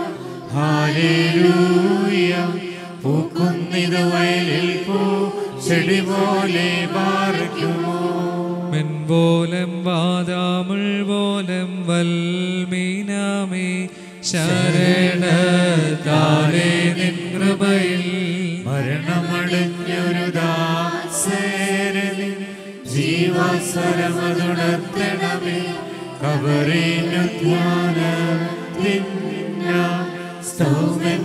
ഹാലേലൂയ പൂക്കുന്നിത് വയലിൽ പൂ ചെടി പോലെ പാർക്കുമോ മെൻപോലം വാതാമുൾ പോലം വൽമീനാമേ ശരണ താരേ നിൻ കൃപയിൽ മരണമടഞ്ഞൊരു ദാസേരനിൻ ജീവസ്വരമതുണർത്തണമേ കബറിനു ധ്യാനത്തിന്ന സ്തോമൻ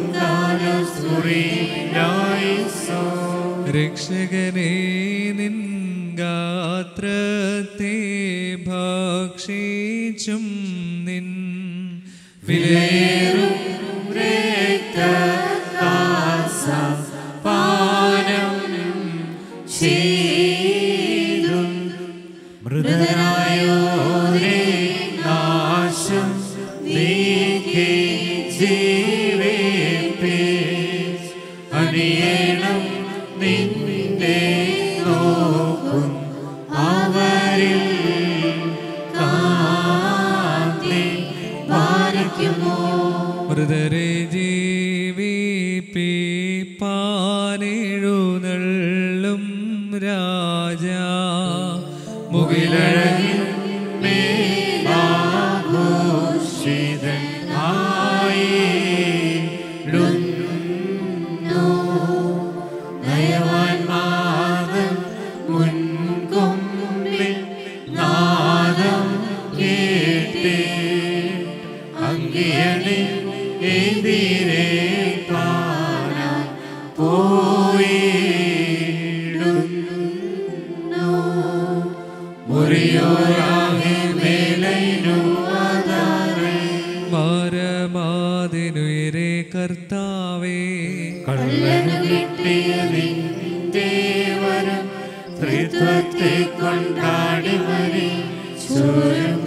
കാലോസ്കുറിയായിസോ രക്ഷകനെ നിൻ ഗാത്രത്തെ ഭക്ഷിച്ചും നിൻ വിലയേറും രക്തദാസ പാനം ചെയ്തും മൃതനായോരേ നാശം നീക്കി ജീവിപ്പേ അണിയണം നിന്റെ നോക്കും അവരിൽ കാന്തി പാലിക്കുമോ മൃതരെ ജീവിപ്പിപ്പാനെഴുന്നള്ളും രാജ മുകിലഴകിൽ മേഘോഷിതൻ ആയിടുന്നു നയവാൻമാതം മുൻകൊമ്പിൽ നാദം കേട്ടേ അങ്കിയണിൽ എതിരെ പാന പോയിടുന്നു മുറിയോരാകെ മേലൈനു ആധാരേ മാരമാതിനുയരെ കർത്താവേ കള്ളനു കിട്ടിയ നിന്റെ വരം ത്രിത്വത്തെ കൊണ്ടാടി മരി ചോരും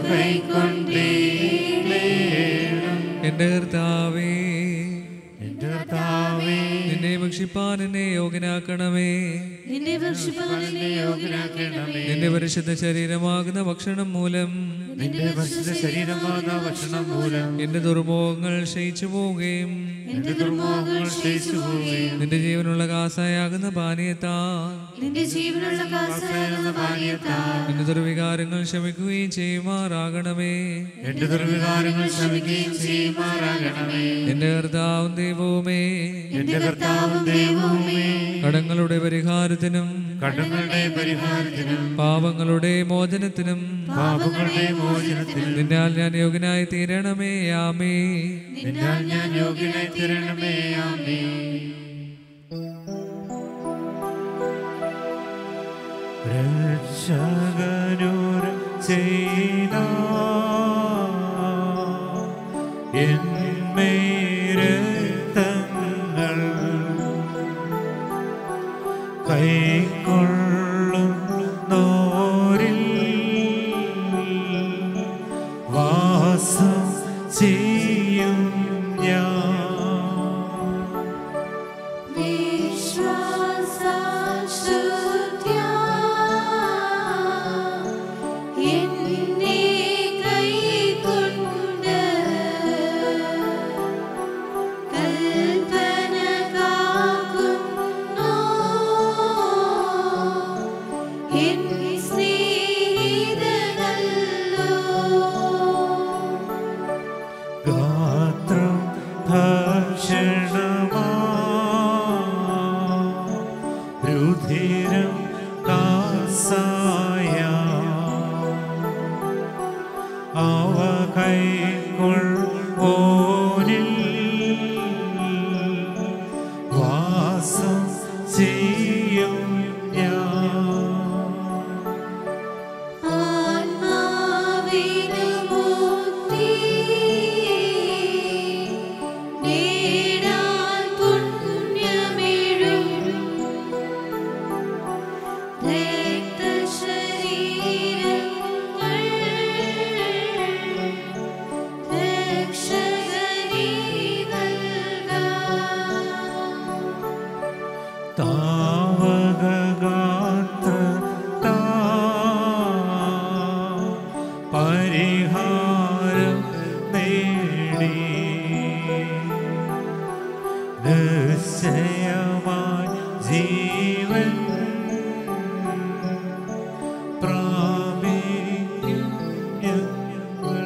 കൈക്കൊണ്ടേണം എന്റെ കർത്താവേ എന്റെ കർത്താവേ നിന്നെ ഭക്ഷിപ്പാൻ എന്നെ യോഗ്യനാക്കണമേ നിന്റെ ഭക്ഷിപ്പാനെ യോഗ്യനാക്കണമേ നിന്റെ പരിശുദ്ധ ശരീരമാകുന്ന ഭക്ഷണം മൂലം നിന്റെ പരിശുദ്ധ ശരീരമാകുന്ന ഭക്ഷണം മൂലം എന്റെ ദുർമോഹങ്ങൾ ക്ഷയിച്ചു പോവുകയും എന്റെ ദുർമോഹങ്ങൾ ക്ഷയിച്ചു പോവുകയും നിന്റെ ജീവനുള്ള കാസായാകുന്ന പാനീയത്താ നിന്റെ ജീവനുള്ള കാസായിരുന്ന പാനീയത്താൽ നിന്റെ ദുർവികാരങ്ങൾ ശമിക്കുകയും ചെയ്യുമാറാകണമേ എന്റെ ദുർവികാരങ്ങൾ ശ്രമിക്കുകയും ചെയ്യുമാറാകണമേ എന്റെ കർത്താവും ദൈവവുമേ എന്റെ കർത്താവും ദൈവവുമേ കടങ്ങളുടെ പരിഹാരത്തിനും കടങ്ങളുടെ പരിഹാരത്തിനും പാപങ്ങളുടെ മോചനത്തിനും പാപങ്ങളുടെ മോചനത്തിനും നിന്നാൽ ഞാൻ യോഗ്യനായി തീരണമേ ആമേ നിന്നാൽ ഞാൻ യോഗ്യനായി തരണമേ ആമേ രക്ഷകനൂർ ചെയ്ത എന്മേ ഭാഷണമാ രുധിരം കാസായ അവ കൈക്കൊള്ളോനിൽ വാസം ചെയ്യും ഞാൻ ആത്മാവിനു മുക്തി നേടാൻ പുണ്യമേഴും രക്തശരീരങ്ങൾ രക്ഷകനീ നൽകാം താവകഗാത്ര താ പരിഹാരം നേടി നിശ്ചയമായി ജീവൻ പ്രാപിക്കും ഞങ്ങൾ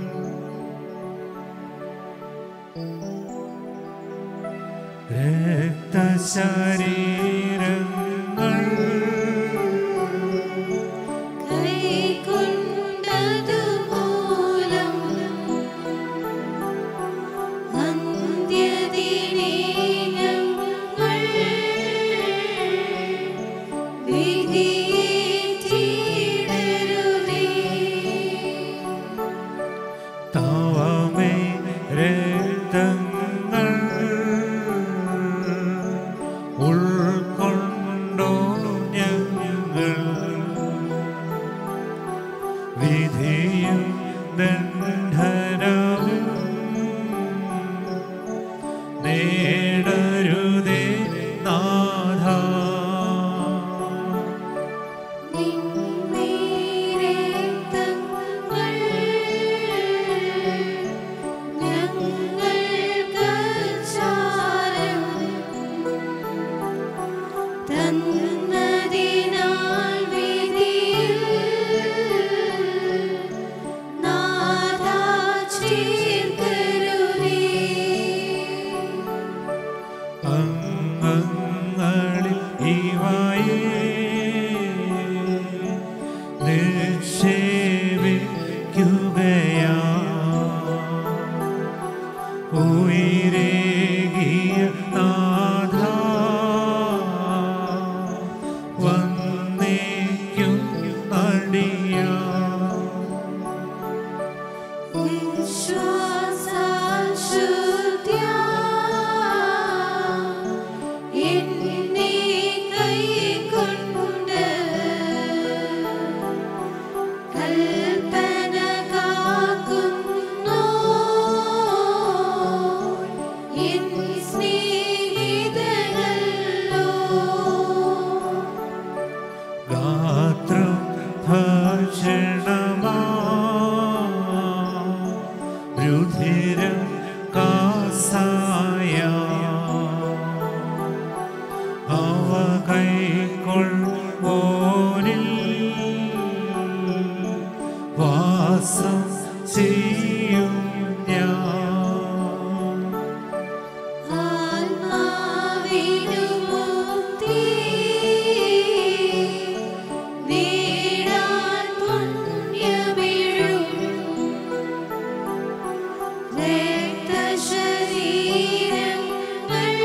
രക്തശരീരങ്ങൾ കൈക്കൊണ്ടതുമൂലം അന്ത്യദിനേ ഞങ്ങൾ വിധിയേറ്റിടരുതേ. തവമേ രക്തങ്ങൾ ഉൾക്കൊണ്ടോ ഞങ്ങൾ വിധിയും ദണ്ഡനവും നേടരുതേ നാഥ നിന്നീ രക്തങ്ങൾ ഞങ്ങൾക്കച്ചാരം തന്നതിനാൽ വിധിയിൽ നാഥാ ചേർക്കരുതേ അംഗങ്ങളിൽ ഇവയെ നിക്ഷേപിക്കുകയാ ഉയരേകിയ നാഥ വന്നേക്കും അടിയാ വിശ്വാസശുദ്ധ്യാ എന്നെ കൈക്കൊണ്ട് കൽപ്പന കാക്കുന്നു എൻ സ്നേഹിതനല്ലോ ഗാത്രം ഭക്ഷണമാ രുധിരം കാസായ അവ കൈക്കൊള്ളോനിൽ വാസം ചെയ്യും ഞാൻ ആത്മാവിനു മുക്തി നേടാൻ പുണ്യമേഴും രക്തശരീരങ്ങൾ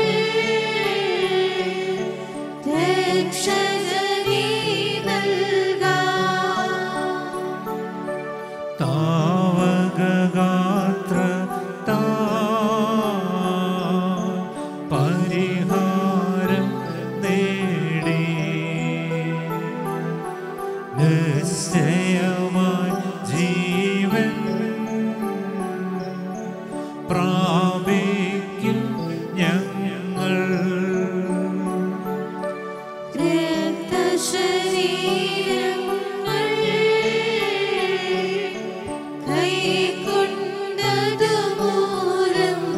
രക്ഷകനീ നൽകാം താവകഗാത്ര താ പരിഹാരം നേടി നിശ്ചയമായി ജീവൻ പ്രാപിക്കും ഞങ്ങൾ രക്തശരീരങ്ങൾ കൈക്കൊണ്ടതുമൂലം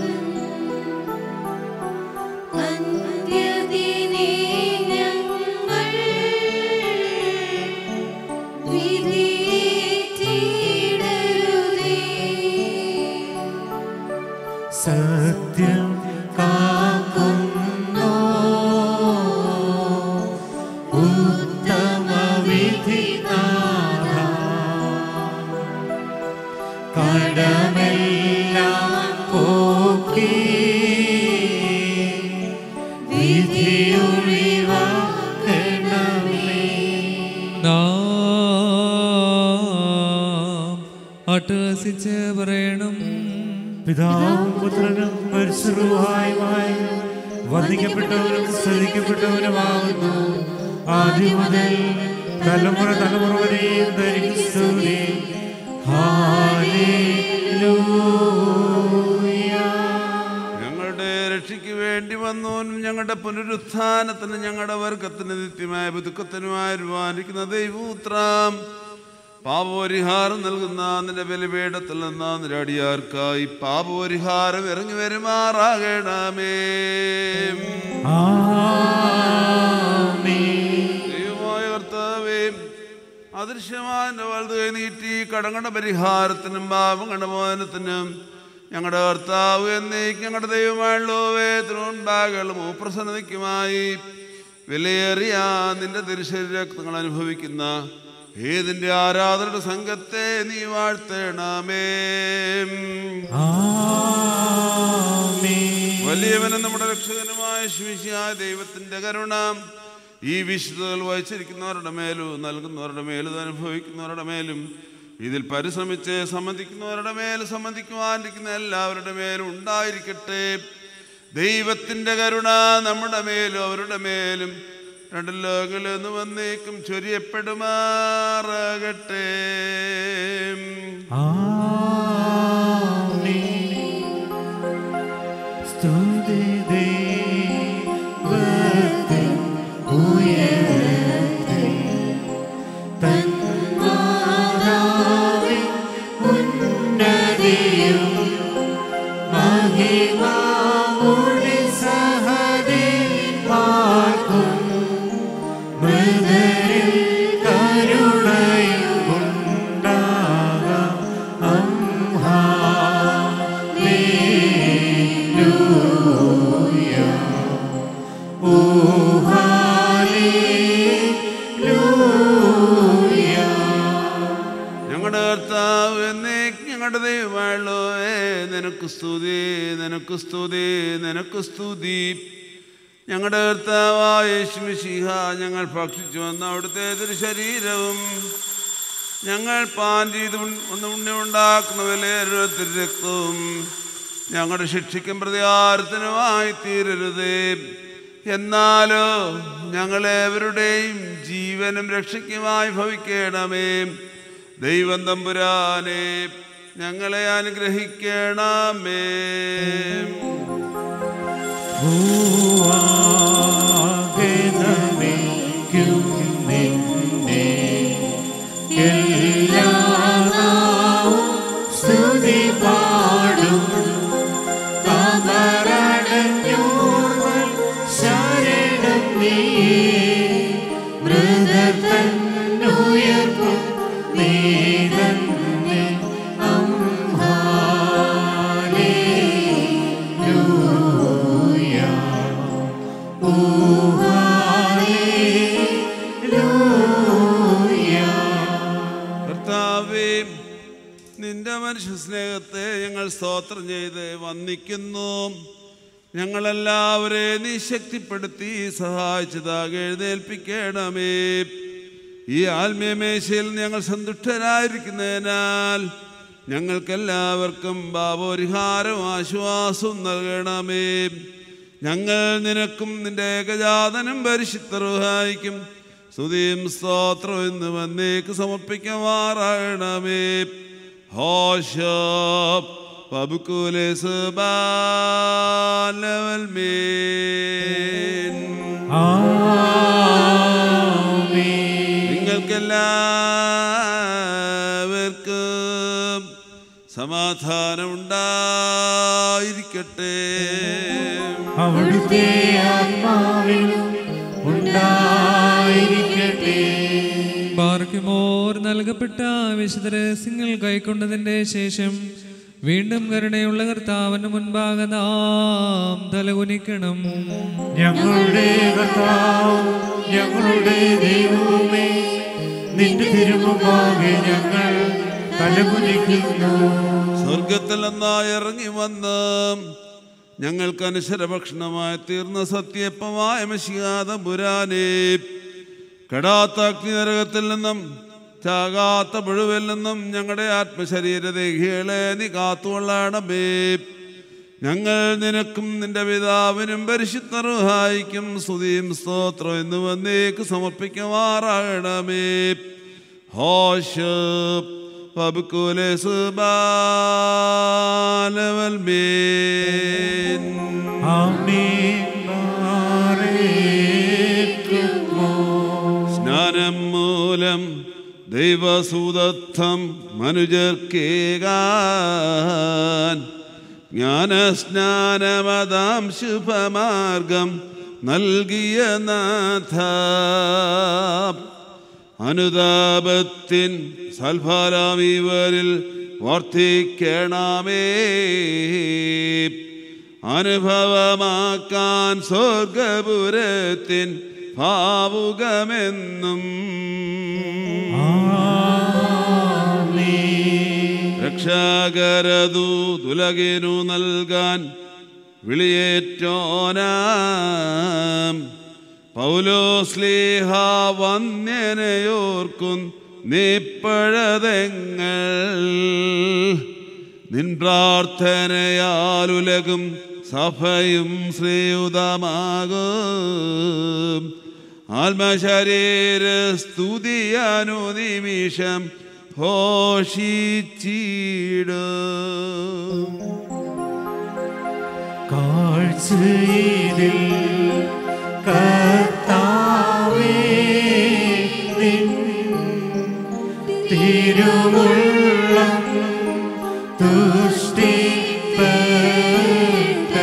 അന്ത്യദിനേ ഞങ്ങൾ വിധിയേറ്റിടരുതേ. സത്യം കാക്കുന്നോ ഉത്തമ വിധിനാഥ കടമെല്ലാം പോക്കി വിധിയൊഴിവാക്കണമേ നാം അട്ടഹസിച്ച് പറയണം പിതാവും പുത്രനും പരിശുദ്ധവുമായ വന്ദിക്കപ്പെട്ടവരും സ്തുതിക്കപ്പെട്ടവരുമാകുന്നു ആദ്യം മുതൽ തലമുറ തലമുറ വരെയും ധരിക്കും സ്തുതി ഞങ്ങളുടെ രക്ഷയ്ക്ക് വേണ്ടി വന്നവനും ഞങ്ങളുടെ പുനരുത്ഥാനത്തിന് ഞങ്ങളുടെ വർഗത്തിന് നിത്യമായ പുതുക്കത്തിനുമായി അനുമാനിക്കുന്ന ദൈവൂത്രാം പാപപരിഹാരം നൽകുന്ന നിന്റെ ബലിപീഠത്തിൽ നിന്ന് നിരടിയാർക്കായി പാപപരിഹാരം ഇറങ്ങി വരുമാറാകണമേ ദൈവമായ കർത്താവേ അദൃശ്യമായ വലത് കൈ നീട്ടി കടങ്ങളുടെ പരിഹാരത്തിനും പാപങ്ങളുടെ മോചനത്തിനും ഞങ്ങളുടെ കർത്താവ് എന്നേക്ക് ഞങ്ങളുടെ ദൈവമായുള്ളവേ തിരുവണ്ടാകളും പ്രസന്നതയ്ക്കുമായി വിലയേറിയ നിന്റെ തിരുശരീരങ്ങൾ അനുഭവിക്കുന്ന ഏതിന്റെ ആരാധനയുടെ സംഘത്തെ നീ വാഴ്ത്തണമേ വലിയവനും നമ്മുടെ രക്ഷകനുമായ ശിവിശിയായ ദൈവത്തിന്റെ കരുണ ഈ വിശുദ്ധകൾ വഹിച്ചിരിക്കുന്നവരുടെ മേലും നൽകുന്നവരുടെ മേലും ഇത് അനുഭവിക്കുന്നവരുടെ മേലും ഇതിൽ പരിശ്രമിച്ച് സംബന്ധിക്കുന്നവരുടെ മേലും സംബന്ധിക്കുവാനിരിക്കുന്ന എല്ലാവരുടെ മേലും ഉണ്ടായിരിക്കട്ടെ ദൈവത്തിൻ്റെ കരുണ നമ്മുടെ മേലും അവരുടെ മേലും രണ്ട് ലോകങ്ങളിൽ നിന്ന് വന്നേക്കും ചൊരിയപ്പെടുമാറാകട്ടെ സ്തുതി ദൈവത്തിൻ ഉയരത്തിൽ തന്മാതാവിൻ ഉന്നതിയും മഹിമാവുടെ സഹദേവാർക്കും മൃദരിൽ കരുണയും ഉണ്ടാകാം അംഹാലേലൂയ ഓ ഹാലേലൂയ ഞങ്ങളുടെ കർത്താവ് എന്നേക്ക് ഞങ്ങളുടെ ദൈവമായുള്ളവേ നിനക്ക് സ്തുതി നിനക്ക് സ്തുതി നിനക്ക് സ്തുതി ഞങ്ങളുടെ കർത്താവായ യേശുമിശിഹ ഞങ്ങൾ ഭക്ഷിച്ചു വന്ന അവിടുത്തെ തിരു ശരീരവും ഞങ്ങൾ പാൻ ചെയ്ത് ഉൺ- ഒന്ന് ഉണ്ണിയുണ്ടാക്കുന്ന വിലയേറിയ തിരു രക്തവും ഞങ്ങളുടെ ശിക്ഷയ്ക്കും പ്രതികാരത്തിനുമായി തീരരുതേ എന്നാലോ ഞങ്ങളേവരുടെയും ജീവനും രക്ഷയ്ക്കുമായി ഭവിക്കണമേ ദൈവം തമ്പുരാനെ ഞങ്ങളെ അനുഗ്രഹിക്കണമേ ഭൂവാഗതമേക്കും നിന്നെ എല്ലാ നാവും സ്തുതി പാടും കബറടഞ്ഞോർവൻ ശരണം നീ മൃതത്തൻ ഉയർപ്പും നീ തന്നെ അംഹാലേലൂയ ഓ ഹാലേലൂയ കർത്താവേ നിന്റെ മനുഷ്യ സ്നേഹത്തെ ഞങ്ങൾ സ്തോത്രം ചെയ്ത് വന്ദിക്കുന്നു ഞങ്ങളെല്ലാവരെയും നീ ശക്തിപ്പെടുത്തി സഹായിച്ചതാകെ എഴുന്നേൽപ്പിക്കണമേ ഈ ആത്മീയമേശയിൽ ഞങ്ങൾ സന്തുഷ്ടരായിരിക്കുന്നതിനാൽ ഞങ്ങൾക്കെല്ലാവർക്കും പാപപരിഹാരവും ആശ്വാസവും നൽകണമേ ഞങ്ങൾ നിനക്കും നിന്റെ ഏകജാതനും പരിശുദ്ധറുഹായിക്കും സ്തുതിയും സ്തോത്രം എന്ന് വന്നേക്ക് സമർപ്പിക്കുമാറാകണമേ ഹോഷോപ് പബുക്കുലേസ് ബാലവൽമേൻ നിങ്ങൾക്കെല്ലാവർക്കും സമാധാനം ഉണ്ടായിരിക്കട്ടെ അവിടുത്തെ ആത്മാവിലും ഉണ്ടായിരിക്കട്ടെ ബാർക്കുമോർ നൽകപ്പെട്ട വിശുദ്ധ രഹസ്യങ്ങൾ കൈക്കൊണ്ടതിൻ്റെ ശേഷം വീണ്ടും കരുണയുള്ള കർത്താവിന് മുൻപാകെ നാം തലകുനിക്കണം ഞങ്ങളുടെ കർത്താവ് ഞങ്ങളുടെ ദൈവമേ നിന്റെ തിരുമുമ്പാകെ ഞങ്ങൾ തലകുനിക്കുന്നു സ്വർഗത്തിൽ നിന്നായി ഇറങ്ങി വന്ന് ഞങ്ങൾക്ക് അനശ്വരഭക്ഷണമായി തീർന്ന സത്യപ്പമായ മഷിയാത പുരാനേ കെടാത്ത അഗ്നിനരകത്തിൽ നിന്നും ചാകാത്ത പുഴുവിൽ നിന്നും ഞങ്ങളുടെ ആത്മശരീരദേഹികളെ നീ കാത്തുകൊള്ളണമേ ഞങ്ങൾ നിനക്കും നിന്റെ പിതാവിനും പരിശുദ്ധ റുഹായിക്കും സ്തുതിയും സ്തോത്രം എന്ന് വന്നേക്ക് സമർപ്പിക്കുമാറാകണമേ ഹോഷ് വബുക്കുലെ സുബാലവൽമേൻ ആമേൻ ബാറേക്കുമോ സ്നാനം മൂലം ദൈവസൂതത്വം മനുജർക്കേകാൻ ജ്ഞാനസ്നാനമതാം ശുഭമാർഗം നൽകിയ നാഥ അനുതാപത്തിൻ സൽഫലം ഇവരിൽ വർദ്ധിക്കണമേ അനുഭവമാക്കാൻ സ്വർഗപുരത്തിൻ ഭാവുകമെന്നും രക്ഷാകരതു തുലകിനു നൽകാൻ വിളിയേറ്റോനാം പൗലോസ്ലീഹ വന്യനയോർക്കും നിപ്പഴതെങ്ങൾ നിൻ പ്രാർത്ഥനയാൽ ഉലകും സഭയും ശ്രീയുതമാകും ആത്മശരീര സ്തുതിയാനു നിമിഷം ഘോഷിച്ചിടും കാഴ്ചയിതിൽ കർത്താവേ നിൻ തിരുവുള്ളം തുഷ്ടിപ്പെട്ട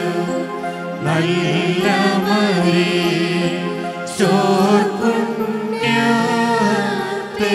നല്ല മരി ചോർപുണ്യത്തെ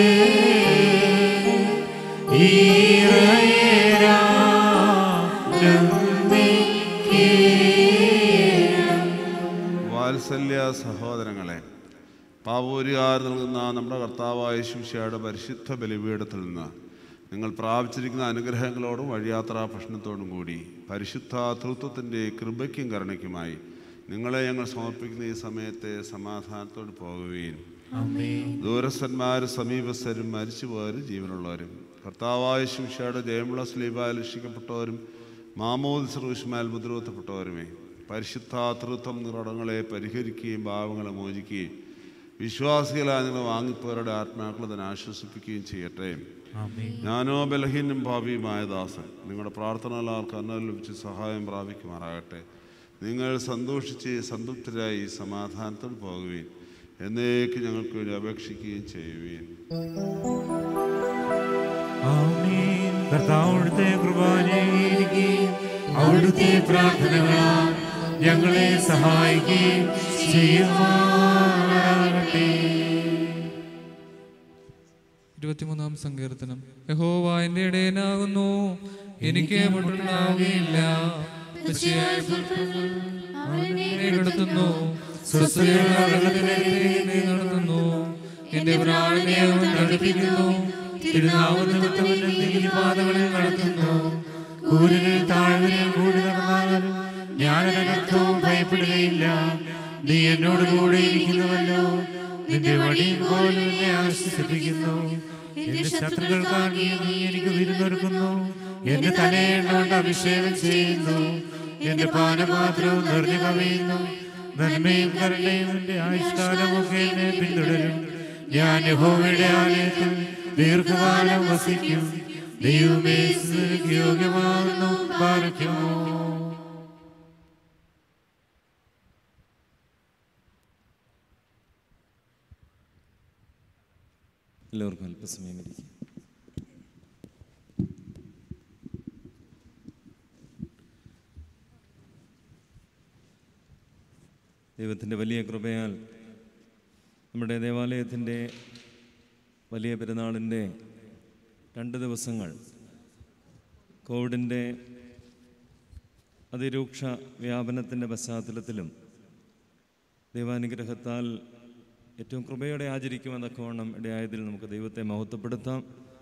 വാത്സല്യ സഹോദരങ്ങളെ പാവൂരികാർ നൽകുന്ന നമ്മുടെ കർത്താവായ ശിംഷയുടെ പരിശുദ്ധ ബലിപീഠത്തിൽ നിന്ന് നിങ്ങൾ പ്രാപിച്ചിരിക്കുന്ന അനുഗ്രഹങ്ങളോടും വഴിയാത്രാ ഭക്ഷണത്തോടും കൂടി പരിശുദ്ധ തൃത്വത്തിൻ്റെ കൃപയ്ക്കും കരുണയ്ക്കുമായി നിങ്ങളെ ഞങ്ങൾ സമർപ്പിക്കുന്ന ഈ സമയത്തെ സമാധാനത്തോട് പോകുകയും ദൂരസ്ഥന്മാരും സമീപസ്ഥരും മരിച്ചുപോയവരും ജീവനുള്ളവരും കർത്താവായ ശിംഷയുടെ ജയമുള്ള സ്ലീബാൽ രക്ഷിക്കപ്പെട്ടവരും മാമോദ് സർവിഷ്മാൽ മുദ്രവത്തപ്പെട്ടവരുമേ പരിശുദ്ധ തൃത്വം നിറടങ്ങളെ പരിഹരിക്കുകയും ഭാവങ്ങളെ മോചിക്കുകയും വിശ്വാസികളായ നിങ്ങൾ വാങ്ങിപ്പോരുടെ ആത്മാക്കളെ തന്നെ ആശ്വസിപ്പിക്കുകയും ചെയ്യട്ടെ ഞാനോ ബലഹീനും ഭാവിയുമായ ദാസൻ നിങ്ങളുടെ പ്രാർത്ഥനകളാൽ കണ്ണൽ ലഭിച്ച് സഹായം പ്രാപിക്കുമാറാകട്ടെ നിങ്ങൾ സന്തോഷിച്ച് സംതൃപ്തരായി സമാധാനത്തോട് പോകുകയും എന്നേക്ക് ഞങ്ങൾക്ക് വേണ്ടി അപേക്ഷിക്കുകയും ചെയ്യുകയും ആമേൻ കർത്താവിടുത്തെ കൃപാനീകരിക്കുകയും അവിടുത്തെ പ്രാർത്ഥനകളാൽ ഞങ്ങളെ സഹായിക്കുകയും ചെയ്യുമാറാകട്ടെ ഇരുപത്തിമൂന്നാം സങ്കീർത്തനം യഹോവ എൻ്റെ ഇടയനാകുന്നു എനിക്ക് മുട്ടുണ്ടാവുകയില്ല പച്ചയായ പുൽപ്പുല്ലുകൾ അവനെ കിടത്തുന്നു സ്വസ്ഥതയുള്ള വെള്ളത്തിനരികെ നടത്തുന്നു എന്റെ പ്രാണനെ അവൻ തടുപ്പിക്കുന്നു തിരുനാവുന്നവന്റെ നീതിപാതകളിൽ നടത്തുന്നു കൂരിൽ താഴ്വരയിൽ കൂടി നടന്നാലും ഞാനൊരർത്ഥവും ഭയപ്പെടുകയില്ല നീ എന്നോട് കൂടെ ഇരിക്കുന്നുവല്ലോ നിന്റെ വടിയും പോലും എന്നെ ആശ്വസിപ്പിക്കുന്നു എന്റെ ശത്രുക്കൾക്കാണെങ്കിൽ നീ എനിക്ക് വിരുന്നൊരുക്കുന്നു എന്റെ തലയെണ്ണോണ്ട് അഭിഷേകം ചെയ്യുന്നു എന്റെ പാനപാത്രവും നിറഞ്ഞു കവിയുന്നു നന്മയും കരുണയും എന്റെ ആയുഷ്കാലമൊക്കെ എന്നെ പിന്തുടരും ഞാൻ യഹോവയുടെ ആലയത്തിൽ ദീർഘകാലം വസിക്കും ദൈവമേ സ്തുതിക്ക് യോഗ്യമാകുന്നു പാലിക്കുമോ എല്ലാവർക്കും അല്പസമയം ഇരിക്കും ദൈവത്തിൻ്റെ വലിയ കൃപയാൽ നമ്മുടെ ദേവാലയത്തിൻ്റെ വലിയ പെരുന്നാളിൻ്റെ രണ്ട് ദിവസങ്ങൾ കോവിഡിൻ്റെ അതിരൂക്ഷ വ്യാപനത്തിൻ്റെ പശ്ചാത്തലത്തിലും ദൈവാനുഗ്രഹത്താൽ ഏറ്റവും കൃപയോടെ ആചരിക്കുമെന്നൊക്കെ വേണം ഇടയായതിൽ നമുക്ക് ദൈവത്തെ മഹത്വപ്പെടുത്താം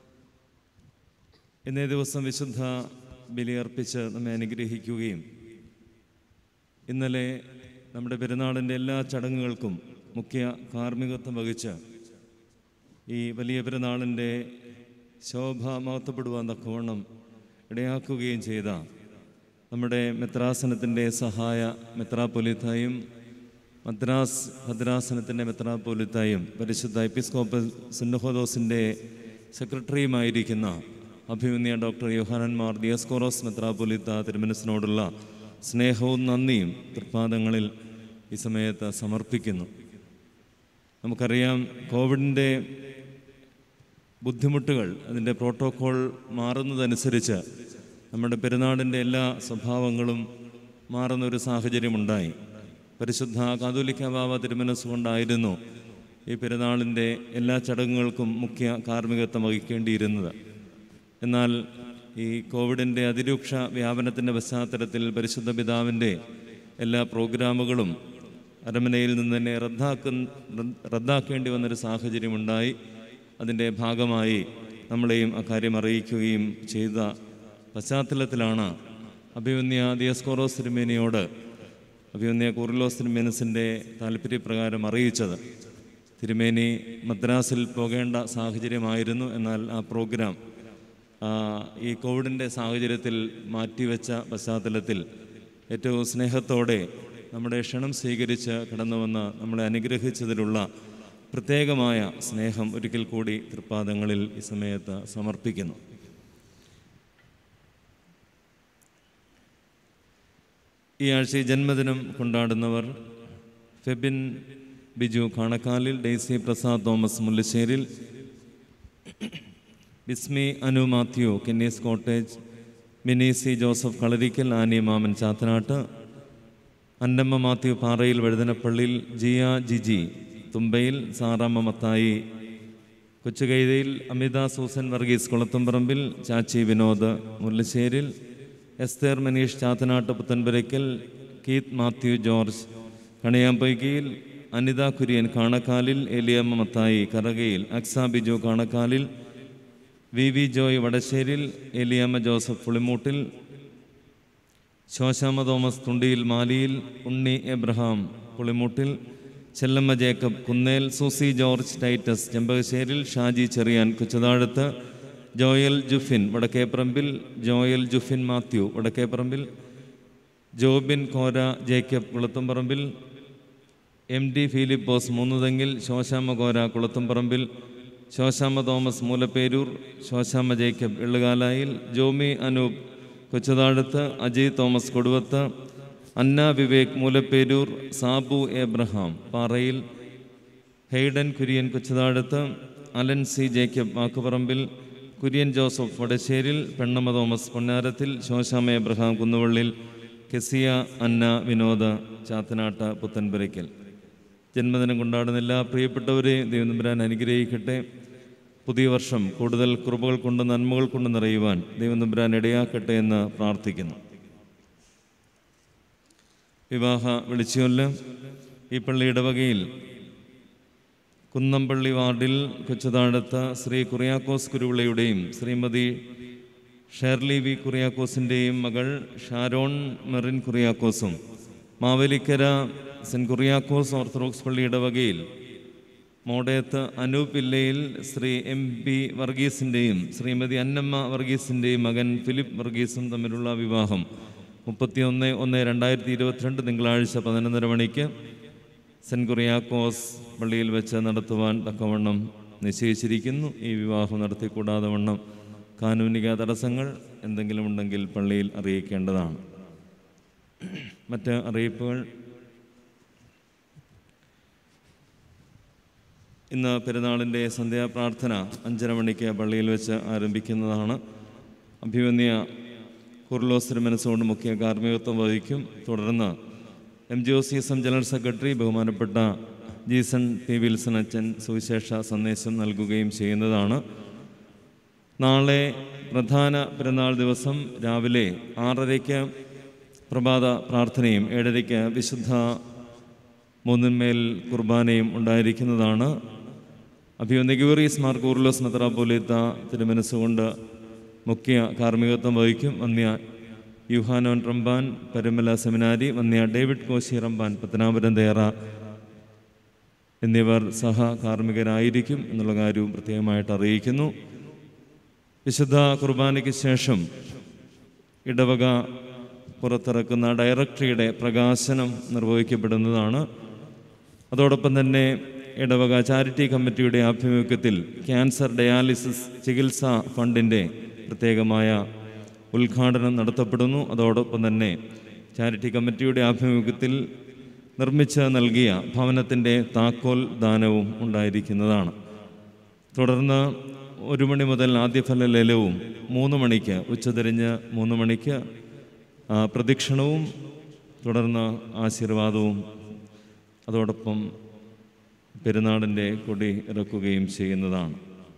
ഇന്നേ ദിവസം വിശുദ്ധ ബലിയർപ്പിച്ച് നമ്മെ അനുഗ്രഹിക്കുകയും ഇന്നലെ നമ്മുടെ പെരുന്നാളിൻ്റെ എല്ലാ ചടങ്ങുകൾക്കും മുഖ്യ കാർമ്മികത്വം വഹിച്ച് ഈ വലിയ പെരുന്നാളിൻ്റെ ശോഭ മഹത്വപ്പെടുവാൻ തക്കവണ്ണം ഇടയാക്കുകയും ചെയ്ത നമ്മുടെ മെത്രാസനത്തിൻ്റെ സഹായ മെത്രാപ്പൊലിത്തായും മദ്രാസ് ഭദ്രാസനത്തിൻ്റെ മെത്രാപ്പൊലിത്തായും പരിശുദ്ധ എപ്പിസ്കോപ്പൽ സുന്നഹോദോസിൻ്റെ സെക്രട്ടറിയുമായിരിക്കുന്ന അഭിമന്യ ഡോക്ടർ യോഹാനന്മാർ ദിയസ്കോറോസ് മെത്രാപ്പൊലിത്ത തിരുമനസിനോടുള്ള സ്നേഹവും നന്ദിയും തൃപ്പാദങ്ങളിൽ ഈ സമയത്ത് സമർപ്പിക്കുന്നു നമുക്കറിയാം കോവിഡിൻ്റെ ബുദ്ധിമുട്ടുകൾ അതിൻ്റെ പ്രോട്ടോക്കോൾ മാറുന്നതനുസരിച്ച് നമ്മുടെ പെരുന്നാടിൻ്റെ എല്ലാ സ്വഭാവങ്ങളും മാറുന്ന ഒരു സാഹചര്യമുണ്ടായി പരിശുദ്ധ കാതോലിക്ക ബാബ തിരുമനസ് കൊണ്ടായിരുന്നു ഈ പെരുന്നാളിൻ്റെ എല്ലാ ചടങ്ങുകൾക്കും മുഖ്യ കാർമ്മികത്വം വഹിക്കേണ്ടിയിരുന്നത് എന്നാൽ ഈ കോവിഡിൻ്റെ അതിരൂക്ഷ വ്യാപനത്തിൻ്റെ പശ്ചാത്തലത്തിൽ പരിശുദ്ധ പിതാവിൻ്റെ എല്ലാ പ്രോഗ്രാമുകളും അരമനയിൽ നിന്ന് തന്നെ റദ്ദാക്കുന്ന റദ്ദാക്കേണ്ടി വന്നൊരു സാഹചര്യമുണ്ടായി അതിൻ്റെ ഭാഗമായി നമ്മളെയും അക്കാര്യം അറിയിക്കുകയും ചെയ്ത പശ്ചാത്തലത്തിലാണ് അഭിമന്യ ദിയസ്കോറോസ് തിരുമേനിയോട് അഭിമന്യ കുറിലോസ് തിരുമേനസിൻ്റെ താല്പര്യപ്രകാരം അറിയിച്ചത് തിരുമേനി മദ്രാസിൽ പോകേണ്ട സാഹചര്യമായിരുന്നു എന്നാൽ ആ പ്രോഗ്രാം ആ, ഈ കോവിഡിൻ്റെ സാഹചര്യത്തിൽ മാറ്റിവെച്ച പശ്ചാത്തലത്തിൽ ഏറ്റവും സ്നേഹത്തോടെ നമ്മുടെ ക്ഷണം സ്വീകരിച്ച് കടന്നു വന്ന് നമ്മളെ അനുഗ്രഹിച്ചതിലുള്ള പ്രത്യേകമായ സ്നേഹം ഒരിക്കൽ കൂടി തൃപ്പാദങ്ങളിൽ ഈ സമയത്ത് സമർപ്പിക്കുന്നു ഈ ആഴ്ച ഈ ജന്മദിനം കൊണ്ടാടുന്നവർ Febin Biju Kanakkalil Daisy Prasad Thomas Mullasseril Bismi Anu Mathew Kennies cottage Mini C Joseph Kalarickal Annie Mammen Chathanattu Annamma Mathew Parayil Vazhuthanappallyil Jiya Jiji Thumbayil Saramma Mathai Kochukaithayil Amitha Susan Varghese Kulathumparambil Chachi Vinod Mullasseril Esther Manish Chathanattu Puthenpurackal Keith Mathew George Kaniyampoykayil Anitha Kurian Kanakkalil Eliyamma Mathai Karakayil Aksa Biju Kanakkalil V V Joy Vadasseril Eliyamma Joseph Pulimoottil Sosamma Thomas Thundiyil Maliyil ഉണ്ണി Abraham Pulimoottil Chellamma Jacob Kunnel Susy George Titus Chembakasseril Shaji Cherian Kochuthazhathu Joel Jufin Vadakkeparambil Joel Jufin Mathew Vadakkeparambil Jobin Kora Jacob Kulathumparambil M D Philipose Moonnuthengil Sosamma Kora Kulathumparambil Sosamma Thomas Moolapperoor Sosamma Jacob Ellukalayil Jomi Anoop Kochuthazhathu Ajay Thomas Koduvathu Anna Vivek Moolapperoor Sabu Abraham Parayil Hayden Kurian Kochuthazhathu Alan C Jacob Vakkuparambil Kurian Joseph Vadasseril Pennamma Thomas Ponnarathil Sosamma Abraham Kunnuvallil Kezia Anna Vinoda Chathanatta Puthenpurackal ജന്മദിനം കൊണ്ടാടുന്ന എല്ലാ പ്രിയപ്പെട്ടവരെയും ദൈവനമ്പുരാൻ അനുഗ്രഹിക്കട്ടെ പുതിയ വർഷം കൂടുതൽ കൃപകൾ കൊണ്ട് നന്മകൾ കൊണ്ട് നിറയുവാൻ ദൈവനമ്പുരാൻ ഇടയാക്കട്ടെ എന്ന് പ്രാർത്ഥിക്കുന്നു വിവാഹ വിളിച്ചുകൊല്ല് ഈ പള്ളി ഇടവകയിൽ കുന്നംപള്ളി വാർഡിൽ കൊച്ചുതാഴത്ത് ശ്രീ കുറിയാക്കോസ് കുരുവിളയുടെയും ശ്രീമതി ഷേർലി വി കുറിയാക്കോസിൻ്റെയും മകൾ ഷാരോൺ മെറിൻ കുറിയാക്കോസും മാവേലിക്കര സെൻറ്റ് കുറിയാക്കോസ് ഓർത്തഡോക്സ് പള്ളി ഇടവകയിൽ മോഡയത്ത് അനൂപ് ഇല്ലയിൽ ശ്രീ എം പി വർഗീസിൻ്റെയും ശ്രീമതി അന്നമ്മ വർഗീസിൻ്റെയും മകൻ ഫിലിപ്പ് വർഗീസും തമ്മിലുള്ള വിവാഹം മുപ്പത്തിയൊന്ന് ഒന്ന് രണ്ടായിരത്തി ഇരുപത്തിരണ്ട് തിങ്കളാഴ്ച പതിനൊന്നര മണിക്ക് സെൻറ്റ് കുറിയാക്കോസ് പള്ളിയിൽ വെച്ച് നടത്തുവാൻ തക്കവണ്ണം നിശ്ചയിച്ചിരിക്കുന്നു ഈ വിവാഹം നടത്തിക്കൂടാതെ വണ്ണം കാനൂനിക തടസ്സങ്ങൾ എന്തെങ്കിലും ഉണ്ടെങ്കിൽ പള്ളിയിൽ അറിയിക്കേണ്ടതാണ് മറ്റ് അറിയിപ്പുകൾ ഇന്ന് പെരുന്നാളിൻ്റെ സന്ധ്യാപ്രാർത്ഥന അഞ്ചര മണിക്ക് പള്ളിയിൽ വെച്ച് ആരംഭിക്കുന്നതാണ് അഭിമന്യ കുർലോസ് തിരുമനസുകൊണ്ട് മുഖ്യ കാർമ്മികത്വം വഹിക്കും തുടർന്ന് M G O C S M general secretary ബഹുമാനപ്പെട്ട ജീസൺ പി വിൽസൺ അച്ഛൻ സുവിശേഷ സന്ദേശം നൽകുകയും ചെയ്യുന്നതാണ് നാളെ പ്രധാന പെരുന്നാൾ ദിവസം രാവിലെ ആറരയ്ക്ക് പ്രഭാത പ്രാർത്ഥനയും ഏഴരയ്ക്ക് വിശുദ്ധ മൂന്നിന്മേൽ കുർബാനയും ഉണ്ടായിരിക്കുന്നതാണ് അഭിയുന്ന ഗിവറീസ് മാർ കൂർലോസ് മെത്രാപോലിത്ത തിരുമനസ്സുകൊണ്ട് മുഖ്യ കാർമ്മികത്വം വഹിക്കും വന്യ യുഹാനോൻ റംബാൻ പരുമല സെമിനാരി വന്യ ഡേവിഡ് കോശി റംബാൻ പത്തനാപുരം തേറ എന്നിവർ സഹ കാർമ്മികരായിരിക്കും എന്നുള്ള കാര്യവും പ്രത്യേകമായിട്ട് അറിയിക്കുന്നു വിശുദ്ധ കുർബാനയ്ക്ക് ശേഷം ഇടവക പുറത്തിറക്കുന്ന ഡയറക്ടറിയുടെ പ്രകാശനം നിർവഹിക്കപ്പെടുന്നതാണ് അതോടൊപ്പം തന്നെ ഇടവക ചാരിറ്റി കമ്മിറ്റിയുടെ ആഭിമുഖ്യത്തിൽ ക്യാൻസർ ഡയാലിസിസ് ചികിത്സാ ഫണ്ടിൻ്റെ പ്രത്യേകമായ ഉദ്ഘാടനം നടത്തപ്പെടുന്നു അതോടൊപ്പം തന്നെ ചാരിറ്റി കമ്മിറ്റിയുടെ ആഭിമുഖ്യത്തിൽ നിർമ്മിച്ച് നൽകിയ ഭവനത്തിൻ്റെ താക്കോൽ ദാനവും ഉണ്ടായിരിക്കുന്നതാണ് തുടർന്ന് ഒരു മണി മുതൽ ആദ്യഫല ലേലവും മൂന്ന് മണിക്ക് ഉച്ചതിരിഞ്ഞ് മൂന്ന് മണിക്ക് ആ, പ്രദക്ഷിണവും തുടർന്ന് ആശീർവാദവും അതോടൊപ്പം പെരുന്നാളിൻ്റെ കൊടി ഇറക്കുകയും ചെയ്യുന്നതാണ്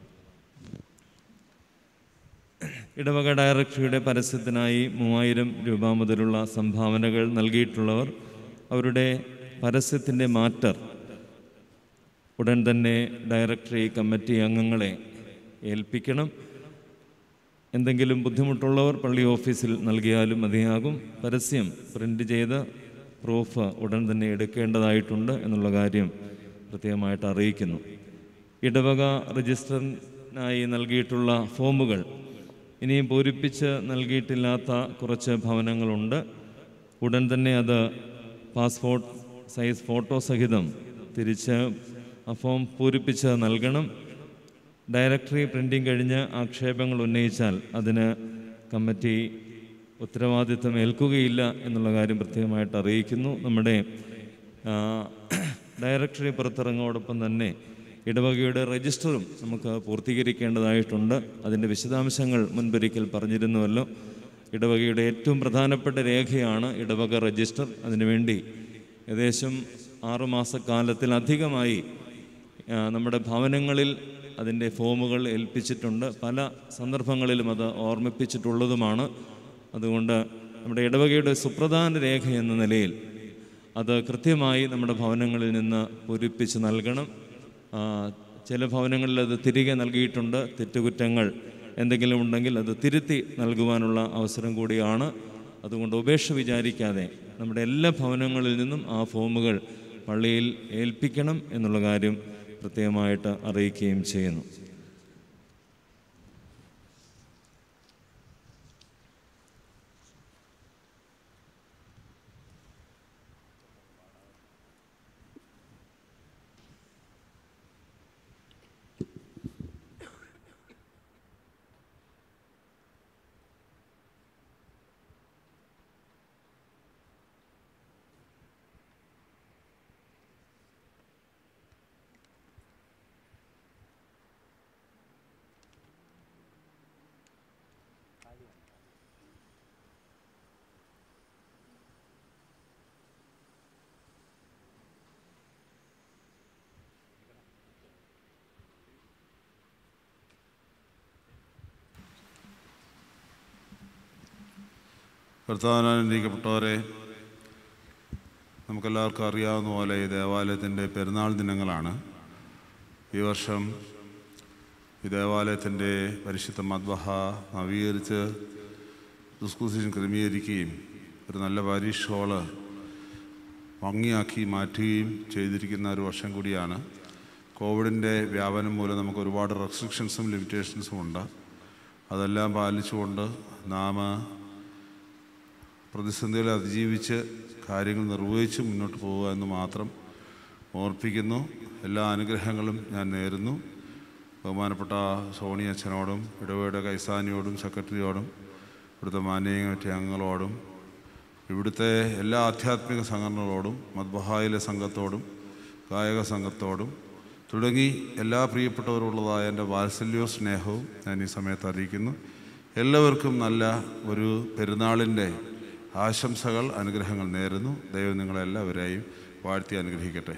ഇടവക ഡയറക്ടറിയുടെ പരസ്യത്തിനായി മൂവായിരം രൂപ മുതലുള്ള സംഭാവനകൾ നൽകിയിട്ടുള്ളവർ അവരുടെ പരസ്യത്തിൻ്റെ മാറ്റർ ഉടൻ തന്നെ ഡയറക്ടറി കമ്മിറ്റി അംഗങ്ങളെ ഏൽപ്പിക്കണം എന്തെങ്കിലും ബുദ്ധിമുട്ടുള്ളവർ പള്ളി ഓഫീസിൽ നൽകിയാലും മതിയാകും പരസ്യം പ്രിൻ്റ് ചെയ്ത് പ്രൂഫ് ഉടൻ തന്നെ എടുക്കേണ്ടതായിട്ടുണ്ട് എന്നുള്ള കാര്യം പ്രത്യേകമായിട്ട് അറിയിക്കുന്നു ഇടവക രജിസ്റ്ററിനായി നൽകിയിട്ടുള്ള ഫോമുകൾ ഇനിയും പൂരിപ്പിച്ച് നൽകിയിട്ടില്ലാത്ത കുറച്ച് ഭവനങ്ങളുണ്ട് ഉടൻ തന്നെ അത് പാസ്പോർട്ട് സൈസ് ഫോട്ടോ സഹിതം തിരിച്ച് ആ ഫോം പൂരിപ്പിച്ച് നൽകണം ഡയറക്ടറി പ്രിൻറ്റിംഗ് കഴിഞ്ഞ് ആക്ഷേപങ്ങൾ ഉന്നയിച്ചാൽ അതിന് കമ്മിറ്റി ഉത്തരവാദിത്വം ഏൽക്കുകയില്ല എന്നുള്ള കാര്യം പ്രത്യേകമായിട്ട് അറിയിക്കുന്നു നമ്മുടെ ആ, ഡയറക്ടറി പുറത്തിറങ്ങോടൊപ്പം തന്നെ ഇടവകയുടെ രജിസ്റ്ററും നമുക്ക് പൂർത്തീകരിക്കേണ്ടതായിട്ടുണ്ട് അതിൻ്റെ വിശദാംശങ്ങൾ മുൻപൊരിക്കൽ പറഞ്ഞിരുന്നുവല്ലോ ഇടവകയുടെ ഏറ്റവും പ്രധാനപ്പെട്ട രേഖയാണ് ഇടവക രജിസ്റ്റർ അതിനുവേണ്ടി ഏകദേശം ആറുമാസക്കാലത്തിലധികമായി ആ, നമ്മുടെ ഭവനങ്ങളിൽ അതിൻ്റെ ഫോമുകൾ ഏൽപ്പിച്ചിട്ടുണ്ട് പല സന്ദർഭങ്ങളിലും അത് ഓർമ്മിപ്പിച്ചിട്ടുള്ളതുമാണ് അതുകൊണ്ട് നമ്മുടെ ഇടവകയുടെ സുപ്രധാന രേഖ എന്ന നിലയിൽ അത് കൃത്യമായി നമ്മുടെ ഭവനങ്ങളിൽ നിന്ന് പൂരിപ്പിച്ച് നൽകണം ആ, ചില ഭവനങ്ങളിൽ അത് തിരികെ നൽകിയിട്ടുണ്ട് തെറ്റുകുറ്റങ്ങൾ എന്തെങ്കിലും ഉണ്ടെങ്കിൽ അത് തിരുത്തി നൽകുവാനുള്ള അവസരം കൂടിയാണ് അതുകൊണ്ട് ഉപേക്ഷ വിചാരിക്കാതെ നമ്മുടെ എല്ലാ ഭവനങ്ങളിൽ നിന്നും ആ ഫോമുകൾ പള്ളിയിൽ ഏൽപ്പിക്കണം എന്നുള്ള കാര്യം പ്രത്യേകമായിട്ട് അറിയിക്കുകയും ചെയ്യുന്നു കർത്താവിനായിരിക്കപ്പെട്ടവരെ നമുക്കെല്ലാവർക്കും അറിയാവുന്ന പോലെ ഈ ദേവാലയത്തിൻ്റെ പെരുന്നാൾ ദിനങ്ങളാണ് ഈ വർഷം ഈ ദേവാലയത്തിൻ്റെ പരിശുദ്ധ മദ്ബഹ നവീകരിച്ച് ദുസ്കൂസിഷൻ ക്രമീകരിക്കുകയും ഒരു നല്ല പരീക്ഷ ഹോള് ഭംഗിയാക്കി മാറ്റുകയും ചെയ്തിരിക്കുന്ന ഒരു വർഷം കൂടിയാണ് കോവിഡിൻ്റെ വ്യാപനം മൂലം നമുക്ക് ഒരുപാട് റെസ്ട്രിക്ഷൻസും ലിമിറ്റേഷൻസും ഉണ്ട് അതെല്ലാം പാലിച്ചുകൊണ്ട് നാം പ്രതിസന്ധികളെ അതിജീവിച്ച് കാര്യങ്ങൾ നിർവഹിച്ച് മുന്നോട്ട് പോവുക എന്ന് മാത്രം ഓർപ്പിക്കുന്നു എല്ലാ അനുഗ്രഹങ്ങളും ഞാൻ നേരുന്നു ബഹുമാനപ്പെട്ട സോണി അച്ഛനോടും ഇടവയുടെ കൈസാനിയോടും സെക്രട്ടറിയോടും ഇവിടുത്തെ മാനേജ്മെൻറ്റ് അംഗങ്ങളോടും ഇവിടുത്തെ എല്ലാ ആധ്യാത്മിക സംഘടനകളോടും മദ്ബഹായിലെ സംഘത്തോടും ഗായക സംഘത്തോടും തുടങ്ങി എല്ലാ പ്രിയപ്പെട്ടവരുള്ളതായ എൻ്റെ വാത്സല്യവും സ്നേഹവും ഞാൻ ഈ സമയത്ത് അറിയിക്കുന്നു എല്ലാവർക്കും നല്ല ഒരു പെരുന്നാളിൻ്റെ ആശംസകൾ അനുഗ്രഹങ്ങൾ നേരുന്നു ദൈവം നിങ്ങളെല്ലാവരെയും വാഴ്ത്തി അനുഗ്രഹിക്കട്ടെ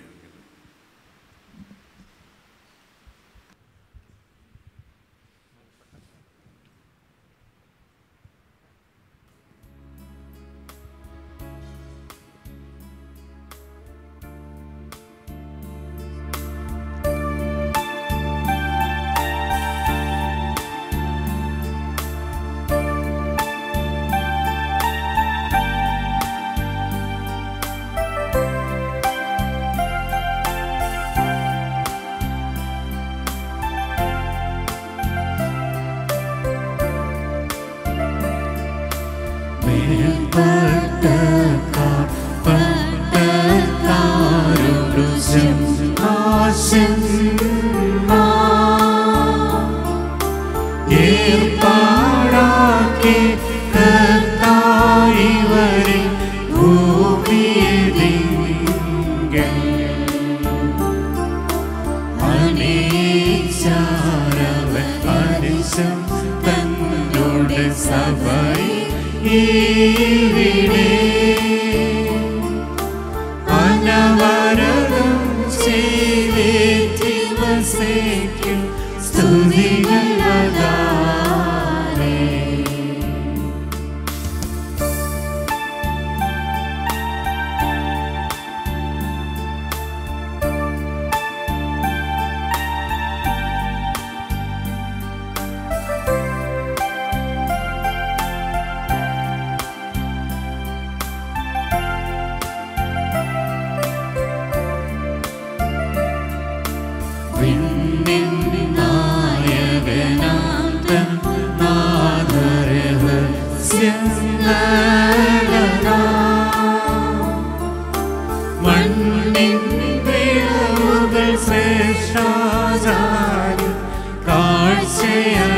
കാഴ്ചയായി